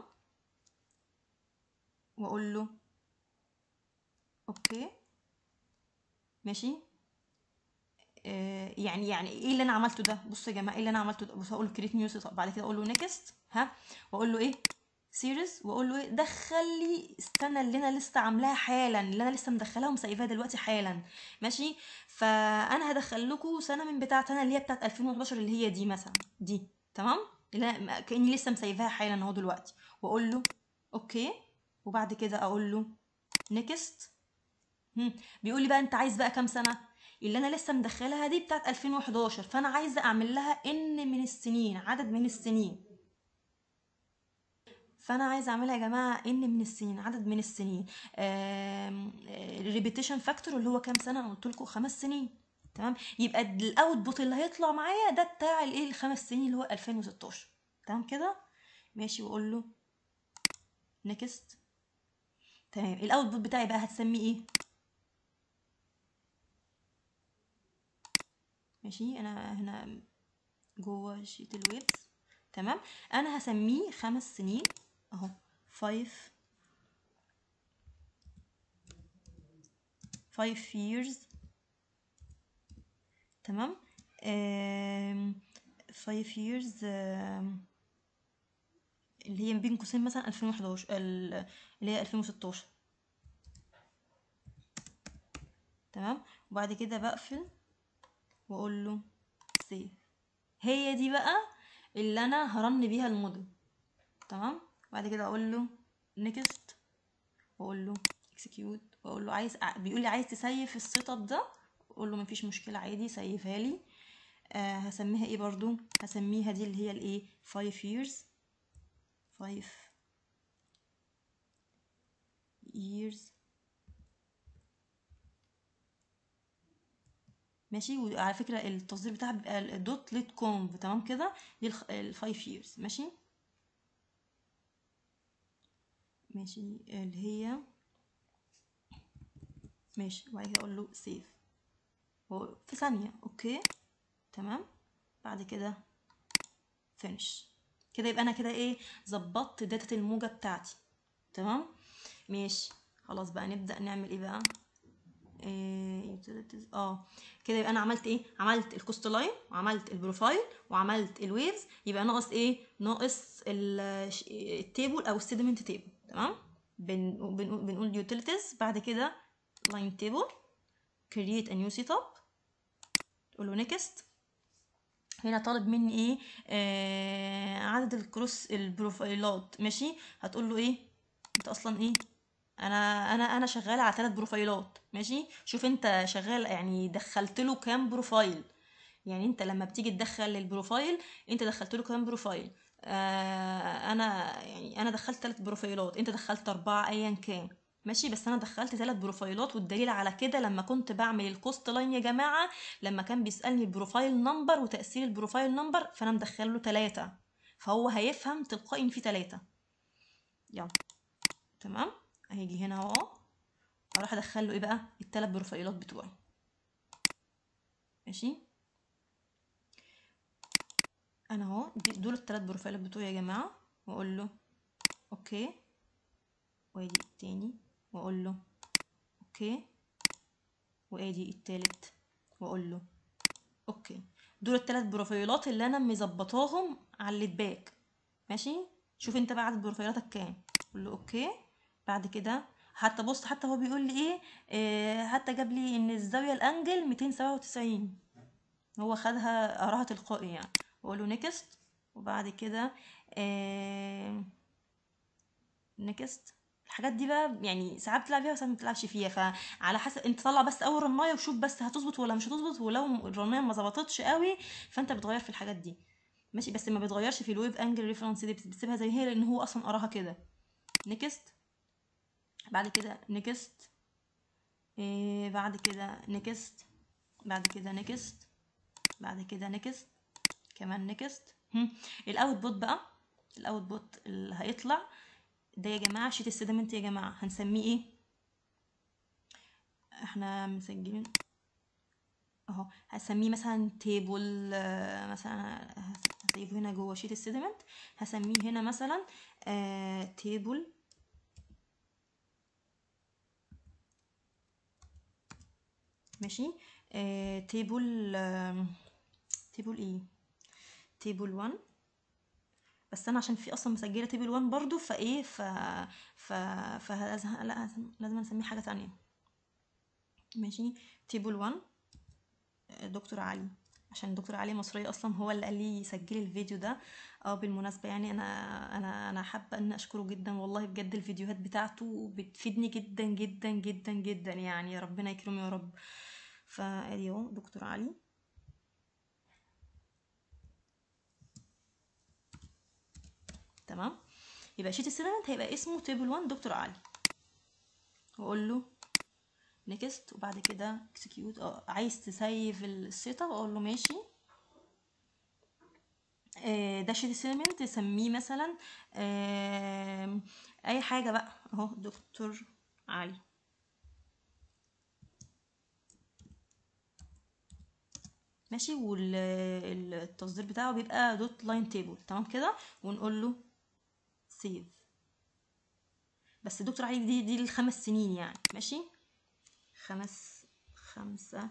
واقول له اوكي ماشي آه، يعني يعني ايه اللي انا عملته ده بصوا يا جماعه ايه اللي انا عملته ده بص هقول له كريت نيو بعد كده اقول له نيكست ها واقول له ايه سيريز واقول له ايه دخل لي السنه اللي انا لسه عاملاها حالا اللي انا لسه مدخلاها ومسيفاها دلوقتي حالا ماشي فانا هدخل لكم سنه من بتاعه انا اللي هي بتاعه 2011 اللي هي دي مثلا دي تمام اللي أنا كاني لسه مسيفاها حالا اهو دلوقتي واقول له اوكي وبعد كده اقول له نيكست بيقول لي بقى انت عايز بقى كام سنه اللي انا لسه مدخلاها دي بتاعت 2011 فانا عايزه اعمل لها ان من السنين عدد من السنين فانا عايزه اعملها يا جماعه ان من السنين عدد من السنين الريبيتيشن فاكتور اللي هو كام سنه انا قلت لكم خمس سنين تمام يبقى الاوتبوت اللي هيطلع معايا ده بتاع الايه الخمس سنين اللي هو 2016 تمام كده ماشي واقول له نيكست تمام الاوتبوت بتاعي بقى هتسميه ايه ماشي انا هنا جوه شيت الويبس تمام انا هسميه خمس سنين اهو 5 5 years تمام 5 years آم، اللي هي بين قوسين مثلا 2011 ال- اللي هي 2016 تمام وبعد كده بقفل واقول له سيف هي دي بقى اللي انا هرن بيها الموديل تمام بعد كده اقول له نيكست واقول له اكسكيوت واقول له عايز بيقول لي عايز تسيف السيت اب ده اقول له مفيش مشكله عادي سيفها لي آه هسميها ايه برضو هسميها دي اللي هي الايه 5 years 5 years ماشي وعلى فكره التصدير بتاعها بيبقى دوت ليت كومب تمام كده دي ال 5 years ماشي ماشي اللي هي ماشي وبعد كده اقول له سيف في ثانيه اوكي تمام بعد كده فينش كده يبقى انا كده ايه ظبطت داتا الموجة بتاعتي تمام ماشي خلاص بقى نبدأ نعمل ايه بقى إيه utilities. اه كده يبقى انا عملت ايه عملت الكوست لاين وعملت البروفايل وعملت الويفز يبقى ناقص ايه ناقص ال- التيبل او السيدمنت تيبل تمام بن... بن... بنقول utilities بعد كده line table create a new setup تقول له next هنا طالب مني ايه آه عدد الكروس البروفايلات ماشي هتقول له ايه انت اصلا ايه انا انا انا شغاله على ثلاث بروفايلات ماشي شوف انت شغال يعني دخلت له كام بروفايل يعني انت لما بتيجي تدخل البروفايل انت دخلت له كام بروفايل آه انا يعني انا دخلت ثلاث بروفايلات انت دخلت اربعه ايا كان ماشي بس انا دخلت ثلاث بروفايلات والدليل على كده لما كنت بعمل الكوست لاين يا جماعه لما كان بيسالني البروفايل نمبر وتاثير البروفايل نمبر فانا مدخل له ثلاثه فهو هيفهم تلقائي ان في ثلاثه يلا تمام هيجي هنا اهو اروح ادخل له ايه بقى الثلاث بروفايلات بتوعي ماشي انا اهو دول الثلاث بروفايلات بتوعي يا جماعه واقول له اوكي وادي التاني واقول له اوكي وادي التالت واقول له اوكي دول الثلاث بروفايلات اللي انا مظبطاهم على الليدباك ماشي شوف انت بقى عدد بروفايلاتك كام قول له اوكي بعد كده حتى بص حتى هو بيقول لي ايه, إيه حتى جاب لي ان الزاويه الانجل 297 هو خدها قراها تلقائي يعني واقول له نيكست وبعد كده إيه نيكست الحاجات دي بقى يعني ساعات بتلعب فيها وساعات ما بتلعبش فيها فعلى حسب انت طلع بس اول رنايه وشوف بس هتظبط ولا مش هتظبط ولو الرنايه ما ظبطتش قوي فانت بتغير في الحاجات دي ماشي بس ما بتغيرش في الويف انجل ريفرنس دي بتسيبها زي هي لان هو اصلا قراها كده نيكست بعد كده نيكست إيه بعد كده نيكست بعد كده نيكست بعد كده نيكست كمان نيكست الاوت بوت بقى الاوت بوت اللي هيطلع ده يا جماعه شيت السيدمنت يا جماعه هنسميه ايه احنا مسجلين اهو هسميه مثلا تيبل مثلا هسيبه هنا جوه شيت السيدمنت هسميه هنا مثلا آه تيبل ماشي آه تيبل آه تيبل ايه تيبل 1 بس انا عشان في اصلا مسجله تيبل 1 برضو فايه ف ف فلازم لا لازم نسميه حاجه تانية ماشي تيبل 1 دكتور علي عشان دكتور علي مصرية اصلا هو اللي قال لي سجلي الفيديو ده اه بالمناسبة يعني انا انا انا حابة ان اشكره جدا والله بجد الفيديوهات بتاعته بتفيدني جدا جدا جدا جدا يعني ربنا يكرمه يا رب فادي اهو دكتور علي تمام يبقى شيت السيلمنت هيبقى اسمه تيبل 1 دكتور علي واقول له نيكست وبعد كده اكسكيوت اه عايز تسيف السيت اب اقول له ماشي آه، ده شيت سيمنت تسميه مثلا آه، اي حاجه بقى اهو دكتور علي ماشي والتصدير بتاعه بيبقى دوت لاين تيبل تمام كده ونقول له سيف بس دكتور علي دي دي للخمس سنين يعني ماشي خمس خمسة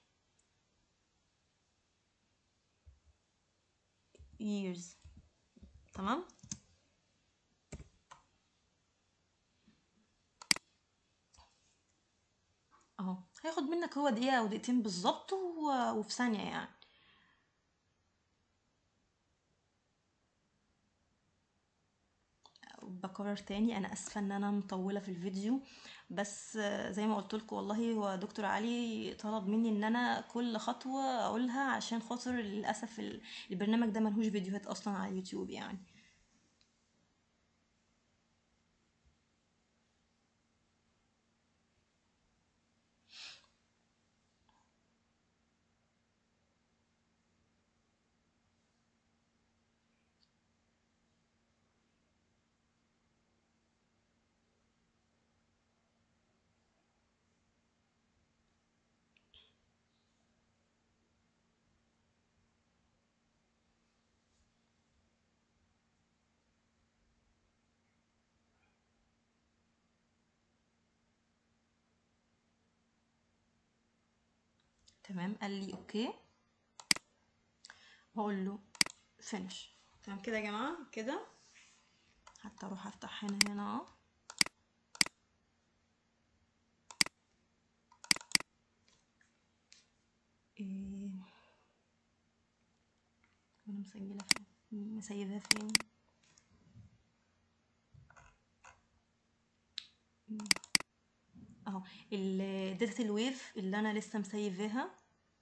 years تمام اهو هياخد منك هو دقيقة او دقيقتين بالظبط و- وفي ثانية يعني بكرر تاني انا اسفه ان انا مطوله في الفيديو بس آه، زي ما قلت لكم والله هو دكتور علي طلب مني ان انا كل خطوه اقولها عشان خاطر للاسف ال- البرنامج ده ملهوش فيديوهات اصلا على اليوتيوب يعني تمام قال لي اوكي هقول له فينش تمام كده يا جماعه كده حتى اروح افتح هنا هنا اهو إيه انا مسجله فين مسيبها فين اهو الداتا الويف اللي انا لسه مسيفاها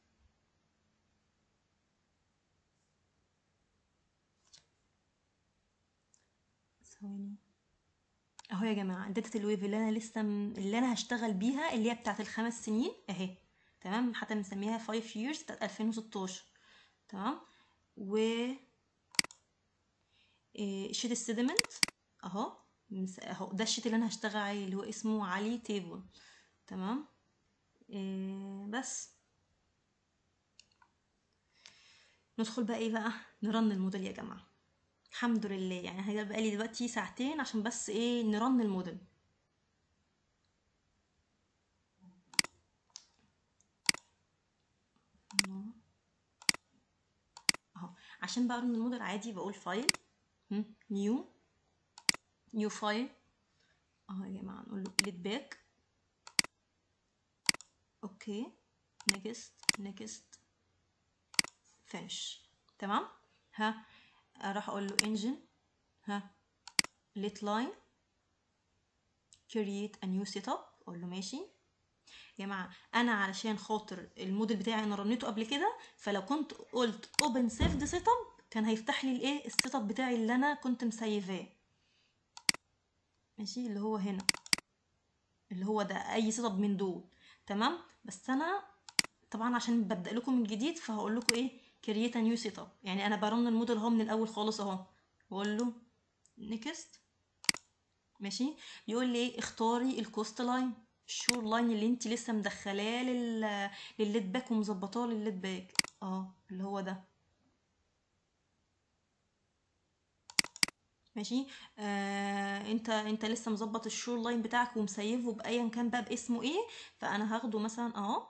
ثواني اهو يا جماعه داتا الويف اللي انا لسه م... اللي انا هشتغل بيها اللي هي بتاعت الخمس سنين اهي تمام حتى مسميها 5 years بتاعت 2016 تمام و إيه، شيت السيدمنت اهو مس- اهو ده الشيت اللي انا هشتغل عليه اللي هو اسمه علي تيبل تمام إيه بس ندخل بقى ايه بقى نرن الموديل يا جماعه الحمد لله يعني هيبقى لي دلوقتي ساعتين عشان بس ايه نرن الموديل اهو عشان بقى ارن الموديل عادي بقول فايل نيو نيو فايل اهو يا جماعه نقول له ليت باك اوكي نيكست نيكست فينش تمام ها راح اقول له انجن ها ليت لاين create a new setup اقول له ماشي يا جماعه انا علشان خاطر الموديل بتاعي انا رنيته قبل كده فلو كنت قلت open saved setup كان هيفتح لي الايه السيت اب بتاعي اللي انا كنت مسيفاه ماشي اللي هو هنا اللي هو ده اي سيت اب من دول تمام بس انا طبعا عشان ببدا لكم من جديد فهقول لكم ايه create a new setup يعني انا برن الموديل اهو من الاول خالص اهو واقول له next ماشي يقول لي ايه اختاري الكوست لاين الشور لاين اللي انت لسه مدخلاه لل للليد باك ومظبطاه للليد باك اه اللي هو ده ماشي آه انت انت لسه مظبط الشور لاين بتاعك ومسيفه بايا كان بقى باسمه ايه فانا هاخده مثلا اهو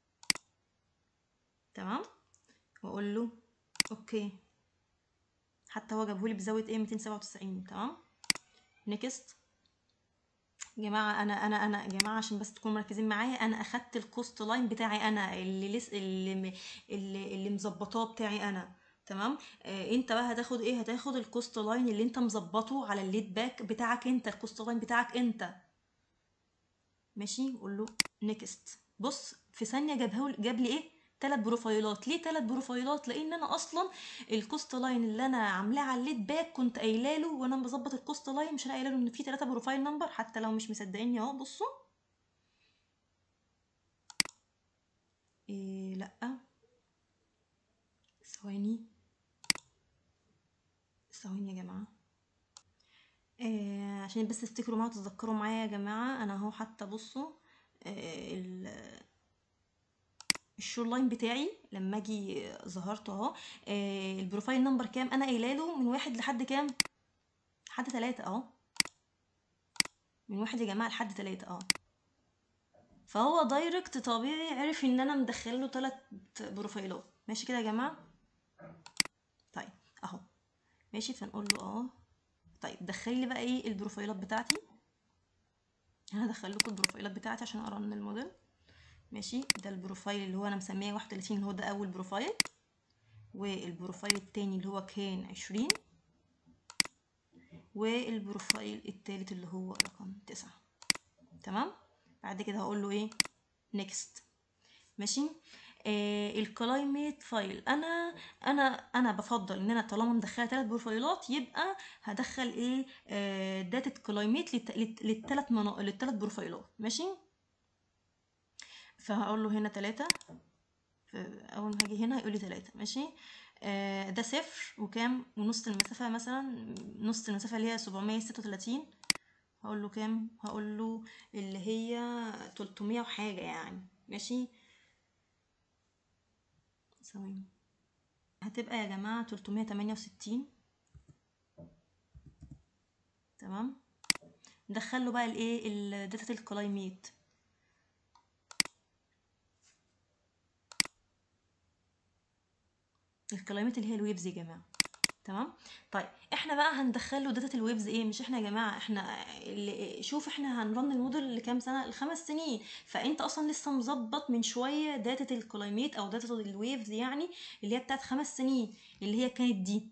تمام واقول له اوكي حتى هو جابهولي بزاويه ايه 297 تمام نيكست يا جماعه انا انا انا يا جماعه عشان بس تكونوا مركزين معايا انا اخدت الكوست لاين بتاعي انا اللي لس اللي م- اللي, اللي مظبطاه بتاعي انا تمام آه انت بقى هتاخد ايه هتاخد الكوست لاين اللي انت مظبطه على الليد باك بتاعك انت الكوست لاين بتاعك انت ماشي قول له نيكست بص في ثانيه جابه جاب لي ايه ثلاث بروفايلات ليه ثلاث بروفايلات لان انا اصلا الكوست لاين اللي انا عاملاه على الليد باك كنت قايله له وانا بظبط الكوست لاين مش انا قايله له ان في ثلاثه بروفايل نمبر حتى لو مش مصدقيني اهو بصوا إيه لا ثواني ثواني يا جماعه إيه عشان بس تفتكروا معايا وتتذكروا معايا يا جماعه انا اهو حتى بصوا إيه ال- الشور لاين بتاعي لما اجي ظهرت اهو إيه البروفايل نمبر كام انا قايله له من واحد لحد كام لحد تلاتة اهو من واحد يا جماعه لحد تلاتة اه فهو دايركت طبيعي عرف ان انا مدخله تلات بروفايلات ماشي كده يا جماعه طيب اهو ماشي فنقول له اه طيب دخلي لي بقى ايه البروفايلات بتاعتي انا هدخل لكم البروفايلات بتاعتي عشان اقرا من الموديل ماشي ده البروفايل اللي هو انا مسميه 31 اللي هو ده اول بروفايل والبروفايل التاني اللي هو كان 20 والبروفايل التالت اللي هو رقم تسعة تمام بعد كده هقول له ايه نيكست ماشي آه الكلايميت فايل انا انا انا بفضل ان انا طالما مدخله ثلاث بروفايلات يبقى هدخل ايه آه داتا كلايميت للثلاث مناطق للثلاث بروفايلات ماشي فهقول له هنا ثلاثة اول ما هاجي هنا هيقول لي ثلاثة ماشي آه ده صفر وكام ونص المسافة مثلا نص المسافة اللي هي 736 هقول له كام هقول له اللي هي 300 وحاجة يعني ماشي ثواني هتبقى يا جماعة 368 تمام ندخله بقى الايه الداتا الكلايميت الكلايميت اللي هي الويبز يا جماعه تمام طيب احنا بقى هندخله داتا الويبز ايه مش احنا يا جماعه احنا اللي شوف احنا هنرن الموديل لكام سنه لخمس سنين فانت اصلا لسه مظبط من شويه داتا الكلايميت او داتا الويبز يعني اللي هي بتاعت خمس سنين اللي هي كانت دي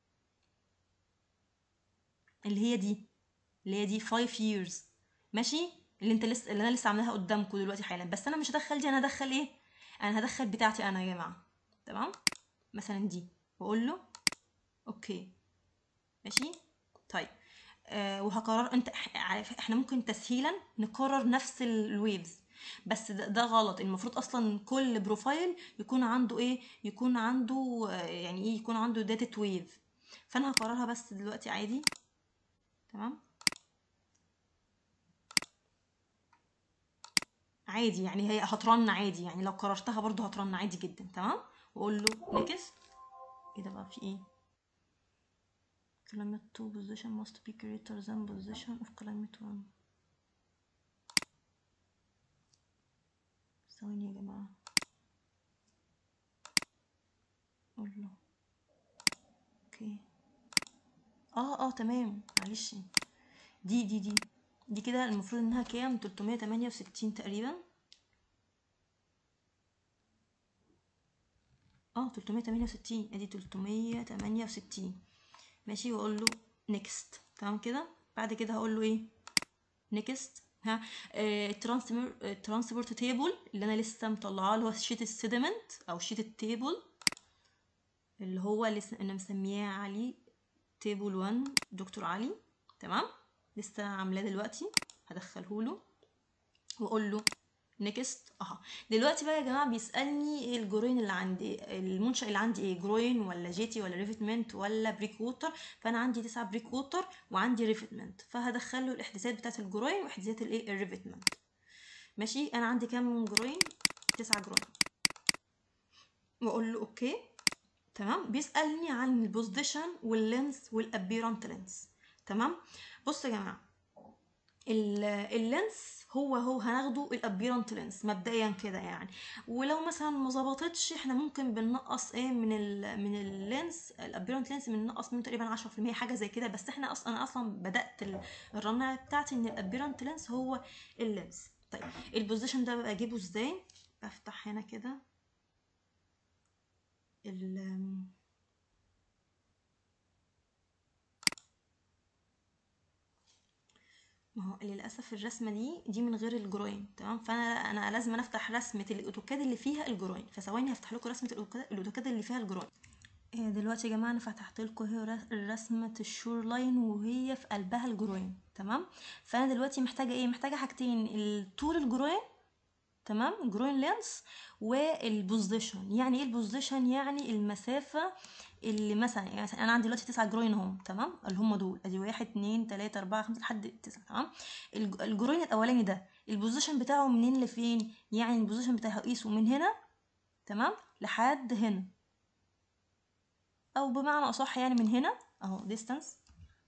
اللي هي دي اللي هي دي 5 years ماشي اللي انت لسه اللي انا لسه عاملاها قدامكم دلوقتي حالا بس انا مش هدخل دي انا هدخل ايه انا هدخل بتاعتي انا يا جماعه تمام مثلا دي واقول له اوكي ماشي طيب آه وهقرر انت عارف احنا ممكن تسهيلا نكرر نفس الويفز بس ده, ده غلط المفروض اصلا كل بروفايل يكون عنده ايه يكون عنده آه يعني ايه يكون عنده داتا ويف فانا هكررها بس دلوقتي عادي تمام عادي يعني هي هترن عادي يعني لو كررتها برضو هترن عادي جدا تمام واقول له نيكست ايه ده بقى في ايه climate 2 position must be greater than position of climate 1 ثواني يا جماعة اقول له اوكي اه اه تمام معلش دي دي دي دي كده المفروض انها كام 368 تقريبا اه 368 ادي 368 ماشي واقول له نيكست تمام كده بعد كده هقول له ايه نيكست ها ترانسبورت تيبل اللي انا لسه مطلعاه اللي هو شيت السيدمنت او شيت التيبل اللي هو لسه انا مسمياه علي تيبل 1 دكتور علي تمام لسه عاملاه دلوقتي هدخله له واقول له نيكست اها دلوقتي بقى يا جماعه بيسالني ايه الجروين اللي عندي المنشا اللي عندي ايه جروين ولا جيتي ولا ريفتمنت ولا بريك ووتر فانا عندي تسعة بريك ووتر وعندي ريفتمنت فهدخل له الاحداثات بتاعه الجروين واحداثات الايه الريفتمنت ماشي انا عندي كام جروين تسعة جروين واقول له اوكي تمام بيسالني عن البوزيشن واللينس والابيرنت لينس تمام بصوا يا جماعه اللينس هو هو هناخده الابيرنت لينس مبدئيا كده يعني ولو مثلا ما ظبطتش احنا ممكن بننقص ايه من ال من اللينس الابيرنت لينس بننقص منه تقريبا 10% حاجه زي كده بس احنا اصلا انا اصلا بدات الرنه بتاعتي ان الابيرنت لينس هو اللينس طيب البوزيشن ده بقى اجيبه ازاي بفتح هنا كده ال ما هو للاسف الرسمه دي دي من غير الجروين تمام فانا انا لازم افتح رسمه الاوتوكاد اللي فيها الجروين فثواني هفتح لكم رسمه الاوتوكاد اللي فيها الجروين دلوقتي يا جماعه انا فتحت لكم هي رسمه الشور لاين وهي في قلبها الجروين تمام فانا دلوقتي محتاجه ايه محتاجه حاجتين طول الجروين تمام الجروين لينس والبوزيشن يعني ايه البوزيشن يعني المسافه اللي مثلا يعني مثلا انا عندي دلوقتي تسعة جروين اهم تمام اللي هم دول ادي واحد اتنين تلاته اربعه خمسه لحد تسعه تمام الج- الجروين الاولاني ده البوزيشن بتاعه منين لفين يعني البوزيشن بتاعه قيسه من هنا تمام لحد هنا او بمعنى اصح يعني من هنا اهو ديستانس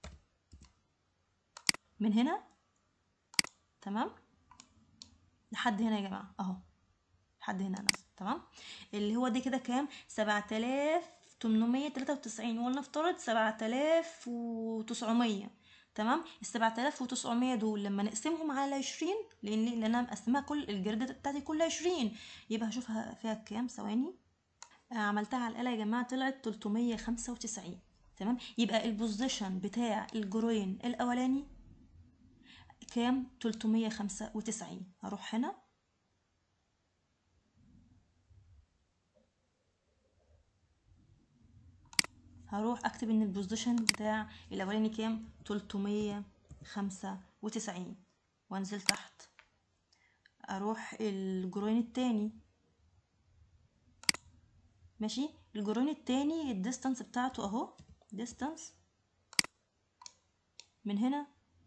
من هنا تمام لحد هنا يا جماعه اهو لحد هنا نفس تمام اللي هو دي كده كام 7893 ولنفترض 7900 تمام ال 7900 دول لما نقسمهم على 20 لان لان انا مقسمها كل الجرده بتاعتي كل 20 يبقى هشوفها فيها كام ثواني آه، عملتها على الآلة يا جماعة طلعت 395 تمام يبقى البوزيشن بتاع الجروين الأولاني كام 395 هروح هنا هروح اكتب ان البوزيشن بتاع الاولاني كام 395 وانزل تحت اروح الجروين التاني ماشي الجروين التاني الديستانس بتاعته اهو ديستانس من هنا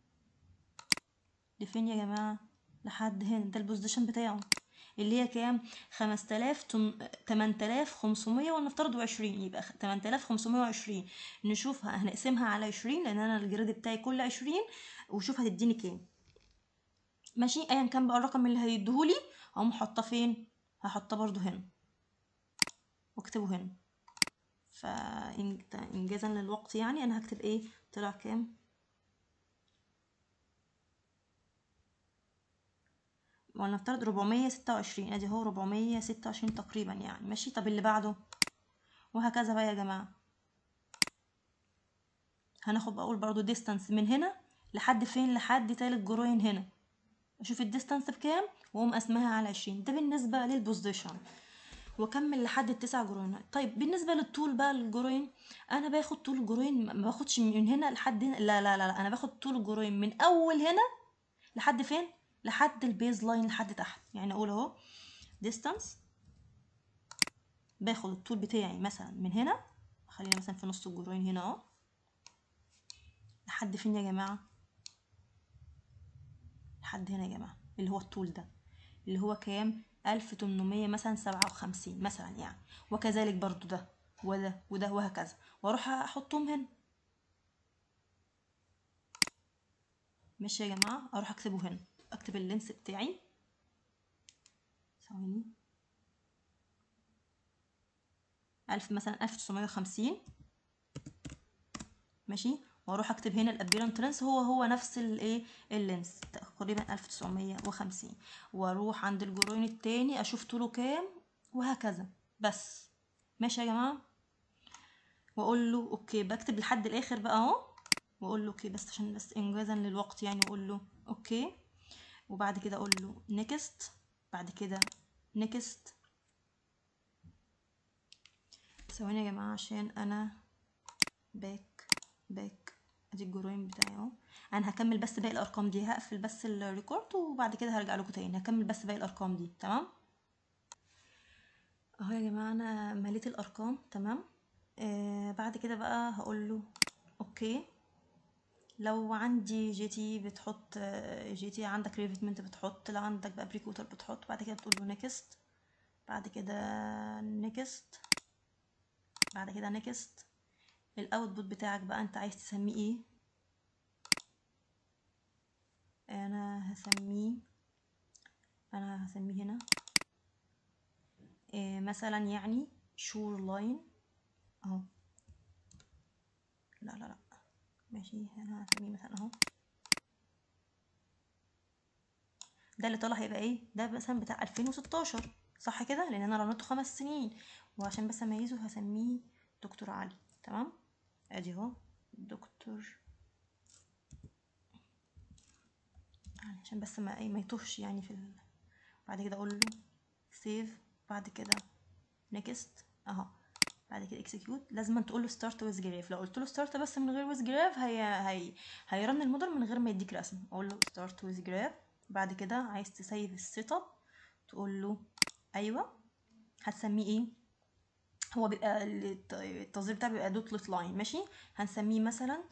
لفين يا جماعة لحد هنا ده البوزيشن بتاعه اللي هي كام خمسة آلاف تمن آلاف خمسمية ونفترض وعشرين يبقى تمن آلاف خمسمية وعشرين نشوفها هنقسمها على عشرين لأن أنا الجريد بتاعي كل عشرين وشوف هتديني كام ماشي أيا كان بقى الرقم اللي هيديهولي هقوم حاطاه فين هحطاه برضو هنا واكتبه هنا فإنجازا للوقت يعني أنا هكتب إيه طلع كام ولنفترض 426 ادي هو 426 تقريبا يعني ماشي طب اللي بعده وهكذا بقى يا جماعه هناخد بقول برضو ديستانس من هنا لحد فين لحد تالت جروين هنا اشوف الديستانس بكام واقوم قسمها على 20 ده بالنسبه للبوزيشن واكمل لحد التسع جروينات طيب بالنسبه للطول بقى الجروين انا باخد طول الجروين ما باخدش من هنا لحد هنا لا لا لا, لا. انا باخد طول الجروين من اول هنا لحد فين لحد البيز لاين لحد تحت يعني اقول اهو ديستانس باخد الطول بتاعي مثلا من هنا خلينا مثلا في نص الجروين هنا اهو لحد فين يا جماعه لحد هنا يا جماعه اللي هو الطول ده اللي هو كام ألف تمنمية مثلا سبعة وخمسين مثلا يعني وكذلك برضو ده وده وده وهكذا واروح احطهم هنا ماشي يا جماعه اروح اكتبه هنا اكتب اللينس بتاعي ثواني ألف مثلا ألف تسعمية وخمسين ماشي واروح اكتب هنا الابيرنت لينس هو هو نفس الايه اللينس تقريبا ألف تسعمية وخمسين واروح عند الجروين التاني اشوف طوله كام وهكذا بس ماشي يا جماعه واقول له اوكي بكتب لحد الاخر بقى اهو واقول له اوكي بس عشان بس انجازا للوقت يعني واقول له اوكي وبعد كده اقول له نيكست بعد كده نيكست ثواني يا جماعه عشان انا باك باك ادي الجروين بتاعي اهو انا هكمل بس باقي الارقام دي هقفل بس الريكورد وبعد كده هرجع لكم تاني هكمل بس باقي الارقام دي تمام اهو يا جماعه انا مليت الارقام تمام آه بعد كده بقى هقول له اوكي لو عندي جي تي بتحط جي تي عندك ريفيتمنت بتحط لو عندك بقى بريكوتر بتحط بعد كده بتقول له نيكست بعد كده نيكست بعد كده نيكست الاوتبوت بتاعك بقى انت عايز تسميه ايه انا هسميه انا هسميه هنا إيه مثلا يعني شور لاين اهو لا لا لا ماشي انا هسميه مثلا اهو ده اللي طلع هيبقى ايه ده مثلا بتاع 2016 صح كده لان انا رنته خمس سنين وعشان بس اميزه هسميه دكتور علي تمام ادي اهو دكتور عشان بس ما ايه ما يتوهش يعني في ال... بعد كده اقول له سيف بعد كده نيكست اهو بعد كده اكسكيوت لازم تقول له ستارت ويز جراف لو قلت له ستارت بس من غير ويز جراف هي هي هيرن الموديل من غير ما يديك رسم اقول له ستارت ويز جراف بعد كده عايز تسيف السيت اب تقول له ايوه هتسميه ايه هو بيبقى الت- التصدير بتاعه بيبقى دوتلت لاين ماشي هنسميه مثلا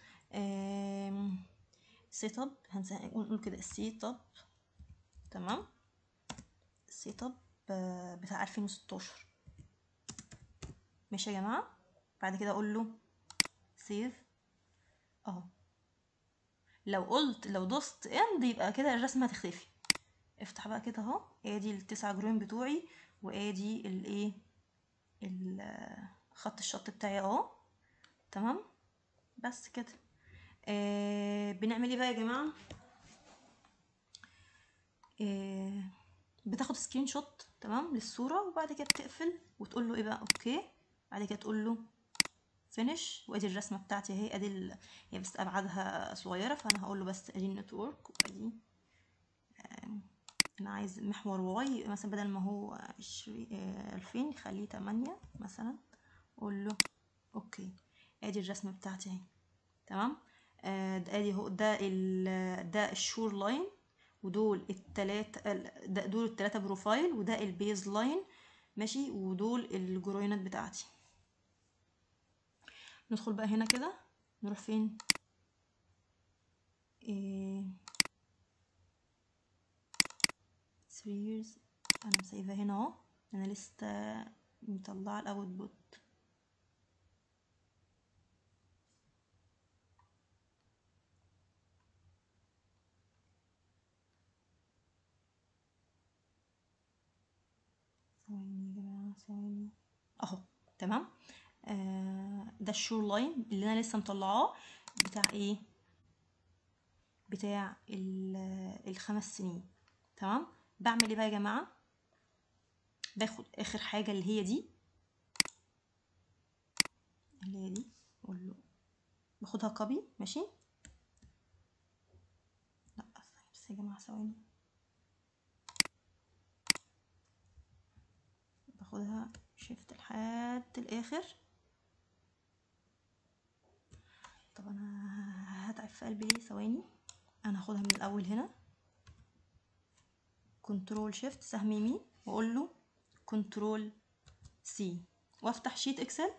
سيت اب هنقول كده سيت اب تمام سيت اب بتاع 2016 ماشي يا جماعه بعد كده اقول له سيف اهو لو قلت لو دوست اند يبقى كده الرسمه هتختفي افتح بقى كده اهو ادي التسعة جرام بتوعي وادي الايه ال- خط الشط بتاعي اهو تمام بس كده آه بنعمل ايه بقى يا جماعه آه بتاخد سكرين شوت تمام للصوره وبعد كده بتقفل وتقول له ايه بقى اوكي بعد كده تقول له فينش وادي الرسمه بتاعتي اهي ادي ال... هي بس ابعادها صغيره فانا هقول له بس ادي النتورك وادي آم، انا عايز محور واي مثلا بدل ما هو عشرين الفين خليه تمانية مثلا اقول له اوكي ادي الرسمه بتاعتي اهي تمام آه، ده ادي هو ده ال ده الشور لاين ودول التلاتة ال- ده دول التلاتة بروفايل وده البيز لاين ماشي ودول الجروينات بتاعتي ندخل بقى هنا كده نروح فين إيه... three years انا مسيبها هنا اهو انا لسه مطلعه الاوت بوت ثواني يا جماعه ثواني اهو تمام آه ده الشور لاين اللي انا لسه مطلعاه بتاع ايه بتاع ال- الخمس سنين تمام بعمل ايه بقى يا جماعه باخد اخر حاجه اللي هي دي اللي هي دي اقول له باخدها كوبي ماشي لا بس يا جماعه ثواني باخدها شيفت لحد الاخر طب انا هتعب في قلبي ليه ثواني انا هاخدها من الاول هنا كنترول شيفت سهم يمين واقول له كنترول سي وافتح شيت اكسل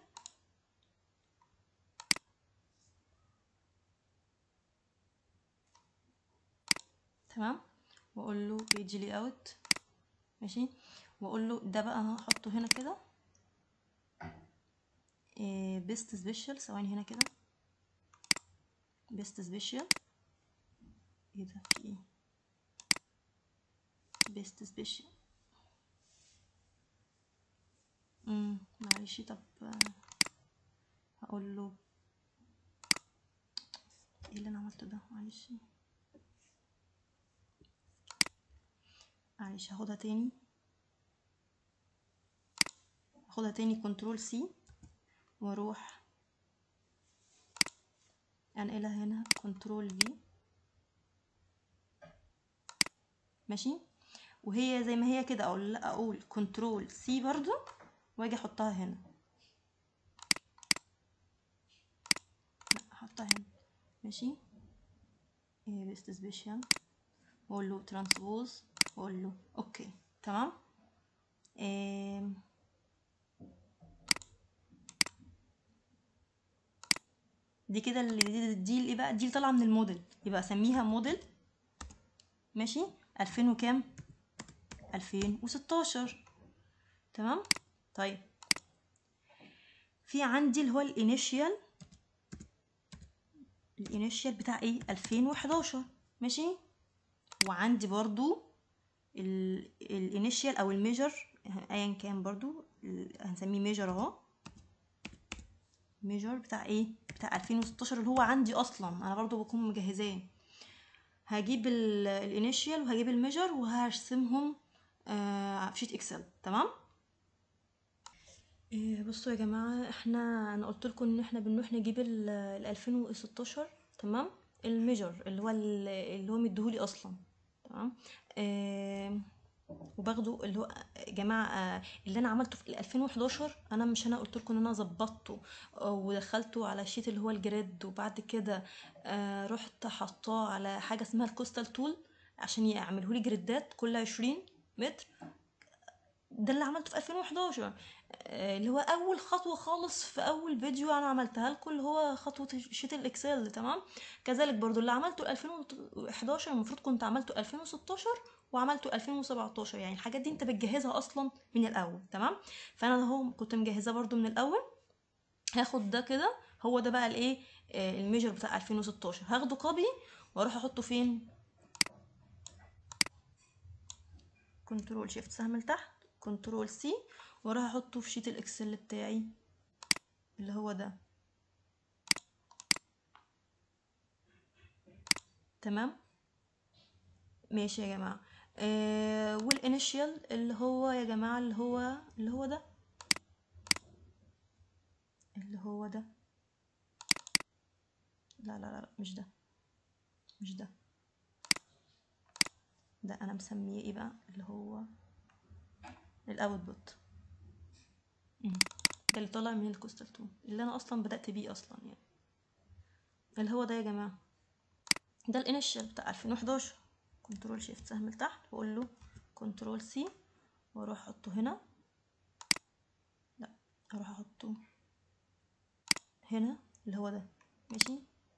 تمام واقول له بيج لي اوت ماشي واقول له ده بقى هحطه هنا كده بيست سبيشال ثواني هنا كده بيست سبيشال ايه ده في ايه بيست سبيشال امم معلش طب آه، هقول له ايه اللي انا عملته ده معلش معلش هاخدها تاني هاخدها تاني كنترول سي واروح انقلها هنا كنترول في ماشي وهي زي ما هي كده اقول لا اقول كنترول سي برضو واجي احطها هنا لا احطها هنا ماشي ايه بيست سبيشال واقول له ترانسبوز واقول له اوكي تمام إيه دي كده اللي دي, دي اللي بقى دي اللي طالعه من الموديل يبقى اسميها موديل ماشي 2000 وكام 2016 تمام طيب في عندي اللي هو الانيشيال الانيشيال بتاع ايه 2011 ماشي وعندي برضو الانيشيال او الميجر ايا كان برضو ال- هنسميه ميجر اهو ميجر بتاع ايه بتاع 2016 اللي هو عندي اصلا انا برضو بكون مجهزاه هجيب الانيشيال وهجيب الميجر وهرسمهم آه في شيت اكسل تمام إيه بصوا يا جماعه احنا انا قلت لكم ان احنا بنروح نجيب ال ال 2016 تمام الميجر اللي هو ال- اللي هو مديهولي اصلا تمام آه وباخده اللي هو يا جماعه آه، اللي انا عملته في ال 2011 انا مش انا قلت لكم ان انا ظبطته آه، ودخلته على شيت اللي هو الجريد وبعد كده آه، رحت حطاه على حاجه اسمها الكوستال تول عشان يعمله لي جريدات كل 20 متر ده اللي عملته في 2011 آه، اللي هو اول خطوه خالص في اول فيديو انا عملتها لكم اللي هو خطوه شيت الاكسل تمام كذلك برضو اللي عملته 2011 المفروض كنت عملته 2016 وعملته 2017 يعني الحاجات دي انت بتجهزها اصلا من الاول تمام فانا اهو كنت مجهزاه برضو من الاول هاخد ده كده هو ده بقى الايه آه، الميجر بتاع 2016 هاخده كوبي واروح احطه فين كنترول شيفت سهم لتحت كنترول سي واروح احطه في شيت الاكسل بتاعي اللي هو ده تمام ماشي يا جماعه آه والانيشيال اللي هو يا جماعه اللي هو اللي هو ده اللي هو ده لا لا لا مش ده مش ده ده انا مسميه ايه بقى اللي هو الاوتبوت ده اللي طالع من الكوستال تون اللي انا اصلا بدات بيه اصلا يعني اللي هو ده يا جماعه ده الانيشال بتاع 2011 كنترول شيفت سهم لتحت واقول له كنترول سي واروح احطه هنا لا اروح احطه هنا اللي هو ده ماشي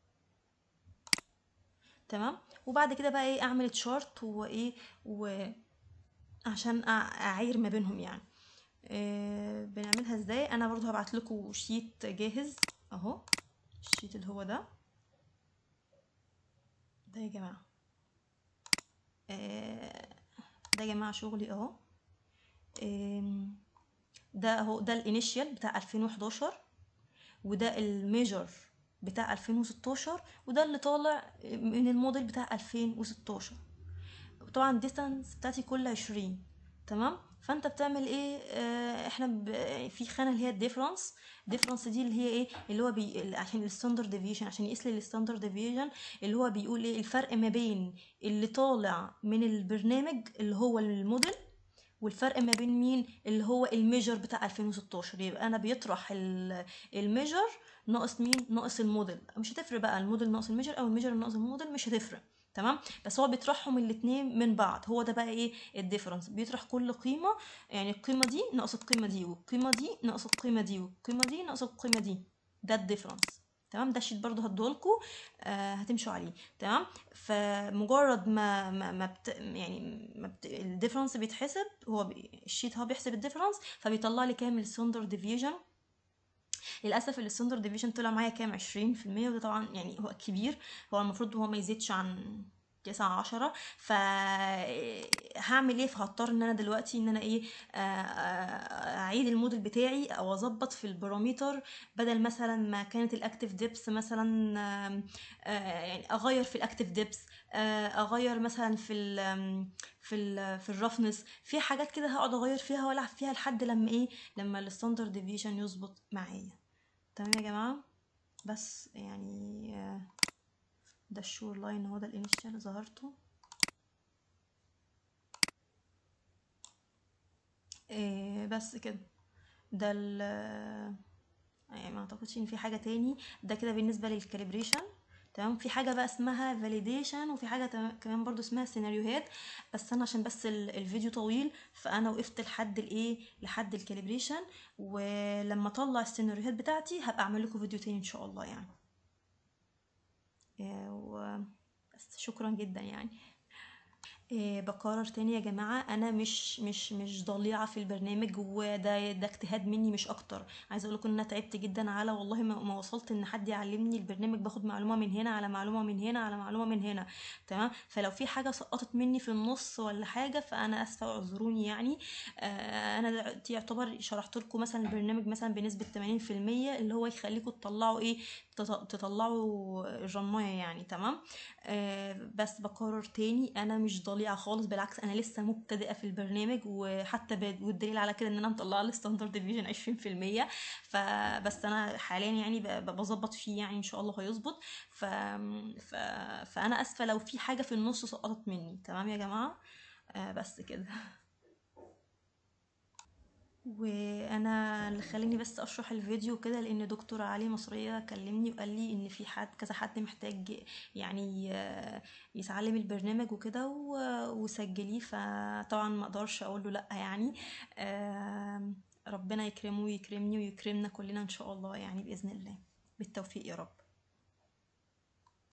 تمام وبعد كده بقى ايه اعمل تشارت وايه و عشان اعاير ما بينهم يعني آه بنعملها ازاي انا برضو هبعت لكم شيت جاهز اهو الشيت اللي هو ده ده يا جماعه آه ده يا جماعه شغلي اهو ده اهو ده الانيشيال بتاع 2011 وده الميجر بتاع 2016 وده اللي طالع من الموديل بتاع 2016 طبعا الديستانس بتاعتي كل 20 تمام فانت بتعمل ايه آه احنا ب... في خانه اللي هي الديفرنس الديفرنس دي اللي هي ايه اللي هو بي... عشان الستاندرد ديفيشن عشان يقيس لي الستاندرد ديفيشن اللي هو بيقول ايه الفرق ما بين اللي طالع من البرنامج اللي هو الموديل والفرق ما بين مين اللي هو الميجر بتاع 2016 يبقى انا بيطرح الميجر ناقص مين ناقص الموديل مش هتفرق بقى الموديل ناقص الميجر او الميجر ناقص الموديل مش هتفرق تمام بس هو بيطرحهم الاثنين من بعض هو ده بقى ايه الديفرنس بيطرح كل قيمه يعني القيمه دي ناقص القيمه دي والقيمه دي ناقص القيمه دي والقيمه دي ناقص القيمه دي ده الديفرنس تمام ده الشيت برضو هدولكوا آه هتمشوا عليه تمام فمجرد ما ما, ما بت يعني ما بت الديفرنس بيتحسب هو بي الشيت هو بيحسب الديفرنس فبيطلع لي كام الستاندرد ديفيجن للاسف الستاندرد ديفيجن طلع معايا كام 20% وده طبعا يعني هو كبير هو المفروض هو ما يزيدش عن تسعة عشرة فهعمل ايه فهضطر ان انا دلوقتي ان انا ايه اعيد الموديل بتاعي او اظبط في البارامتر بدل مثلا ما كانت الاكتف ديبس مثلا يعني اغير في الاكتف ديبس اغير مثلا في ال في ال في الرفنس في حاجات كده هقعد اغير فيها والعب فيها لحد لما ايه لما الستاندرد ديفيشن يظبط معايا تمام يا جماعه بس يعني ده الشور لاين هو ده الانيشال ظهرته إيه بس كده ده ال يعني ما اعتقدش ان في حاجه تاني ده كده بالنسبه للكاليبريشن تمام في حاجه بقى اسمها فاليديشن وفي حاجه كمان برضو اسمها سيناريوهات بس انا عشان بس الفيديو طويل فانا وقفت لحد الايه لحد الكاليبريشن ولما اطلع السيناريوهات بتاعتي هبقى اعمل لكم فيديو تاني ان شاء الله يعني و بس شكرا جدا يعني إيه بكرر تاني يا جماعة أنا مش مش مش ضليعة في البرنامج وده ده اجتهاد مني مش أكتر عايزة أقول لكم إن أنا تعبت جدا على والله ما, ما وصلت إن حد يعلمني البرنامج باخد معلومة من هنا على معلومة من هنا على معلومة من هنا تمام فلو في حاجة سقطت مني في النص ولا حاجة فأنا آسفة اعذروني يعني آه أنا دلوقتي يعتبر شرحت لكم مثلا البرنامج مثلا بنسبة 80% اللي هو يخليكم تطلعوا إيه تطلعوا الرماية يعني تمام آه بس بكرر تاني أنا مش ضليعة خالص بالعكس انا لسه مبتدئه في البرنامج وحتى والدليل على كده ان انا مطلعه الستاندرد ديفيجن 20% فبس انا حاليا يعني بظبط فيه يعني ان شاء الله هيظبط ف... ف... فانا اسفه لو في حاجه في النص سقطت مني تمام يا جماعه آه بس كده وانا اللي خلاني بس اشرح الفيديو كده لان دكتور علي مصرية كلمني وقال لي ان في حد كذا حد محتاج يعني ي- يتعلم البرنامج وكده و- وسجليه فطبعا ما اقدرش اقول له لا يعني آم، ربنا يكرمه ويكرمني ويكرمنا كلنا ان شاء الله يعني باذن الله بالتوفيق يا رب